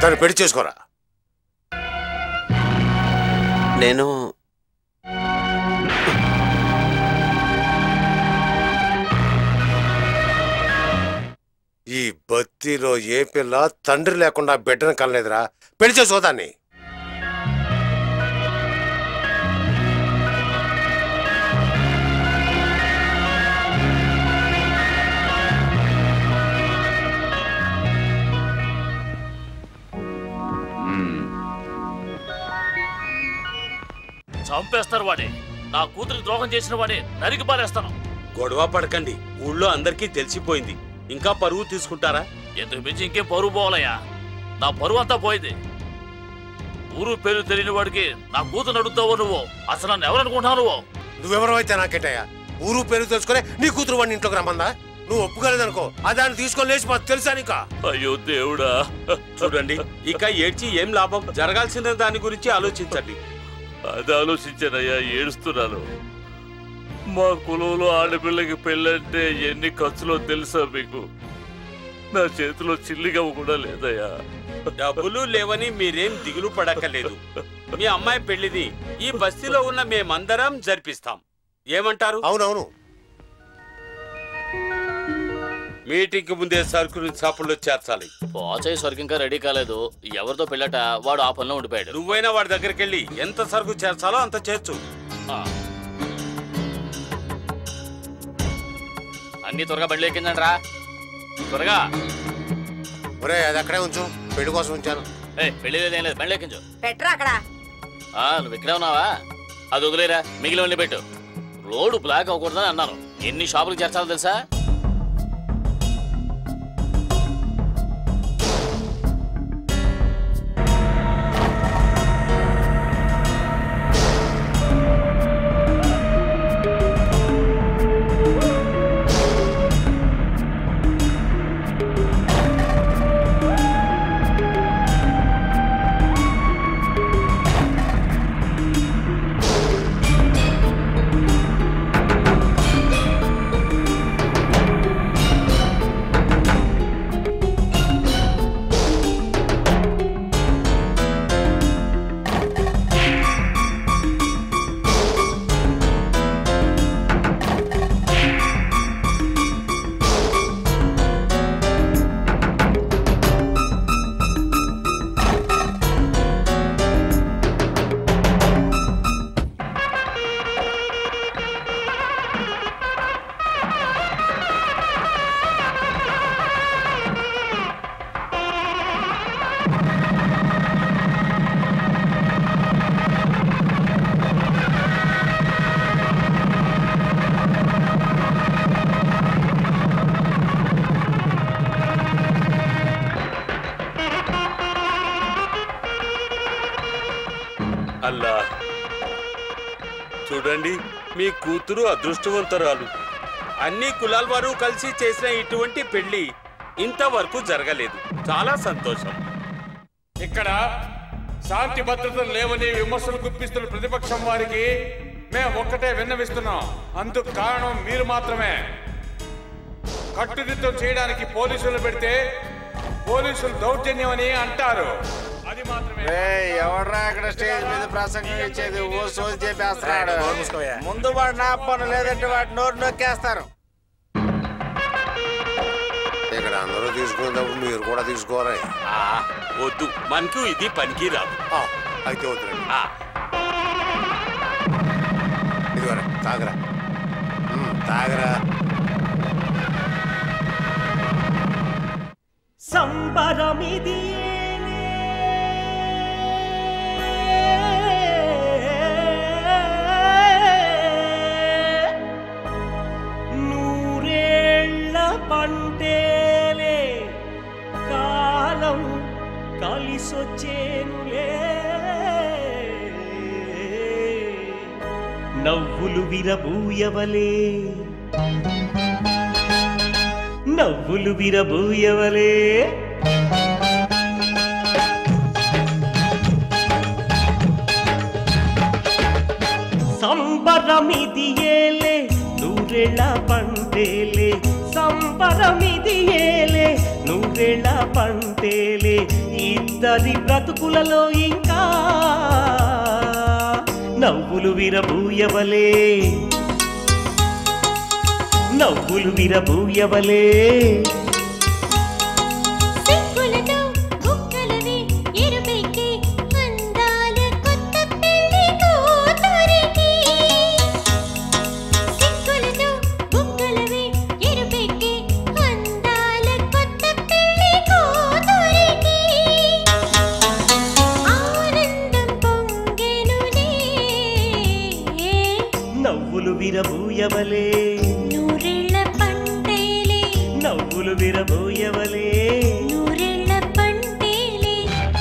దాన్ని పెళ్లి చేసుకోరా నేను ఈ బత్తిలో ఏ పిల్ల తండ్రి లేకుండా బిడ్డను కనలేదురా పెళ్లి చేసుకో దాన్ని చంపేస్తారు వాడే నా కూతురు ద్రోహం చేసిన వాడే నరికి పారేస్తాను గొడవ పడకండి ఊళ్ళో అందరికీ తెలిసిపోయింది ఇంకా పరువు తీసుకుంటారా ఎందుకు మించి ఇంకేం పరువు పోవాలయ్యా నా పరువు అంతా పోయింది ఊరు పేరు తెలియని వాడికి నా కూతురు అడుగుతావో నువ్వు అసలు నన్ను ఎవరనుకుంటున్నావు నువ్వు నువ్వెవరైతే నాకేటయ్యా ఊరు పేరు తెలుసుకునే నీ కూతురు వాడిని ఇంట్లోకి రమ్మందా నువ్వు ఒప్పుకోలేదనుకో ఆ దాన్ని తీసుకొని లేచిపోతుంది తెలుసా నీకా అయ్యో దేవుడా చూడండి ఇక ఏడ్చి ఏం లాభం జరగాల్సిన దాని గురించి ఆలోచించండి అది ఆలోచించానయ్యా ఏడుస్తున్నాను మా కులంలో ఆడపిల్లకి పెళ్ళంటే ఎన్ని ఖర్చులో తెలుసా మీకు నా చేతిలో చిల్లిగా కూడా లేదయ్యా డబ్బులు లేవని మీరేం దిగులు పడక్కలేదు మీ అమ్మాయి పెళ్లిని ఈ బస్తీలో ఉన్న మేమందరం జరిపిస్తాం ఏమంటారు అవునవును మీటింగ్ ముందే సరుకుని షాపుల్లో చేర్చాలి పోచయ్య సరుకు ఇంకా రెడీ కాలేదు ఎవరితో పెళ్ళట వాడు ఆ పనిలో ఉండిపోయాడు నువ్వైనా వాడి దగ్గరికి వెళ్ళి ఎంత సరుకు చేర్చాలో అంత చేర్చు అన్ని త్వరగా బండి ఎక్కిందండి రా త్వరగా ఒరే అది అక్కడే ఉంచు పెళ్లి కోసం ఉంచాను ఏ పెళ్లి లేదు ఏం లేదు బండి ఎక్కించు పెట్రా అక్కడ ఆ, నువ్వు ఇక్కడే ఉన్నావా అది వదిలేరా మిగిలిన వండి పెట్టు రోడ్డు బ్లాక్ అవ్వకూడదని అన్నాను ఎన్ని షాపులు చేర్చాలో తెలుసా అల్లా చూడండి మీ కూతురు అదృష్టవంతరాలు అన్ని కులాల వారు కలిసి చేసిన ఇటువంటి పెళ్లి ఇంతవరకు జరగలేదు చాలా సంతోషం ఇక్కడ శాంతి భద్రతలు లేవని విమర్శలు గుప్పిస్తున్న ప్రతిపక్షం వారికి మేము ఒక్కటే విన్నవిస్తున్నాం అందుకు కారణం మీరు మాత్రమే కట్టుదిట్టం చేయడానికి పోలీసులు పెడితే పోలీసులు దౌర్జన్యం అని అంటారు అది మాత్రమే ఎవడ్రా ఇక్కడ స్టేజ్ మీద ప్రసంగం ఇచ్చేది ఓ సోది చెప్పేస్తున్నాడు ముందు వాడు నా పను లేదంటే వాడు నోరు నొక్కేస్తారు ఇక్కడ అందరూ తీసుకునేటప్పుడు మీరు కూడా తీసుకోవాలి ఆ, వద్దు మనకు ఇది పనికి రాదు అయితే వద్దురండి ఇదిగోరా తాగరా ఉమ్, తాగరా సంబరమిది నూరేళ్ల పంటేలే కాలం కలిసొచ్చేనులే నవ్వులు విరబూయవలే నవ్వులు విరబూయవలే సంబరమిది ఏలే నూరెళ్ళ పంటేలే సంబరమిది ఏలే నూరేళ్ళ పంటేలే ఇద్దరి బ్రతుకులలో ఇంకా నవ్వులు విరబూయవలే నవ్వులు విరబూయవలే సిగ్గులతో బుగ్గలవి ఎరుపెక్కి అందాల కొత్త పెళ్లి కూతురికి సిగ్గులతో బుగ్గలవి ఎరుపెక్కి అందాల కొత్త పెళ్లి కూతురికి ఆనందం పొంగెనులే నవ్వులు విరబూయవలే నూరేళ్ల పంటేలే నవ్వులు విరబూయవలే నూరేళ్ల పంటేలే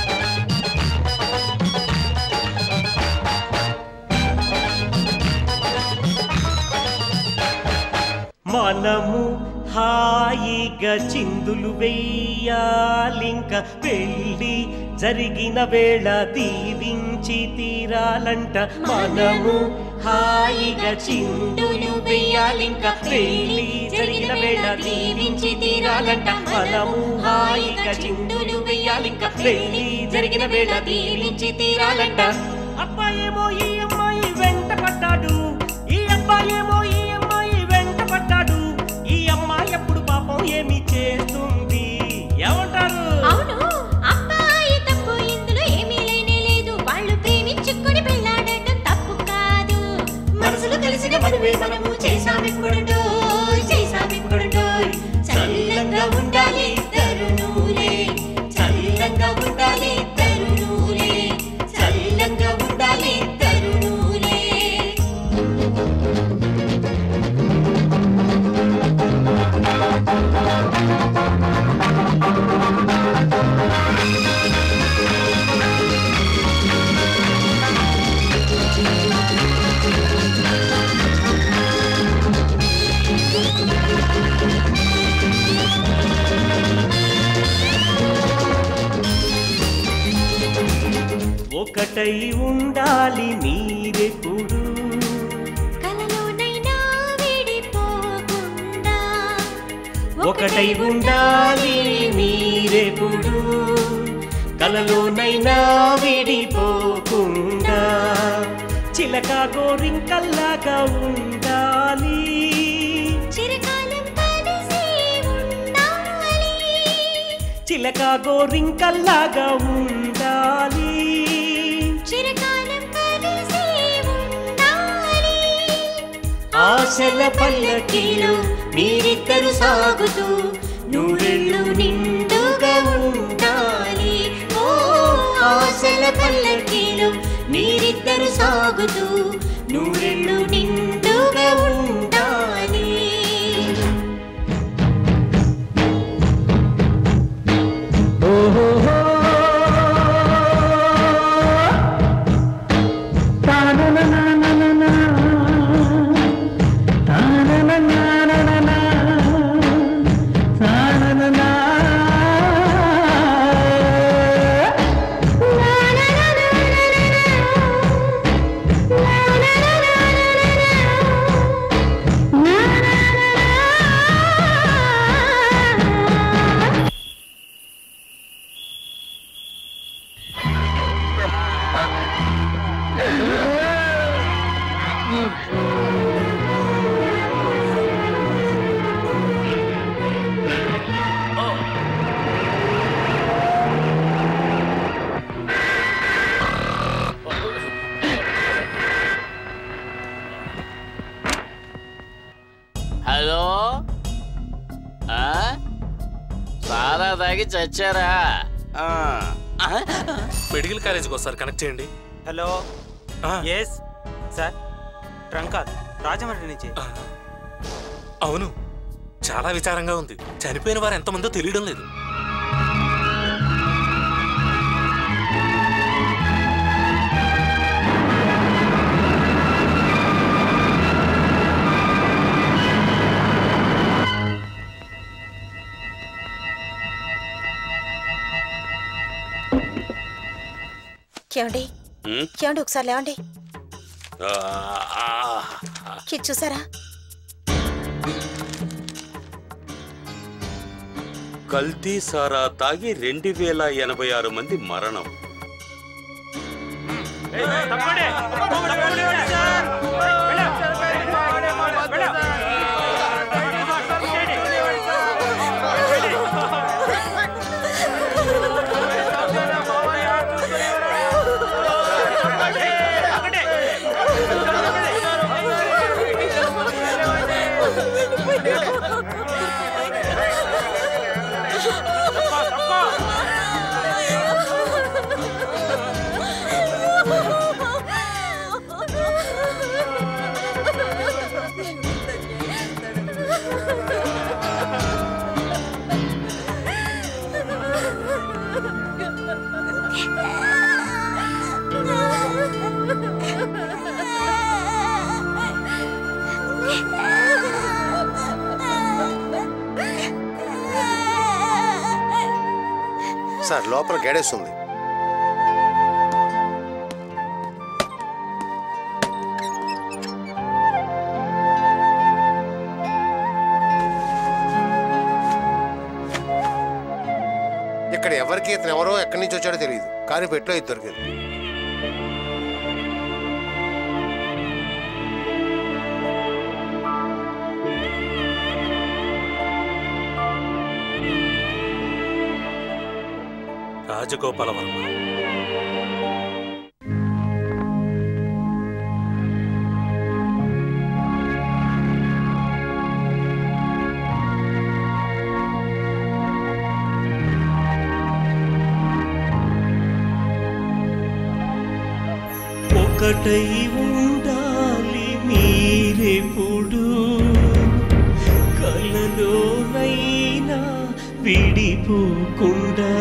మనము హాయిగా చిందులు వెయ్యాలింక పెళ్ళి జరిగిన వేళ దీవించి తీరాలంట మనము హాయిగా చిందులు వెయ్యాలింక పెళ్ళి జరిగిన వేళ దీవించి తీరాలంట మనము హాయిగా చిందులు వెయ్యాలింక పెళ్ళి జరిగిన వేళ దీవించి తీరాలంట అబ్బాయేమో ఈ అమ్మాయి వెంట పడ్డాడు ఈ అబ్బాయేమో ఈ అమ్మాయి వెంట పడ్డాడు ఈ అమ్మాయి ఎప్పుడు పాపం ఏమి చేస్తుంది ఏమంటారు అవును అబ్బాయి తప్పు ఇందులో ఏమీ లేనే లేదు వాళ్ళు ప్రేమించుకొని పెళ్ళాడటం తప్పు కాదు మనసులు కలిసిన మనువే మనము చేసామిప్పుడు చేసామిప్పుడు చల్లంగా ఉండాలి తరుణులే చల్లంగా ఉండాలి తరుణులే చల్లంగా ఉండాలి తరుణులే ఒకటై ఉండాలి మీరెప్పుడు కలలోనైనా విడిపోకుండా ఒకటై ఉండాలి మీరెప్పుడు కలలోనైనా విడిపోకుండా చిలక గోరింకల్లాగా ఉండాలి చిరకాలం కలిసి ఉండాలి చిలక గోరింకల్లాగా ఉండాలి చిరకాలం కలిసి ఉండాలి ఆశల పల్లకీలో మీరిద్దరు సాగుతూ నూరెళ్ళు నిండుగా ఉండాలి ఓ ఆశల పల్లకీలో మీరిద్దరు సాగుతూ నూరెళ్ళు నిండుగా ఉండాలి హలో ఆ? సారా తాగి చచ్చారా ఆ. ఆ? మెడికల్ కాలేజీకి ఒకసారి కనెక్ట్ చేయండి హలో ఎస్ సార్ ట్రంక్ కాదు రాజమండ్రి నుంచి అవును చాలా విచారంగా ఉంది చనిపోయిన వారు ఎంతమందో తెలియడం లేదు ఏమండి ఉమ్, ఏమండి ఒకసారి లేవండి ఆ, ఆ, ఇది చూసారా కల్తీ సారా తాగి రెండు వేల ఎనభై ఆరు మంది మరణం సార్ లోపల గేడేస్తుంది ఇక్కడ ఎవరికి ఇతను ఎవరో ఎక్కడి నుంచి వచ్చాడో తెలియదు కానీ పెట్లో ఇది దొరికింది రాజగోపాల వర్మ ఒకటై ఉండాలి మీరెప్పుడు కలలోనైనా విడిపోకుండా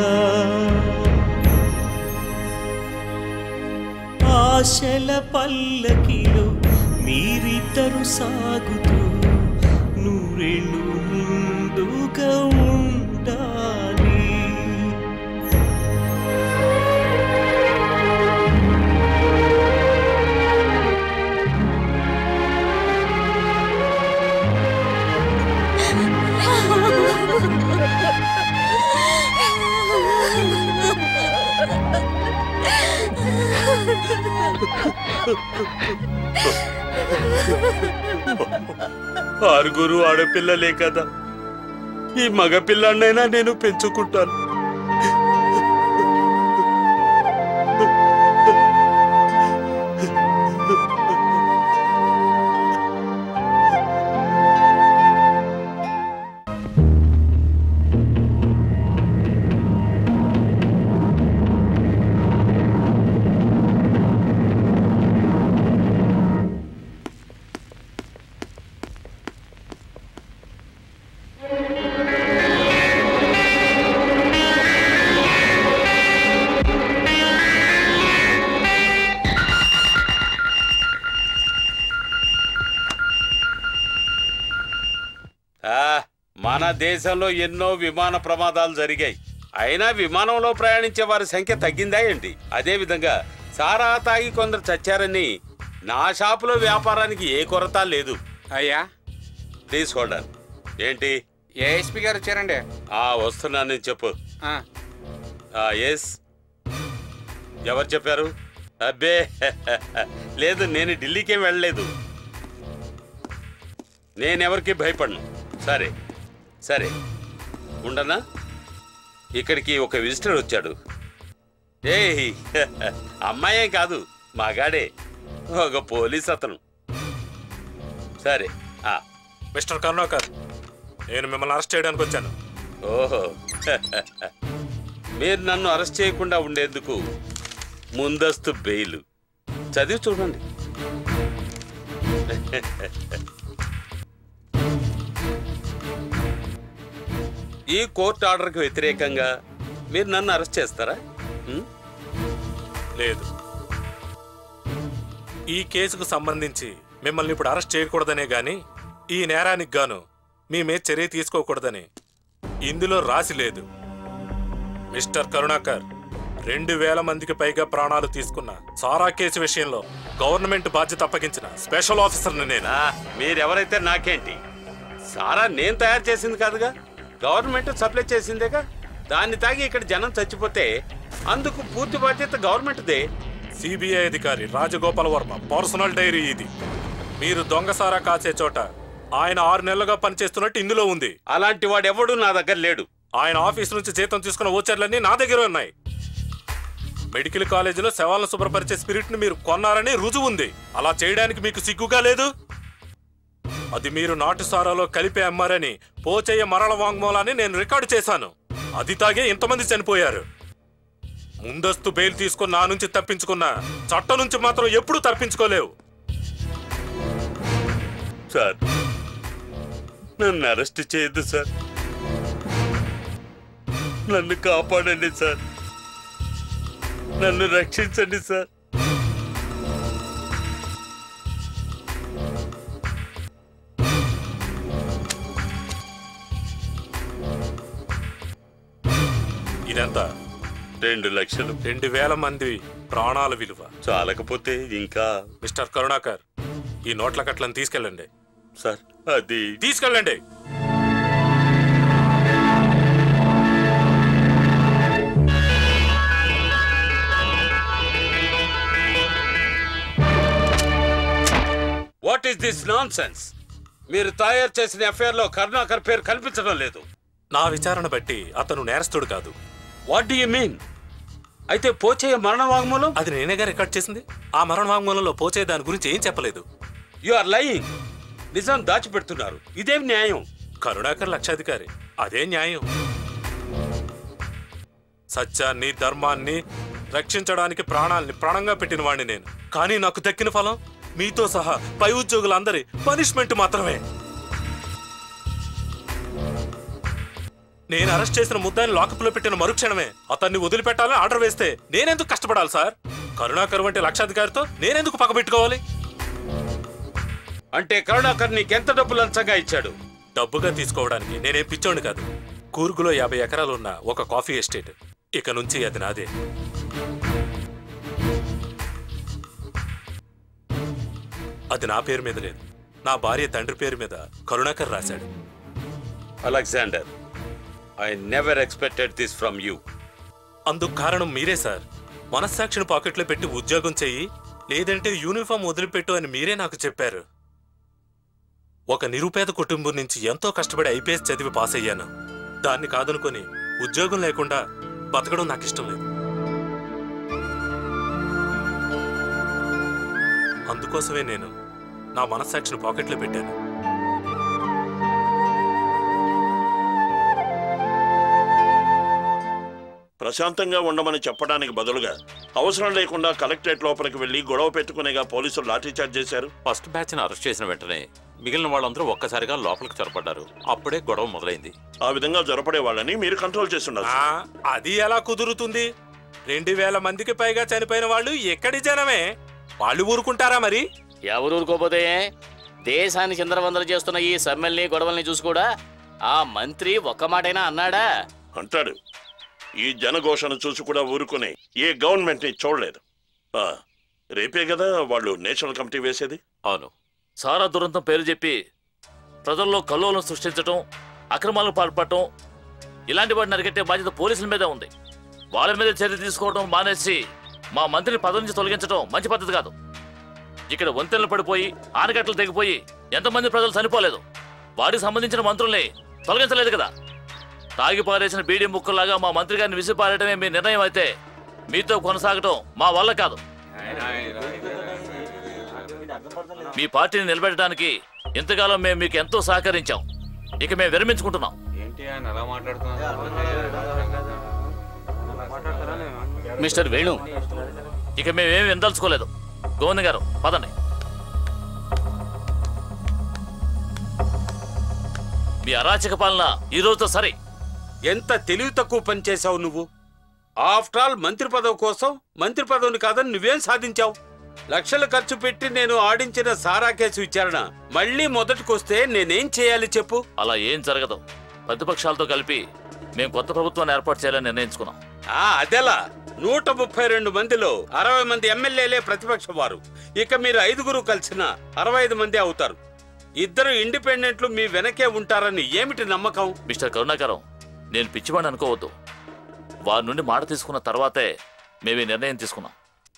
ఆశల పల్లకిలో మీరిద్దరు సాగుతూ నూరేళ్ళు ముందుగా ఉండాలి ఆరుగురు ఆడపిల్లలే కదా ఈ మగ పిల్లాన్నైనా నేను పెంచుకుంటాను ఆ, మన దేశంలో ఎన్నో విమాన ప్రమాదాలు జరిగాయి అయినా విమానంలో ప్రయాణించే వారి సంఖ్య తగ్గిందా ఏంటి అదే విధంగా సారా తాగి కొందరు చచ్చారని నా షాపులో వ్యాపారానికి ఏ కొరత లేదు అయ్యా ప్లీజ్ హోల్డర్ ఏంటి ఏఎస్పీ గారు వచ్చారండి ఆ వస్తున్నానని చెప్పు ఆ, ఆ ఎస్ ఎవరు చెప్పారు అబ్బే లేదు నేను ఢిల్లీకేం వెళ్ళలేదు నేనెవరికి భయపడను సరే సరే ఉండనా ఇక్కడికి ఒక విజిటర్ వచ్చాడు ఏయ్ అమ్మాయేం కాదు మగాడే ఒక పోలీస్ అతను సరే ఆ మిస్టర్ కరుణాకర్ నేను మిమ్మల్ని అరెస్ట్ చేయడానికి వచ్చాను ఓహో మీరు నన్ను అరెస్ట్ చేయకుండా ఉండేందుకు ముందస్తు బెయిల్ చదివి చూడండి ఈ కోర్టు ఆర్డర్కి వ్యతిరేకంగా మీరు నన్ను అరెస్ట్ చేస్తారా ఉం? లేదు ఈ కేసుకు సంబంధించి మిమ్మల్ని ఇప్పుడు అరెస్ట్ చేయకూడదనే గాని ఈ నేరానికి గాను మీ మీద చర్య తీసుకోకూడదని ఇందులో రాసి లేదు మిస్టర్ కరుణాకర్ రెండు వేల మందికి పైగా ప్రాణాలు తీసుకున్న సారా కేసు విషయంలో గవర్నమెంట్ బాధ్యత అప్పగించిన స్పెషల్ ఆఫీసర్ని నేను మీరెవరైతే నాకేంటి సారా నేను తయారు చేసింది కాదుగా గవర్నమెంట్ సప్లై చేసిందేగా దాన్ని తాగి ఇక్కడ జనం చచ్చిపోతే అందుకు పూర్తి బాధ్యత గవర్నమెంట్దే సిబిఐ అధికారి రాజగోపాల్ వర్మ పర్సనల్ డైరీ ఇది మీరు దొంగసారా కాచే చోట ఆయన ఆరు నెలలుగా పనిచేస్తున్నట్టు ఇందులో ఉంది అలాంటి వాడెవడూ నా దగ్గర లేడు ఆయన ఆఫీస్ నుంచి జీతం తీసుకున్న ఓచర్లన్నీ నా దగ్గర ఉన్నాయి మెడికల్ కాలేజీలో శవాలను శుభ్రపరిచే స్పిరిట్ ని మీరు కొన్నారని రుజువు ఉంది అలా చేయడానికి మీకు సిగ్గుగా లేదు అది మీరు నాటు సారాలో కలిపి అమ్మారని పోచయ్య మరణ వాంగ్మూలాన్ని నేను రికార్డు చేశాను అది తాగే ఇంతమంది చనిపోయారు ముందస్తు బెయిల్ తీసుకుని నా నుంచి తప్పించుకున్నా చట్టం నుంచి మాత్రం ఎప్పుడూ తప్పించుకోలేవు సార్ నన్ను అరెస్ట్ చేయొద్దు సార్ నన్ను కాపాడండి సార్ నన్ను రక్షించండి సార్ ఇదంతా రెండు లక్షలు రెండు వేల మంది ప్రాణాల విలువ చాలకపోతే ఇంకా మిస్టర్ కరుణాకర్ ఈ నోట్ల కట్లను తీసుకెళ్ళండి సార్ అది తీసుకెళ్ళండి what is this nonsense మీరు తయారు చేసిన ఎఫ్ఐఆర్ లో కరుణాకర్ పేరు కనిపించడం లేదు నా విచారణ బట్టి అతను నేరస్తుడు కాదు వాట్ డు యు మీన్ అయితే పోచయ్య మరణ వాంగ్మూలం అది నేనేగా రికార్డ్ చేసింది ఆ మరణ వాంగ్మూలంలో పోచే దాని గురించి ఏం చెప్పలేదు యు ఆర్ లయింగ్ నిజం దాచిపెడుతున్నారు ఇదేం న్యాయం కరుణాకర్ లక్షాధికారి అదే న్యాయం సత్యాన్ని ధర్మాన్ని రక్షించడానికి ప్రాణాల్ని ప్రాణంగా పెట్టిన వాడిని నేను కానీ నాకు దక్కిన ఫలం మీతో సహా పై ఉద్యోగులందరి పనిష్మెంట్ మాత్రమే నేను అరెస్ట్ చేసిన ముద్దాన్ని లాకప్లో పెట్టిన మరుక్షణమే అతన్ని వదిలిపెట్టాలని ఆర్డర్ వేస్తే నేనెందుకు కష్టపడాలి సార్ కరుణాకర్ వంటి లక్షాధికారితో నేనెందుకు పగబెట్టుకోవాలి అంటే కరుణాకర్ నీకెంత డబ్బు లంచంగా ఇచ్చాడు డబ్బుగా తీసుకోవడానికి నేనేం పిచ్చోండి కాదు కూర్గులో యాభై ఎకరాలు ఉన్న ఒక కాఫీ ఎస్టేట్ ఇక నుంచి అది నాదే అది నా పేరు మీద లేదు నా భార్య తండ్రి పేరు మీద కరుణాకర్ రాశాడు Alexander I never expected this from you అందుకు కారణం మీరే సార్ మనస్సాక్షిని పాకెట్లో పెట్టి ఉద్యోగం చెయ్యి లేదంటే యూనిఫామ్ వదిలిపెట్టు అని మీరే నాకు చెప్పారు ఒక నిరుపేద కుటుంబం నుంచి ఎంతో కష్టపడి ఐపీఎస్ చదివి పాస్ అయ్యాను దాన్ని కాదనుకొని ఉద్యోగం లేకుండా బతకడం నాకు ఇష్టం లేదు అందుకోసమే నేను నా మనస్సాక్షిని పాకెట్లో పెట్టాను ప్రశాంతంగా ఉండమని చెప్పడానికి బదులుగా అవసరం లేకుండా కలెక్టరేట్ లోపలికి వెళ్లి గొడవ పెట్టుకునేగా పోలీసులు లాఠీచార్జ్ చేశారు ఫస్ట్ బ్యాచ్ ని అరెస్ట్ చేసిన వెంటనే మిగిలిన వాళ్ళందరూ ఒక్కసారిగా లోపలికి చొరబడ్డారు అప్పుడే గొడవ మొదలైంది ఆ విధంగా జరపడే వాళ్ళని మీరు కంట్రోల్ చేస్తున్నారు ఆ, అది ఎలా కుదురుతుంది రెండు వేల మందికి పైగా చనిపోయిన వాళ్ళు ఎక్కడి జనమే వాళ్ళు ఊరుకుంటారా మరి ఎవరు ఊరుకోపోతే దేశాన్ని చిందరవందర చేస్తున్న ఈ సమ్మెల్ని గొడవల్ని చూసి కూడా ఆ మంత్రి ఒక్క మాటైనా అన్నాడా అంటాడు ఈ జనఘోషను చూసి కూడా ఊరుకునే ఏ గవర్నమెంట్ ని చూడలేదు ఆ, రేపే కదా వాళ్ళు నేషనల్ కమిటీ వేసేది అవును సారా దురంతం పేరు చెప్పి ప్రజల్లో కల్లోలను సృష్టించటం అక్రమాలకు పాల్పడటం ఇలాంటి వాటిని అరికట్టే బాధ్యత పోలీసుల మీదే ఉంది వాళ్ళ మీద చర్య తీసుకోవడం మానేసి మా మంత్రిని పదవి నుంచి తొలగించడం మంచి పద్ధతి కాదు ఇక్కడ వంతెనలు పడిపోయి ఆనకట్టలు తెగిపోయి ఎంతమంది ప్రజలు చనిపోలేదు వాటికి సంబంధించిన మంత్రుల్ని తొలగించలేదు కదా తాగి పారేసిన బీడీ ముక్కల్లాగా మా మంత్రి గారిని విసిపారటమే మీ నిర్ణయం అయితే మీతో కొనసాగటం మా వల్ల కాదు మీ పార్టీని నిలబెట్టడానికి ఇంతకాలం మేము మీకు ఎంతో సహకరించాం ఇక మేము విరమించుకుంటున్నాం ఏంటి ఆయన అలా మిస్టర్ వేణు ఇక మేమేమి విందలుచుకోలేదు గోవింద్ గారు పదండి మీ అరాచక పాలన ఈ రోజుతో సరే ఎంత తెలివి తక్కువ పని చేశావు నువ్వు ఆఫ్టర్ ఆల్ మంత్రి పదవి కోసం మంత్రి పదవిని కాదని నువ్వేం సాధించావు లక్షలు ఖర్చు పెట్టి నేను ఆడించిన సారా కేసు విచారణ మళ్ళీ మొదటికొస్తే నేనేం చేయాలి చెప్పు అలా ఏం జరగదు ప్రతిపక్షాలతో కలిపి మేము కొత్త ప్రభుత్వాన్ని ఏర్పాటు చేయాలని నిర్ణయించుకున్నాం ఆ అదెలా నూట ముప్పై రెండు మందిలో అరవై మంది ఎమ్మెల్యేలే ప్రతిపక్ష వారు ఇక మీరు ఐదుగురు కలిసిన అరవై ఐదు మంది అవుతారు ఇద్దరు ఇండిపెండెంట్లు మీ వెనకే ఉంటారని ఏమిటి నమ్మకం మిస్టర్ కరుణాకరం నేను పిచ్చివాడిని అనుకోవద్దు వారి నుండి మాట తీసుకున్న తర్వాతే మేము ఈ నిర్ణయం తీసుకున్నాం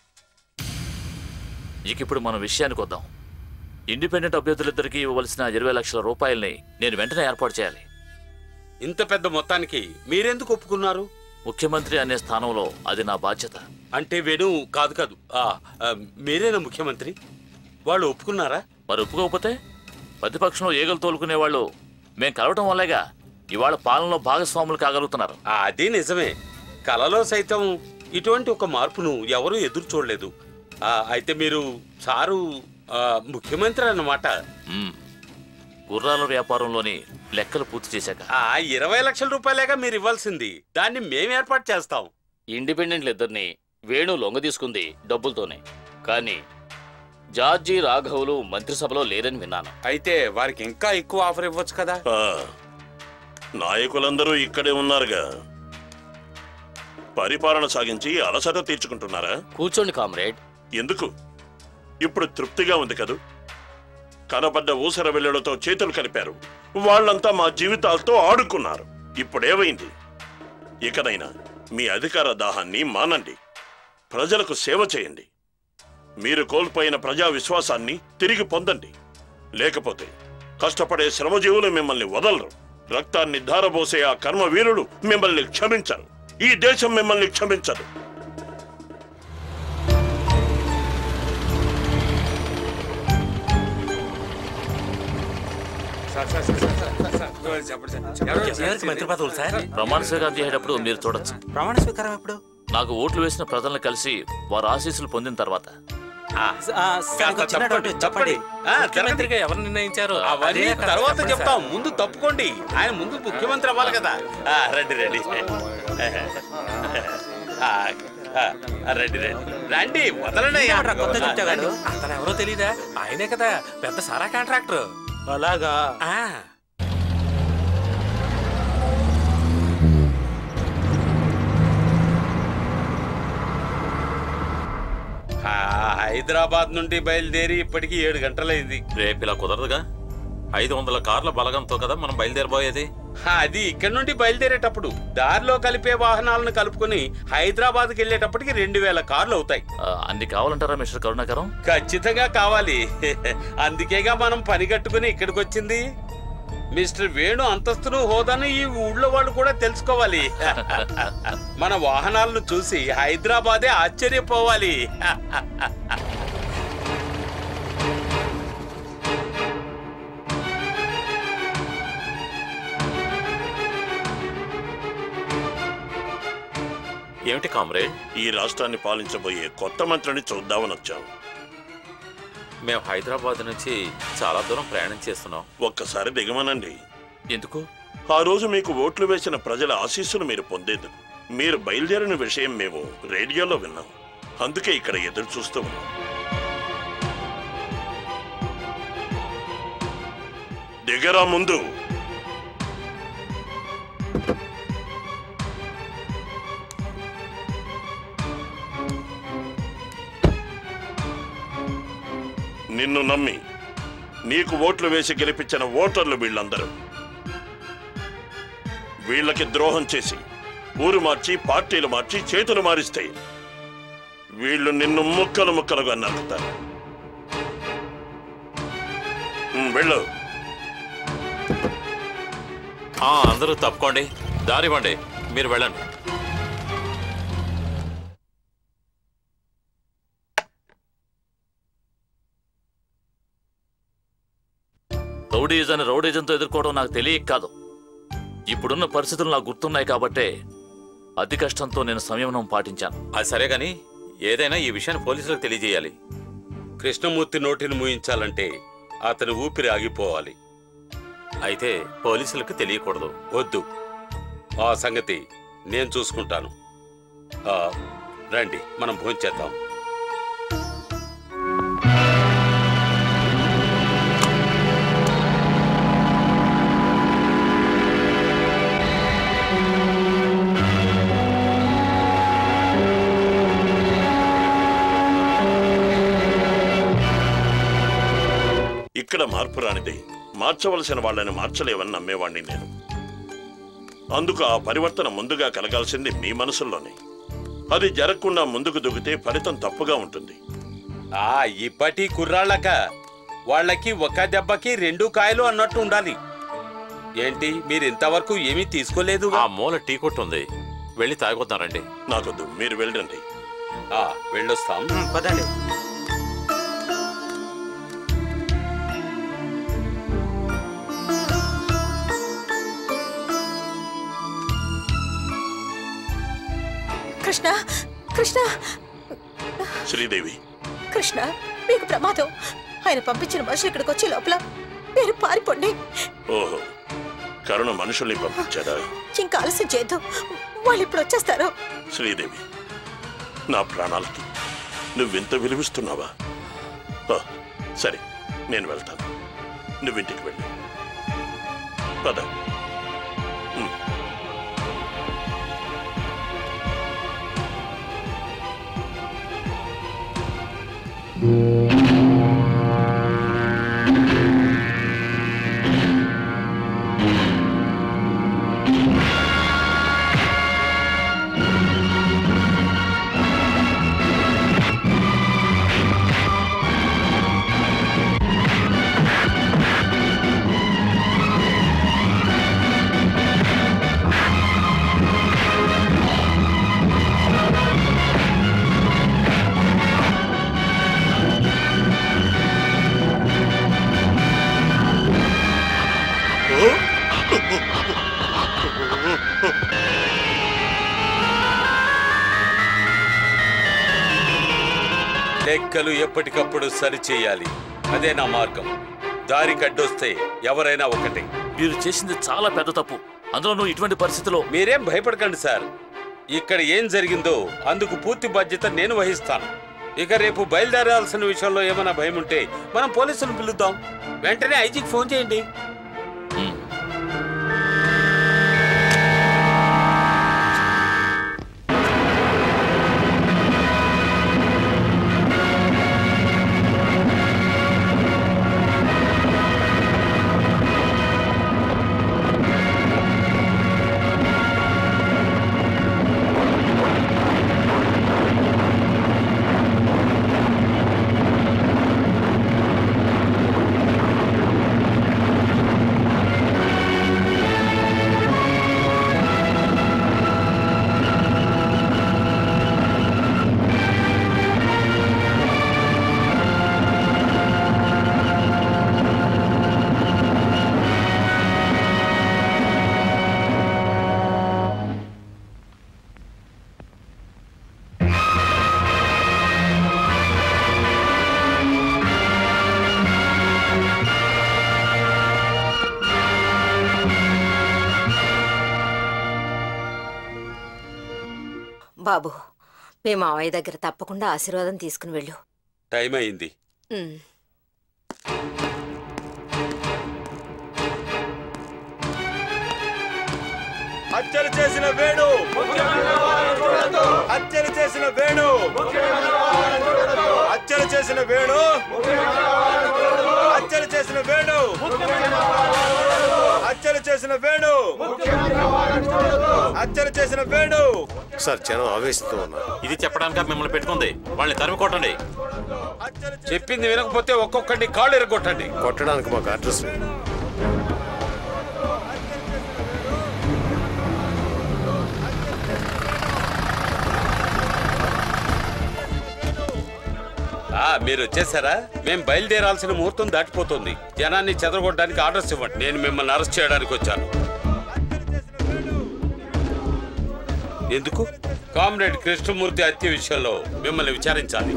ఇక ఇప్పుడు మన విషయానికి వద్దాం ఇండిపెండెంట్ అభ్యర్థులిద్దరికీ ఇవ్వవలసిన ఇరవై లక్షల రూపాయల్ని నేను వెంటనే ఏర్పాటు చేయాలి ఇంత పెద్ద మొత్తానికి మీరెందుకు ఒప్పుకున్నారు ముఖ్యమంత్రి అనే స్థానంలో అది నా బాధ్యత అంటే వేణు కాదు కాదు ఆ, ఆ, మీరేనా ముఖ్యమంత్రి వాళ్ళు ఒప్పుకున్నారా మరి ఒప్పుకోకపోతే ప్రతిపక్షంలో ఏగలు తోలుకునే వాళ్ళు మేము కలవటం వల్లేగా ఇవాళ పాలనలో భాగస్వాములు కాగలుగుతున్నారు ఆ, అది నిజమే కలలో సైతం ఇటువంటి ఒక మార్పును ఎవరూ ఎదురు చూడలేదు ఆ, అయితే మీరు సారు ఆ, ముఖ్యమంత్రి అన్నమాట మ్మ్. గుర్రాల వ్యాపారంలోని లెక్కలు పూర్తి చేశాక ఆ ఇరవై లక్షల రూపాయలేగా మీరు ఇవ్వాల్సింది దాన్ని మేము ఏర్పాటు చేస్తాం ఇండిపెండెంట్లు ఇద్దరిని వేణు లొంగ తీసుకుంది డబ్బులతోనే కానీ జార్జి రాఘవులు మంత్రిసభలో లేరని విన్నాను అయితే వారికి ఇంకా ఎక్కువ ఆఫర్ ఇవ్వచ్చు కదా ఆ, నాయకులందరూ ఇక్కడే ఉన్నారుగా పరిపాలన సాగించి అలసట తీర్చుకుంటున్నారా కూర్చోండి కామ్రేడ్ ఎందుకు ఇప్పుడు తృప్తిగా ఉంది కదూ కనబడ్డ ఊసర వెల్లులతో చేతులు కలిపారు వాళ్ళంతా మా జీవితాలతో ఆడుకున్నారు ఇప్పుడేమైంది ఇకనైనా మీ అధికార దాహాన్ని మానండి ప్రజలకు సేవ చేయండి మీరు కోల్పోయిన ప్రజా విశ్వాసాన్ని తిరిగి పొందండి లేకపోతే కష్టపడే శ్రమజీవులు మిమ్మల్ని వదలరు రక్తాన్ని ధారబోసే ఆ కర్మవీరులు మిమ్మల్ని క్షమించరు ఈ దేశం మిమ్మల్ని క్షమించదు sir sir sir sir sir sir చెప్పండి సార్ ఎవరు ఎవరికి మంత్రి పదవులు సార్ ప్రమాణ స్వీకారం చేసేటప్పుడు మీరు చూడొచ్చు ప్రమాణ స్వీకారం ఎప్పుడు నాకు ఓట్లు వేసిన ప్రజలను కలిసి వారి ఆశీస్సులు పొందిన తర్వాత ఆ, సార్, ఒక చిన్న డౌట్ చెప్పండి ముఖ్యమంత్రిగా ఎవరు నిర్ణయించారు అవన్నీ అదే కదా తర్వాత చెప్పండి చెప్తాం సార్. ముందు తప్పుకోండి ఆయన ముందు ముఖ్యమంత్రి అవ్వాలి కదా ఆ, రండి రండి ఆ, ఆ, రండి రండి రండి వదలండి అయ్యా. ఎవడ్రా కొత్త చెప్తాగాడు అతను ఎవరో తెలీదా ఆయనే కదా పెద్ద సారా కాంట్రాక్టర్ అలాగా ఆ, హైదరాబాద్ నుండి బయలుదేరి ఇప్పటికి ఏడు గంటలైంది రేపు ఇలా కుదరదుగా ఐదు వందల కార్ల బలగంతో కదా మనం బయలుదేరబోయేది అది ఇక్కడి నుండి బయలుదేరేటప్పుడు దారిలో కలిపే వాహనాలను కలుపుకొని హైదరాబాద్కి వెళ్ళేటప్పటికి రెండు వేల కార్లు అవుతాయి ఆ, అన్ని కావాలంటారా మిస్టర్ కరుణాకరం ఖచ్చితంగా కావాలి అందుకేగా మనం పని కట్టుకుని ఇక్కడికి వచ్చింది మిస్టర్ వేణు అంతస్తును హోదాను ఈ ఊళ్ళో వాళ్ళు కూడా తెలుసుకోవాలి మన వాహనాలను చూసి హైదరాబాదే ఆశ్చర్యపోవాలి ఏమిటి కామ్రేడ్ ఈ రాష్ట్రాన్ని పాలించబోయే కొత్త మంత్రిని చూద్దామని వచ్చాం మేము హైదరాబాద్ నుంచి చాలా దూరం ప్రయాణం చేస్తున్నాం ఒక్కసారి దిగమనండి ఎందుకు ఆ రోజు మీకు ఓట్లు వేసిన ప్రజల ఆశీస్సులు మీరు పొందేందుకు మీరు బయలుదేరిన విషయం మేము రేడియోలో విన్నాం అందుకే ఇక్కడ ఎదురు చూస్తూ ఉన్నాం దిగరా ముందు నిన్ను నమ్మి నీకు ఓట్లు వేసి గెలిపించిన ఓటర్లు వీళ్ళందరూ వీళ్ళకి ద్రోహం చేసి ఊరు మార్చి పార్టీలు మార్చి చేతులు మారిస్తే వీళ్ళు నిన్ను ముక్కలు ముక్కలుగా నరుకుతారు ఉమ్, వెళ్ళు ఆ, అందరూ తప్పుకోండి దారివ్వండి మీరు వెళ్ళండి రౌడీజన్ రౌడీజంతో ఎదుర్కోవడం నాకు తెలియక కాదు ఇప్పుడున్న పరిస్థితులు నాకు గుర్తున్నాయి కాబట్టే అతి కష్టంతో నేను సంయమనం పాటించాను అది సరే గాని ఏదైనా ఈ విషయాన్ని పోలీసులకు తెలియజేయాలి కృష్ణమూర్తి నోటిని మూయించాలంటే అతని ఊపిరి ఆగిపోవాలి అయితే పోలీసులకు తెలియకూడదు వద్దు ఆ సంగతి నేను చూసుకుంటాను ఆ, రండి మనం భోంచేద్దాం ఇక్కడ మార్పు రానిదే మార్చవలసిన వాళ్ళని మార్చలేవని నమ్మేవాణ్ణి నేను అందుకు ఆ పరివర్తన ముందుగా కలగాల్సింది మీ మనసుల్లోనే అది జరగకుండా ముందుకు దూకితే ఫలితం తప్పుగా ఉంటుంది ఆ ఇప్పటి కుర్రాళ్ళక వాళ్ళకి ఒక దెబ్బకి రెండు కాయలు అన్నట్టు ఉండాలి ఏంటి మీరు ఇంతవరకు ఏమీ తీసుకోలేదు ఆ మూల టీ కొట్టు ఉంది వెళ్ళి తాగొద్దారండి నాకొద్దు మీరు వెళ్ళండి వెళ్ళొస్తాం పదండి కృష్ణ కృష్ణ శ్రీదేవి కృష్ణ మీకు ప్రమాదం ఆయన పంపించిన మనుషులు ఇక్కడికి వచ్చే లోపల మీరు పారిపోండి ఓహో కరుణ మనుషుల్ని పంపించాడా ఇంకా ఆలస్యం చేయొద్దు వాళ్ళు ఇప్పుడు వచ్చేస్తారు శ్రీదేవి నా ప్రాణాలకి నువ్వెంత విలువిస్తున్నావా ఆ, సరే నేను వెళ్తాను నువ్వింటికి వెళ్ళు పద ఉమ్. లెక్కలు ఎప్పటికప్పుడు సరిచేయాలి అదే నా మార్గం దారి కడ్డొస్తే ఎవరైనా ఒకటే మీరు చేసింది చాలా పెద్ద తప్పు అందులో నువ్వు ఇటువంటి పరిస్థితిలో మీరేం భయపడకండి సార్ ఇక్కడ ఏం జరిగిందో అందుకు పూర్తి బాధ్యత నేను వహిస్తాను ఇక రేపు బయలుదేరాల్సిన విషయంలో ఏమైనా భయం ఉంటే మనం పోలీసులను పిలుద్దాం వెంటనే ఐజీకి ఫోన్ చేయండి బాబు మీ మావయ్య దగ్గర తప్పకుండా ఆశీర్వాదం తీసుకుని వెళ్ళు టైం అయింది ఉమ్. హత్యలు చేసిన వేణు హత్యలు చేసిన వేణు హత్యలు చేసిన వేణు హత్యలు చేసిన వేణు హత్యలు చేసిన వేణు హత్యలు చేసిన వేణు సార్ జనం ఆవేశంతో ఉన్నారు ఇది చెప్పడానికి మిమ్మల్ని పెట్టుకుంది వాళ్ళని తరిమి కొట్టండి చెప్పింది వినకపోతే ఒక్కొక్కడిని కాళ్ళు ఎరగొట్టండి కొట్టడానికి మాకు అడ్రస్ లేదు ఆ మీరు వచ్చేసారా మేము బయలుదేరాల్సిన ముహూర్తం దాటిపోతుంది జనాన్ని చెదరగొట్టడానికి ఆర్డర్స్ ఇవ్వండి నేను మిమ్మల్ని అరెస్ట్ చేయడానికి వచ్చాను ఎందుకు కామ్రేడ్ కృష్ణమూర్తి హత్య విషయంలో మిమ్మల్ని విచారించాలి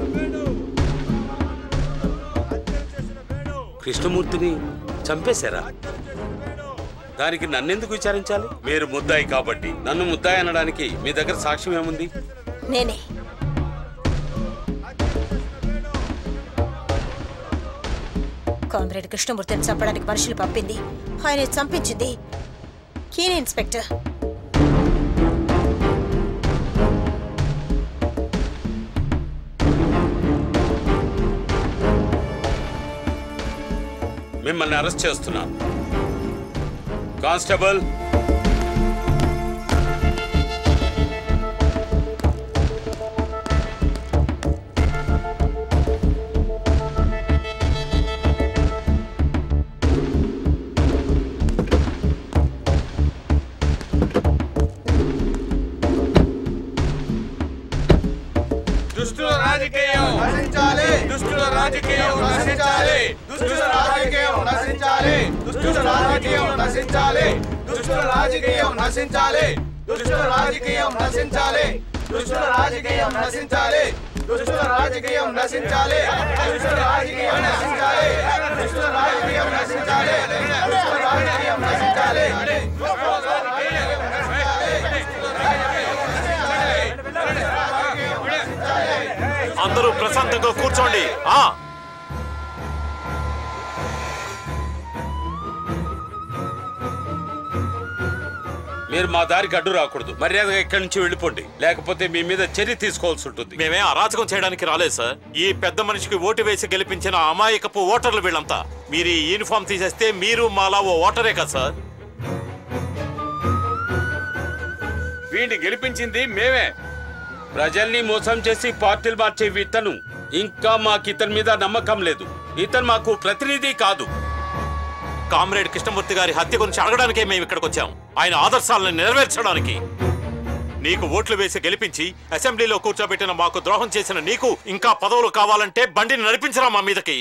కృష్ణమూర్తిని చంపేశారా దానికి నన్నెందుకు విచారించాలి మీరు ముద్దాయి కాబట్టి నన్ను ముద్దాయి అనడానికి మీ దగ్గర సాక్ష్యం ఏముంది నేనే కామ్రేడ్ కృష్ణమూర్తిని చంపడానికి మనుషులు పంపింది ఆయన చంపించింది ఈయన ఇన్స్పెక్టర్ మిమ్మల్ని అరెస్ట్ చేస్తున్నాను కానిస్టేబుల్ దుష్టుల రాజకీయం నశించాలి దుష్టుల రాజకీయం నశించాలి దుష్టుల రాజకీయం నశించాలి దుష్టుల రాజకీయం నశించాలి దుష్టుల రాజకీయం నశించాలి దుష్టుల రాజకీయం నశించాలి దుష్టుల రాజకీయం నశించాలి దుష్టుల రాజకీయం నశించాలి దుష్టుల రాజకీయం నశించాలి దుష్టుల రాజకీయం నశించాలి దుష్టుల రాజకీయం నశించాలి అందరూ ప్రశాంతంగా కూర్చోండి ఆ మీరు మా దారికి అడ్డు రాకూడదు మర్యాదగా ఇక్కడి నుంచి వెళ్ళిపోండి లేకపోతే మీ మీద చర్య తీసుకోవాల్సి ఉంటుంది మేమే అరాచకం చేయడానికి రాలేదు సార్ ఈ పెద్ద మనిషికి ఓటు వేసి గెలిపించిన అమాయకపు ఓటర్లు వీళ్ళంతా మీరు ఈ యూనిఫామ్ తీసేస్తే మీరు మాలా ఓ ఓటరే కదా సార్ వీడిని గెలిపించింది మేమే ప్రజల్ని మోసం చేసి పార్టీలు మార్చే ఇతను ఇంకా మాకు ఇతని మీద నమ్మకం లేదు ఇతను మాకు ప్రతినిధి కాదు కామ్రేడ్ కృష్ణమూర్తి గారి హత్య గురించి అడగడానికే మేము ఇక్కడికి వచ్చాం ఆయన ఆదర్శాలను నెరవేర్చడానికి నీకు ఓట్లు వేసి గెలిపించి అసెంబ్లీలో కూర్చోబెట్టిన మాకు ద్రోహం చేసిన నీకు ఇంకా పదవులు కావాలంటే బండిని నడిపించరా మా మీదకి